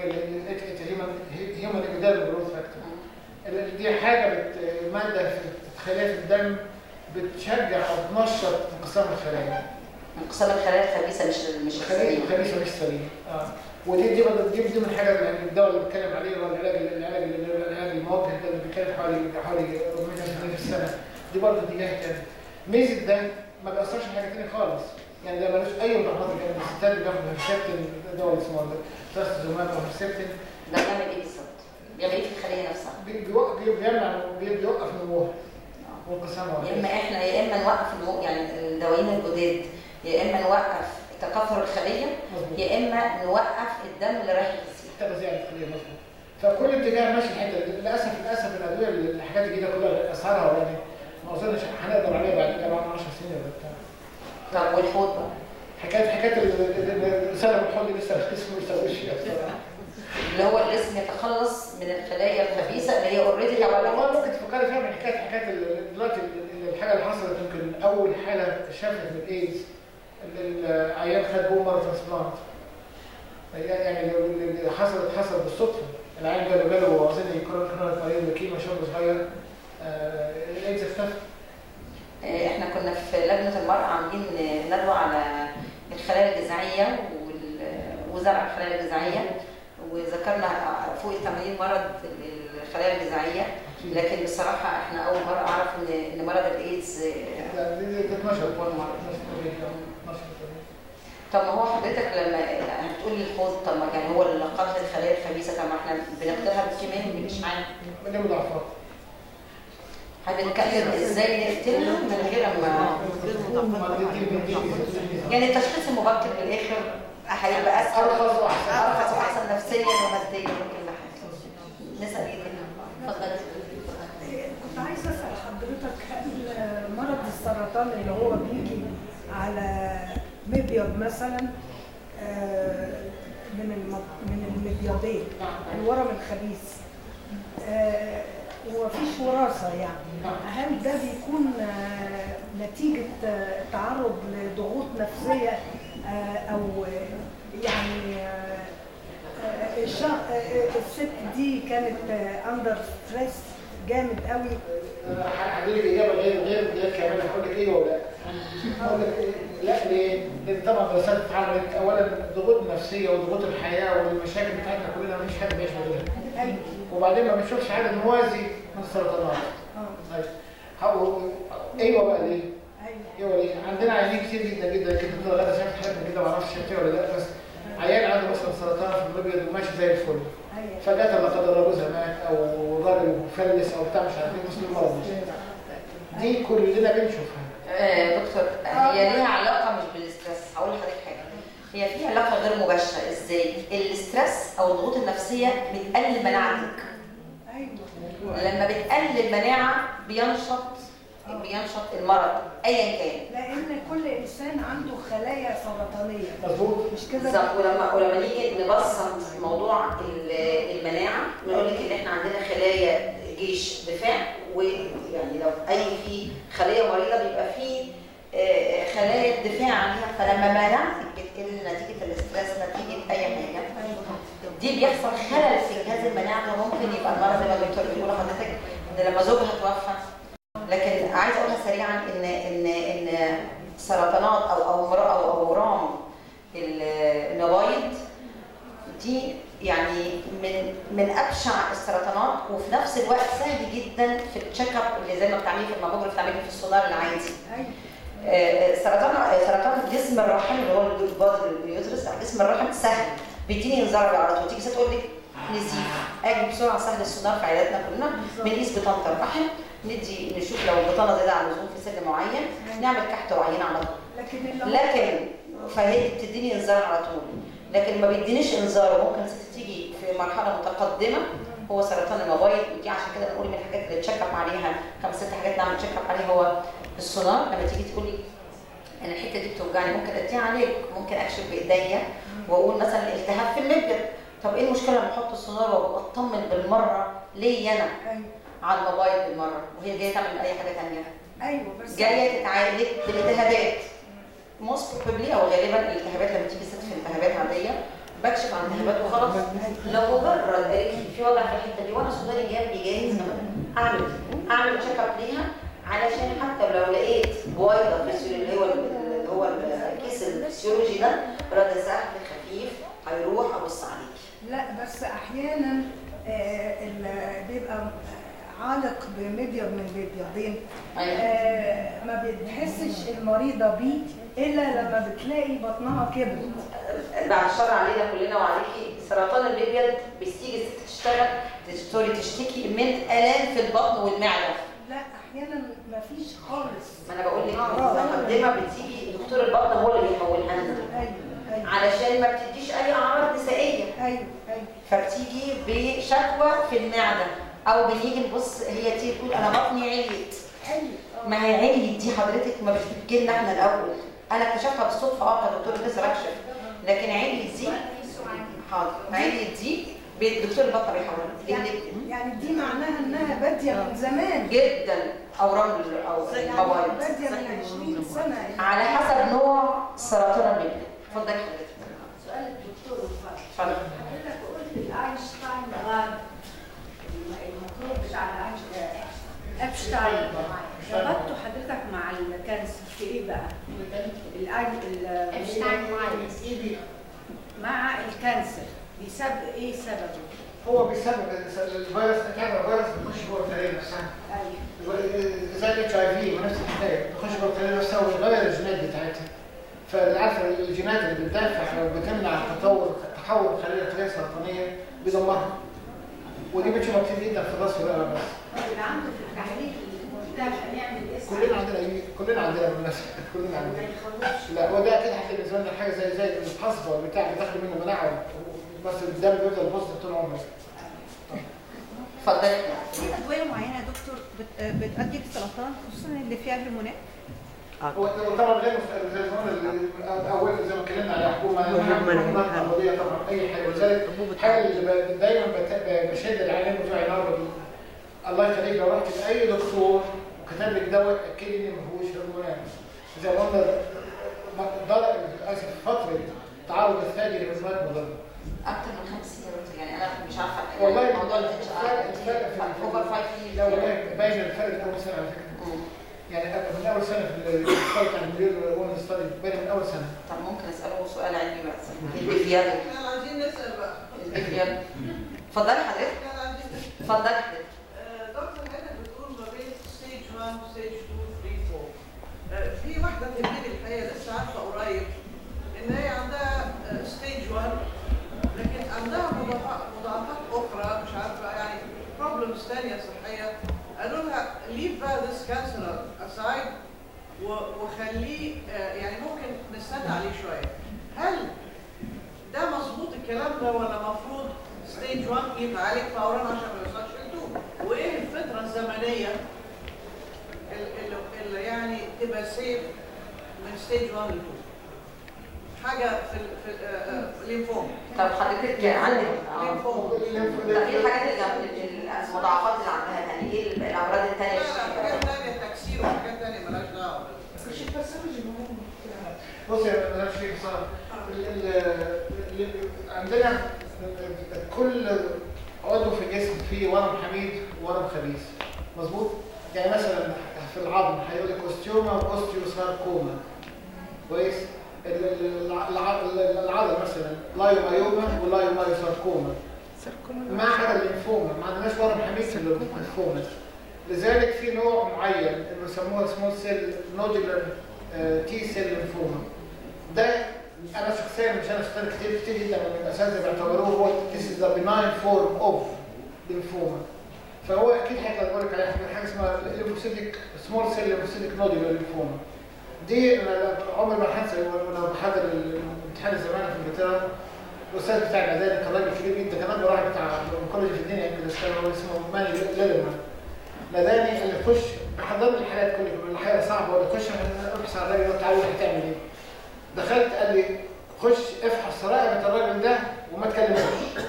هيومن هيومن ايبيدال جروث فاكتور دي حاجه بت ماده خلايا في الدم بتشجع او تنشط انقسام الخلايا انقسام الخلايا الخبيثه مش مش الخلية السليمه الخبيثة مش سليمة اه ودي دي برضه دي دي من الحاجة اللي الدواء اللي بتكلم عليه هو العلاج العلاج العلاج الموجه ده اللي بيتكلم حوالي حوالي 400 جنيه في السنة دي برضه اتجاه تاني ميزة ده ما بيأثرش في حاجة تانية خالص يعني ده ملوش أي مضاعفات جانبية الستات اللي بياخدوا هيرسبتين الدواء اللي اسمه تراستوزوماب أو هيرسبتين ده بيعمل ايه بالظبط؟ بيعمل ايه في الخليه نفسها؟ بي- بيوقف بي- بيمنع بي- بيوقف نموها وانقسامها يا اما احنا يا اما نوقف المو... يعني الدوايين الجداد يا اما نوقف تكاثر الخليه مظبوط يا اما نوقف الدم اللي رايح للغسيل التغذية الخلية مظبوط فكل اتجاه ماشي الحته دي للاسف للاسف الادويه الحاجات الجديده كلها اسعارها يعني ما اظنش هنقدر عليها بعد كده بعد 10 سنين ولا بتاع طب والحوض بقى؟ حكايه حكايه ال- ال- ال- السنه الحوض دي لسه لسه ما اشتغلوش فيها بصراحه اللي هو الاسم يتخلص من الخلايا الخبيثه اللي هي اوريدي والله ممكن تفكري فيها من حكايه حكايه ال- دلوقتي ال- ال- الحاجه اللي حصلت يمكن اول حاله شافت من الايدز ال- العيان خد بوم مره ترانسبلانت يعني ال- ال- حصلت حصلت بالصدفه العيان جاله جاله اظن كورونا كورونا مريض لكيمو شاب صغير آه، الايدز اختفى آه، احنا كنا في لجنه المراه عاملين ندوه على الخلايا الجذعيه وال- وزرع الخلايا الجذعيه وذكرنا فوق ال 80 مرض الخلايا الجذعيه لكن بصراحه احنا اول مره اعرف ان ان مرض الايدز آه، لا، دي دي 12 اول مره 12 12 طب ما هو حضرتك لما هتقولي الحوض طب ما يعني هو اللي قتل الخلايا الخبيثه طب ما احنا بنقتلها بالكيماوي بالاشعاع من مضاعفات هنتكلم ازاي نقتلها من غير ما يعني التشخيص المبكر بالاخر هيبقى اسهل ارخص واحسن ارخص واحسن نفسيا وماديا وكل حاجه نسال ايه تاني؟ اتفضلي كنت عايزه اسال حضرتك هل مرض السرطان اللي هو بيجي على مبيض مثلا آه، من الم- من المبيضين الورم الخبيث آه، ومفيش وراثه يعني هل ده بيكون آه، نتيجه آه، تعرض لضغوط نفسيه آه، او آه، يعني آه، آه، الشا- آه، الست دي كانت اندر ستريس جامد قوي هدي لك اجابه غير غير غير كامله هقول لك ايه ولا لا هقول لك إيه؟ لا ليه؟ لان طبعا دراسات اتعملت اولا الضغوط النفسيه وضغوط الحياه والمشاكل بتاعتنا كلنا مفيش حد بيعيش من غيرها ايوه وبعدين ما بنشوفش عدد موازي من السرطانات اه طيب هقول- ايوه بقى ليه؟ ايوه ايوه ليه؟ عندنا عيانين كتير جدا جدا كده دكتور غدا شافت حاجات من كده ما اعرفش شفتها ولا لا بس عيان عنده مثلا سرطان في الابيض وماشي زي الفل ايوه فجاه لا قدر الله جوزها مات او راجل مفلس او بتاع مش عارف ايه مسلم مرض دي كلنا بنشوفها آه، دكتور هي ليها علاقه مش بالاسترس هقول لحضرتك حاجه هي في علاقه غير مباشره ازاي الاسترس او الضغوط النفسيه بتقلل مناعتك ايوه لما بتقلل المناعه بينشط بينشط المرض ايا كان لان كل انسان عنده خلايا سرطانيه مظبوط مش كده بالظبط ولما ولما نيجي نبسط موضوع ال- المناعه نقول لك ان احنا عندنا خلايا جيش دفاع ويعني لو اي في خليه مريضه بيبقى في آه، خلايا دفاع عليها فلما مناعتك بتقل نتيجه الاسترس نتيجه اي حاجه دي بيحصل خلل في جهاز المناعه ممكن يبقى المرض زي ما الدكتور بيقول لحضرتك ان لما زوجها توفى لكن عايزه اقولها سريعا ان ان ان سرطانات او او امراء او اورام ال- النبايض دي يعني من من ابشع السرطانات وفي نفس الوقت سهل جدا في التشيك اب اللي زي ما بتعملي في الماموجراف بتعملي في السونار العادي ايوه آه، سرطان آه، سرطان جسم الرحم اللي هو البادر اليوترس او جسم الرحم سهل بيديني انذار على طول تيجي ست تقول لك نزيف اجي بسرعه سهل السونار في عياداتنا كلنا بنقيس بطانه الرحم ندي نشوف لو البطانه زياده عن اللزوم في سن معين نعمل كحت وعينه على طول لكن اللي هو لكن فهي بتديني انذار على طول لكن ما بيدينيش انذار وممكن ست تيجي في مرحله متقدمه هو سرطان المبايض ودي عشان كده بنقول من الحاجات اللي تشيك اب عليها خمس ست حاجات نعمل تشيك اب عليها هو السونار لما تيجي تقولي انا الحته دي بتوجعني ممكن اديها عليك ممكن اكشف بايديا واقول مثلا التهاب في المبيض طب ايه المشكله لما احط السونار وابقى اطمن بالمره ليا انا ايوه على الموبايل بالمره وهي جايه تعمل اي حاجه ثانيه ايوه بس جايه تتعالج بالالتهابات موست بروبلي او غالبا الالتهابات لما تيجي ست في التهابات عاديه بكشف عن التهابات وخلاص لو مجرد قالت لي في وجع في الحته دي وانا صدري جنبي جاهز اعمل اعمل تشيك اب ليها علشان حتى لو لقيت بويضه فيسيولوجي اللي هو اللي هو الكيس الفسيولوجي ده رد سهل خفيف هيروح ابص عليكي لا بس احيانا آه، ال- بيبقى عالق بمبيض من البيضين آه، ما بتحسش المريضه بيه الا لما بتلاقي بطنها كبرت بعد الشر علينا كلنا وعليكي سرطان البيبيض بتيجي الست تشتغل سوري تشتكي من الام في البطن والمعده لا احيانا ما فيش خالص ما انا بقول لك آه. المقدمه بتيجي دكتور البطن هو اللي بيحولها لنا ايوه ايوه علشان ما بتديش اي اعراض نسائيه ايوه ايوه فبتيجي بشكوى في المعده او بنيجي نبص هي تيجي تقول انا بطني عليت ايوه آه. ما هي عليت دي حضرتك ما بتجي لنا احنا الاول انا اكتشفتها بالصدفه اه كدكتور لسه بكشف لكن عليت دي حاضر عليت دي بي- دكتور البطن بيحولها يعني, لان يعني دي معناها انها باديه من زمان جدا او رمل او يعني موارد باديه من 20 سنه يعني. على حسب نوع سرطان البيبي اتفضلي حضرتك سؤال الدكتور وفاء اتفضلي حضرتك قلت الاينشتاين غاب الميكروب بتاع الأينش- ابشتاين ربطته حضرتك مع الكانسر في ايه بقى؟ الأين- ال- ابشتاين مايلز مع الكانسر بسبب ايه سببه؟ هو بيسبب الفيروس اتابع فيروس بيخش جوه الخليه نفسها ايوه زي الاتش اي في ونفس الحكايه بيخش جوه الخليه نفسها ويغير الجينات بتاعتها فعارفه الجينات اللي بتدافع او بتمنع تطور تحول الخليه لخليه سرطانيه بيدمرها ودي بتشوفها كتير جدا في الراس والرقبه بس اللي عنده في التحليل المفتاح هنعمل اسم كلنا عندنا كلنا عندنا بالمناسبه كلنا ما عندنا يخوفش لا وده اكيد هتلاقي بالنسبه لنا حاجه زي زي الحصبه والبتاع بتاخد منه مناعه بس الدم بيفضل بوزيتيف طول عمره اتفضلي في ادويه معينه يا دكتور بت- بتؤدي للسرطان خصوصا اللي فيها هرمونات هو طبعا غير مست- زي ما قلنا اول زي ما اتكلمنا على حكومه الحكومه طبعا اي حاجه ولذلك الحاجه اللي ب- دايما بت- ب- بشد العيان بتوعي النهارده الله يخليك لو رحت لاي دكتور وكتب لك دواء اتاكدي ان ما فيهوش هرمونات زي ما قلنا م- ضرر اسف فتره تعرض الثدي لهرمونات مضره اكتر من خمس سنين يا دكتور. يعني انا مش عارفه والله يعني موضوع الفرق- الفرق في- اوفر فايف لا والله باين الفرق من اول سنه على فكره يعني من اول سنه في الستارت بتاع المدير وان ستادي باين من اول سنه طب ممكن اساله سؤال علمي بس البيبيان احنا عايزين نسال بقى البيبيان اتفضلي حضرتك احنا عايزين نسال اتفضلي حضرتك آه، دكتور هنا بتقول ما بين ستيج 1 ستيج 2 3 4 آه، في واحده تهمني الحقيقه لسه عارفه قريب ان هي عندها ستيج 1 لكن عندها مضاعفات مضاعفات اخرى مش عارفه يعني بروبلمز ثانيه صحيه قالوا لها ليف بقى ذس كانسر اسايد وخليه آه، يعني ممكن نستنى عليه شويه هل ده مظبوط الكلام ده ولا المفروض ستيج 1 يتعالج فورا عشان ما يوصلش ل 2 وايه الفتره الزمنيه اللي, اللي يعني تبقى سيف من ستيج 1 ل 2 حاجه في ال- في آه، آه، الليمفوم طب حضرتك عندك آه. الليمفوم طب ايه الحاجات اللي اللي- المضاعفات اللي عندها يعني ايه الامراض الثانيه لا لا حاجات ثانيه تكسير وحاجات ثانيه مالهاش دعوه مش الباثولوجي مهم بص يا مدام شريف صار ال- ال- ال- عندنا كل عضو في الجسم فيه ورم حميد وورم خبيث مظبوط يعني مثلا في العظم هيقول لك اوستيوما واوستيوساركوما كويس ال- ال- الع- الع- العضل مثلا لايومايوما ولايومايوساركوما ما عدا الليمفوما ما عندناش ورم حميد في الليمفوما لذلك في نوع معين اللي بيسموها سمول سيل نودولار تي سيل ليمفوما ده انا شخصيا مش انا شخصيا كتير كتير جدا من الاساتذه بيعتبروه هو this is the benign form of lymphoma فهو اكيد هيطلع لك على حاجه حاجه اسمها ليمفوسيتك سمول سيل ليمفوسيتك نودولار ليمفوما دي انا عمري ما هنسى وانا بحضر الامتحان زمان في انجلترا الاستاذ بتاع المدارس كان راجل كبير جدا كان راجل واحد بتاع كولج في الدنيا يمكن اسمه هو اسمه ماني ليلرمان ناداني اللي يخش بحضر لي الحالات كل الحاله صعبه ولا يخش ابحث عن الراجل ده تعالى هتعمل ايه؟ دخلت قال لي خش افحص رقبه الراجل ده وما تكلموش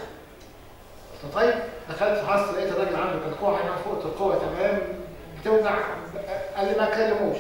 قلت طيب دخلت فحصت لقيت الراجل عنده كلكوع هنا فوق القوه تمام بتوجع قال لي ما تكلموش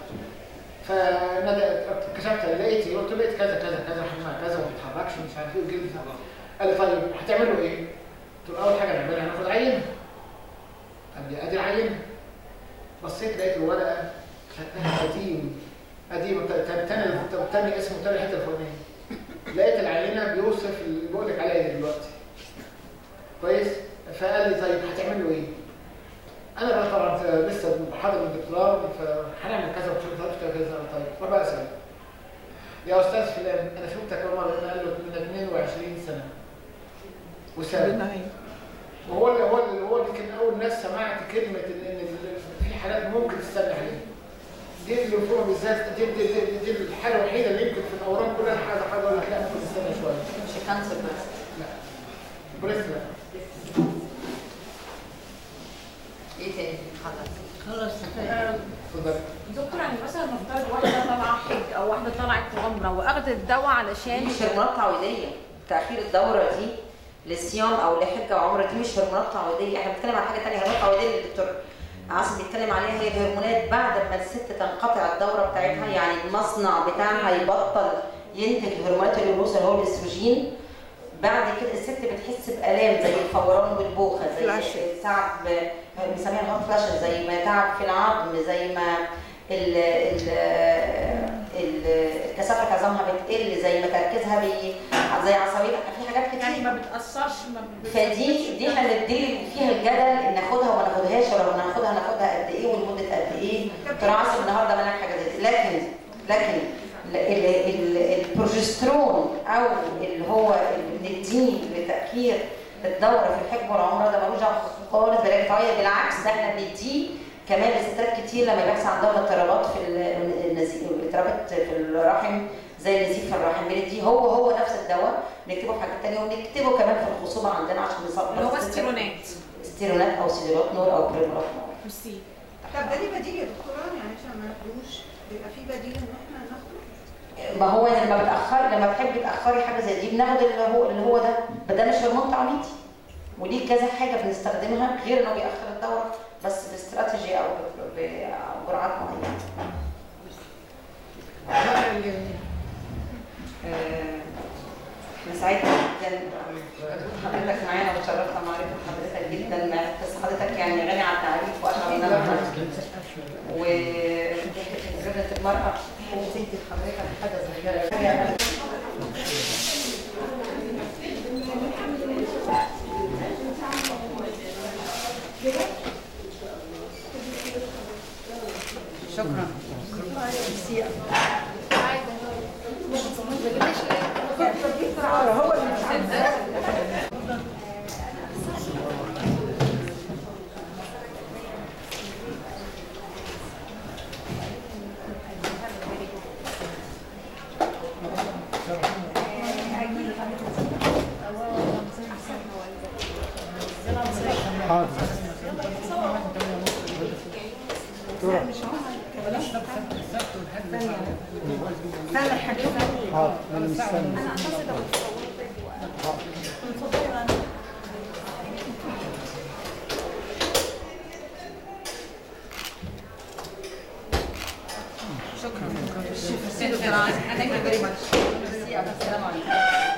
فنادى كشفت لقيت إيه؟ قلت له لقيت كذا كذا كذا حجمها كذا وما بيتحركش ومش عارف ايه وجلد قال لي طيب هتعملوا ايه؟ قلت له اول حاجه نعملها هناخد عينه قال لي ادي العينه بصيت لقيت الورقه شكلها قديم قديم كان تاني تاني اسمه تاني الحته الفلانيه لقيت العينه بيوصف اللي بقول لك عليها دلوقتي كويس فقال لي طيب هتعملوا ايه؟ انا بقى طبعا لسه حاضر من الدكتوراه فهنعمل كذا وكذا كذا طيب فبقى اسال يا استاذ فلان انا شفتك اول مره قال له من 22 سنه وساب بالنهاية وهو اللي هو اللي هو اللي كان اول ناس سمعت كلمه ان ان في حالات ممكن تستنى عليها دي الليمفوما بالذات دي, دي, دي, دي الحاله الوحيده اللي يمكن في الاورام كلها حاجه حاجه ولا لا ممكن تستنى شويه مش كانسر بس لا بريست لا ايه تاني حضرتك خلاص اتفضل دكتور يعني مثلا نفترض واحده طالعه حج او واحده طلعت عمره واخدت الدواء دي علشان مش هرمونات تعويضيه تاخير الدوره دي للصيام او لحجه او عمره دي مش هرمونات تعويضيه احنا بنتكلم عن حاجه ثانيه هرمونات تعويضيه اللي الدكتور عاصم بيتكلم عليها هي الهرمونات بعد ما الست تنقطع الدوره بتاعتها يعني المصنع بتاعها يبطل ينتج هرمونات الانوثه اللي هو الاستروجين بعد كده الست بتحس بالام زي الفوران والبوخه زي Flashes. تعب بنسميها الهوت فلاشز زي ما تعب في العظم زي ما ال ال ال- كثافه عظامها بتقل زي ما تركيزها بي زي عصبيتها في حاجات يعني كتير ما بتاثرش ما بت- فدي دي هندي فيها الجدل ان ناخدها وما ناخدهاش ولو ناخدها ناخدها قد ايه ولمده قد ايه دكتور عاصم النهارده منع حاجه زي دي لكن لكن ال- ال- ال- البروجسترون او اللي هو اللي بنديه لتاخير الدوره في الحجم والعمره ده ملوش دعوه خالص بالعلاج الطبيعي بالعكس ده احنا بنديه كمان لستات كتير لما بيحصل عندهم اضطرابات في ال- النزيف اضطرابات في الرحم زي النزيف في الرحم بنديه هو هو نفس الدواء نكتبه في حاجات تانية ونكتبه كمان في الخصوبه عندنا عشان نصاب اللي هو ستيرونات ستيرونات او سيدرات نور او بريمولات نور ميرسي طب ده ليه بديل يا دكتوراه يعني عشان ما ناخدوش بيبقى في بديل ان احنا ناخده ما هو لما بتاخري لما تحبي تاخري حاجه زي دي بناخد اللي هو اللي هو ده بس ده مش هرمون تعويضي وليه كذا حاجه بنستخدمها غير انه بيأخر الدوره بس باستراتيجي او ب- بجرعات معينه. آه، انا سعيده جدا بوجود حضرتك معانا وتشرفنا معرفه حضرتك جدا بس حضرتك يعني غني عن التعريف واشرف من وزبدة المرأة وزيت حضرتك حاجة صغيرة شكرا هو اللي مش عارف شكرا. Thank you very much. السلام عليكم.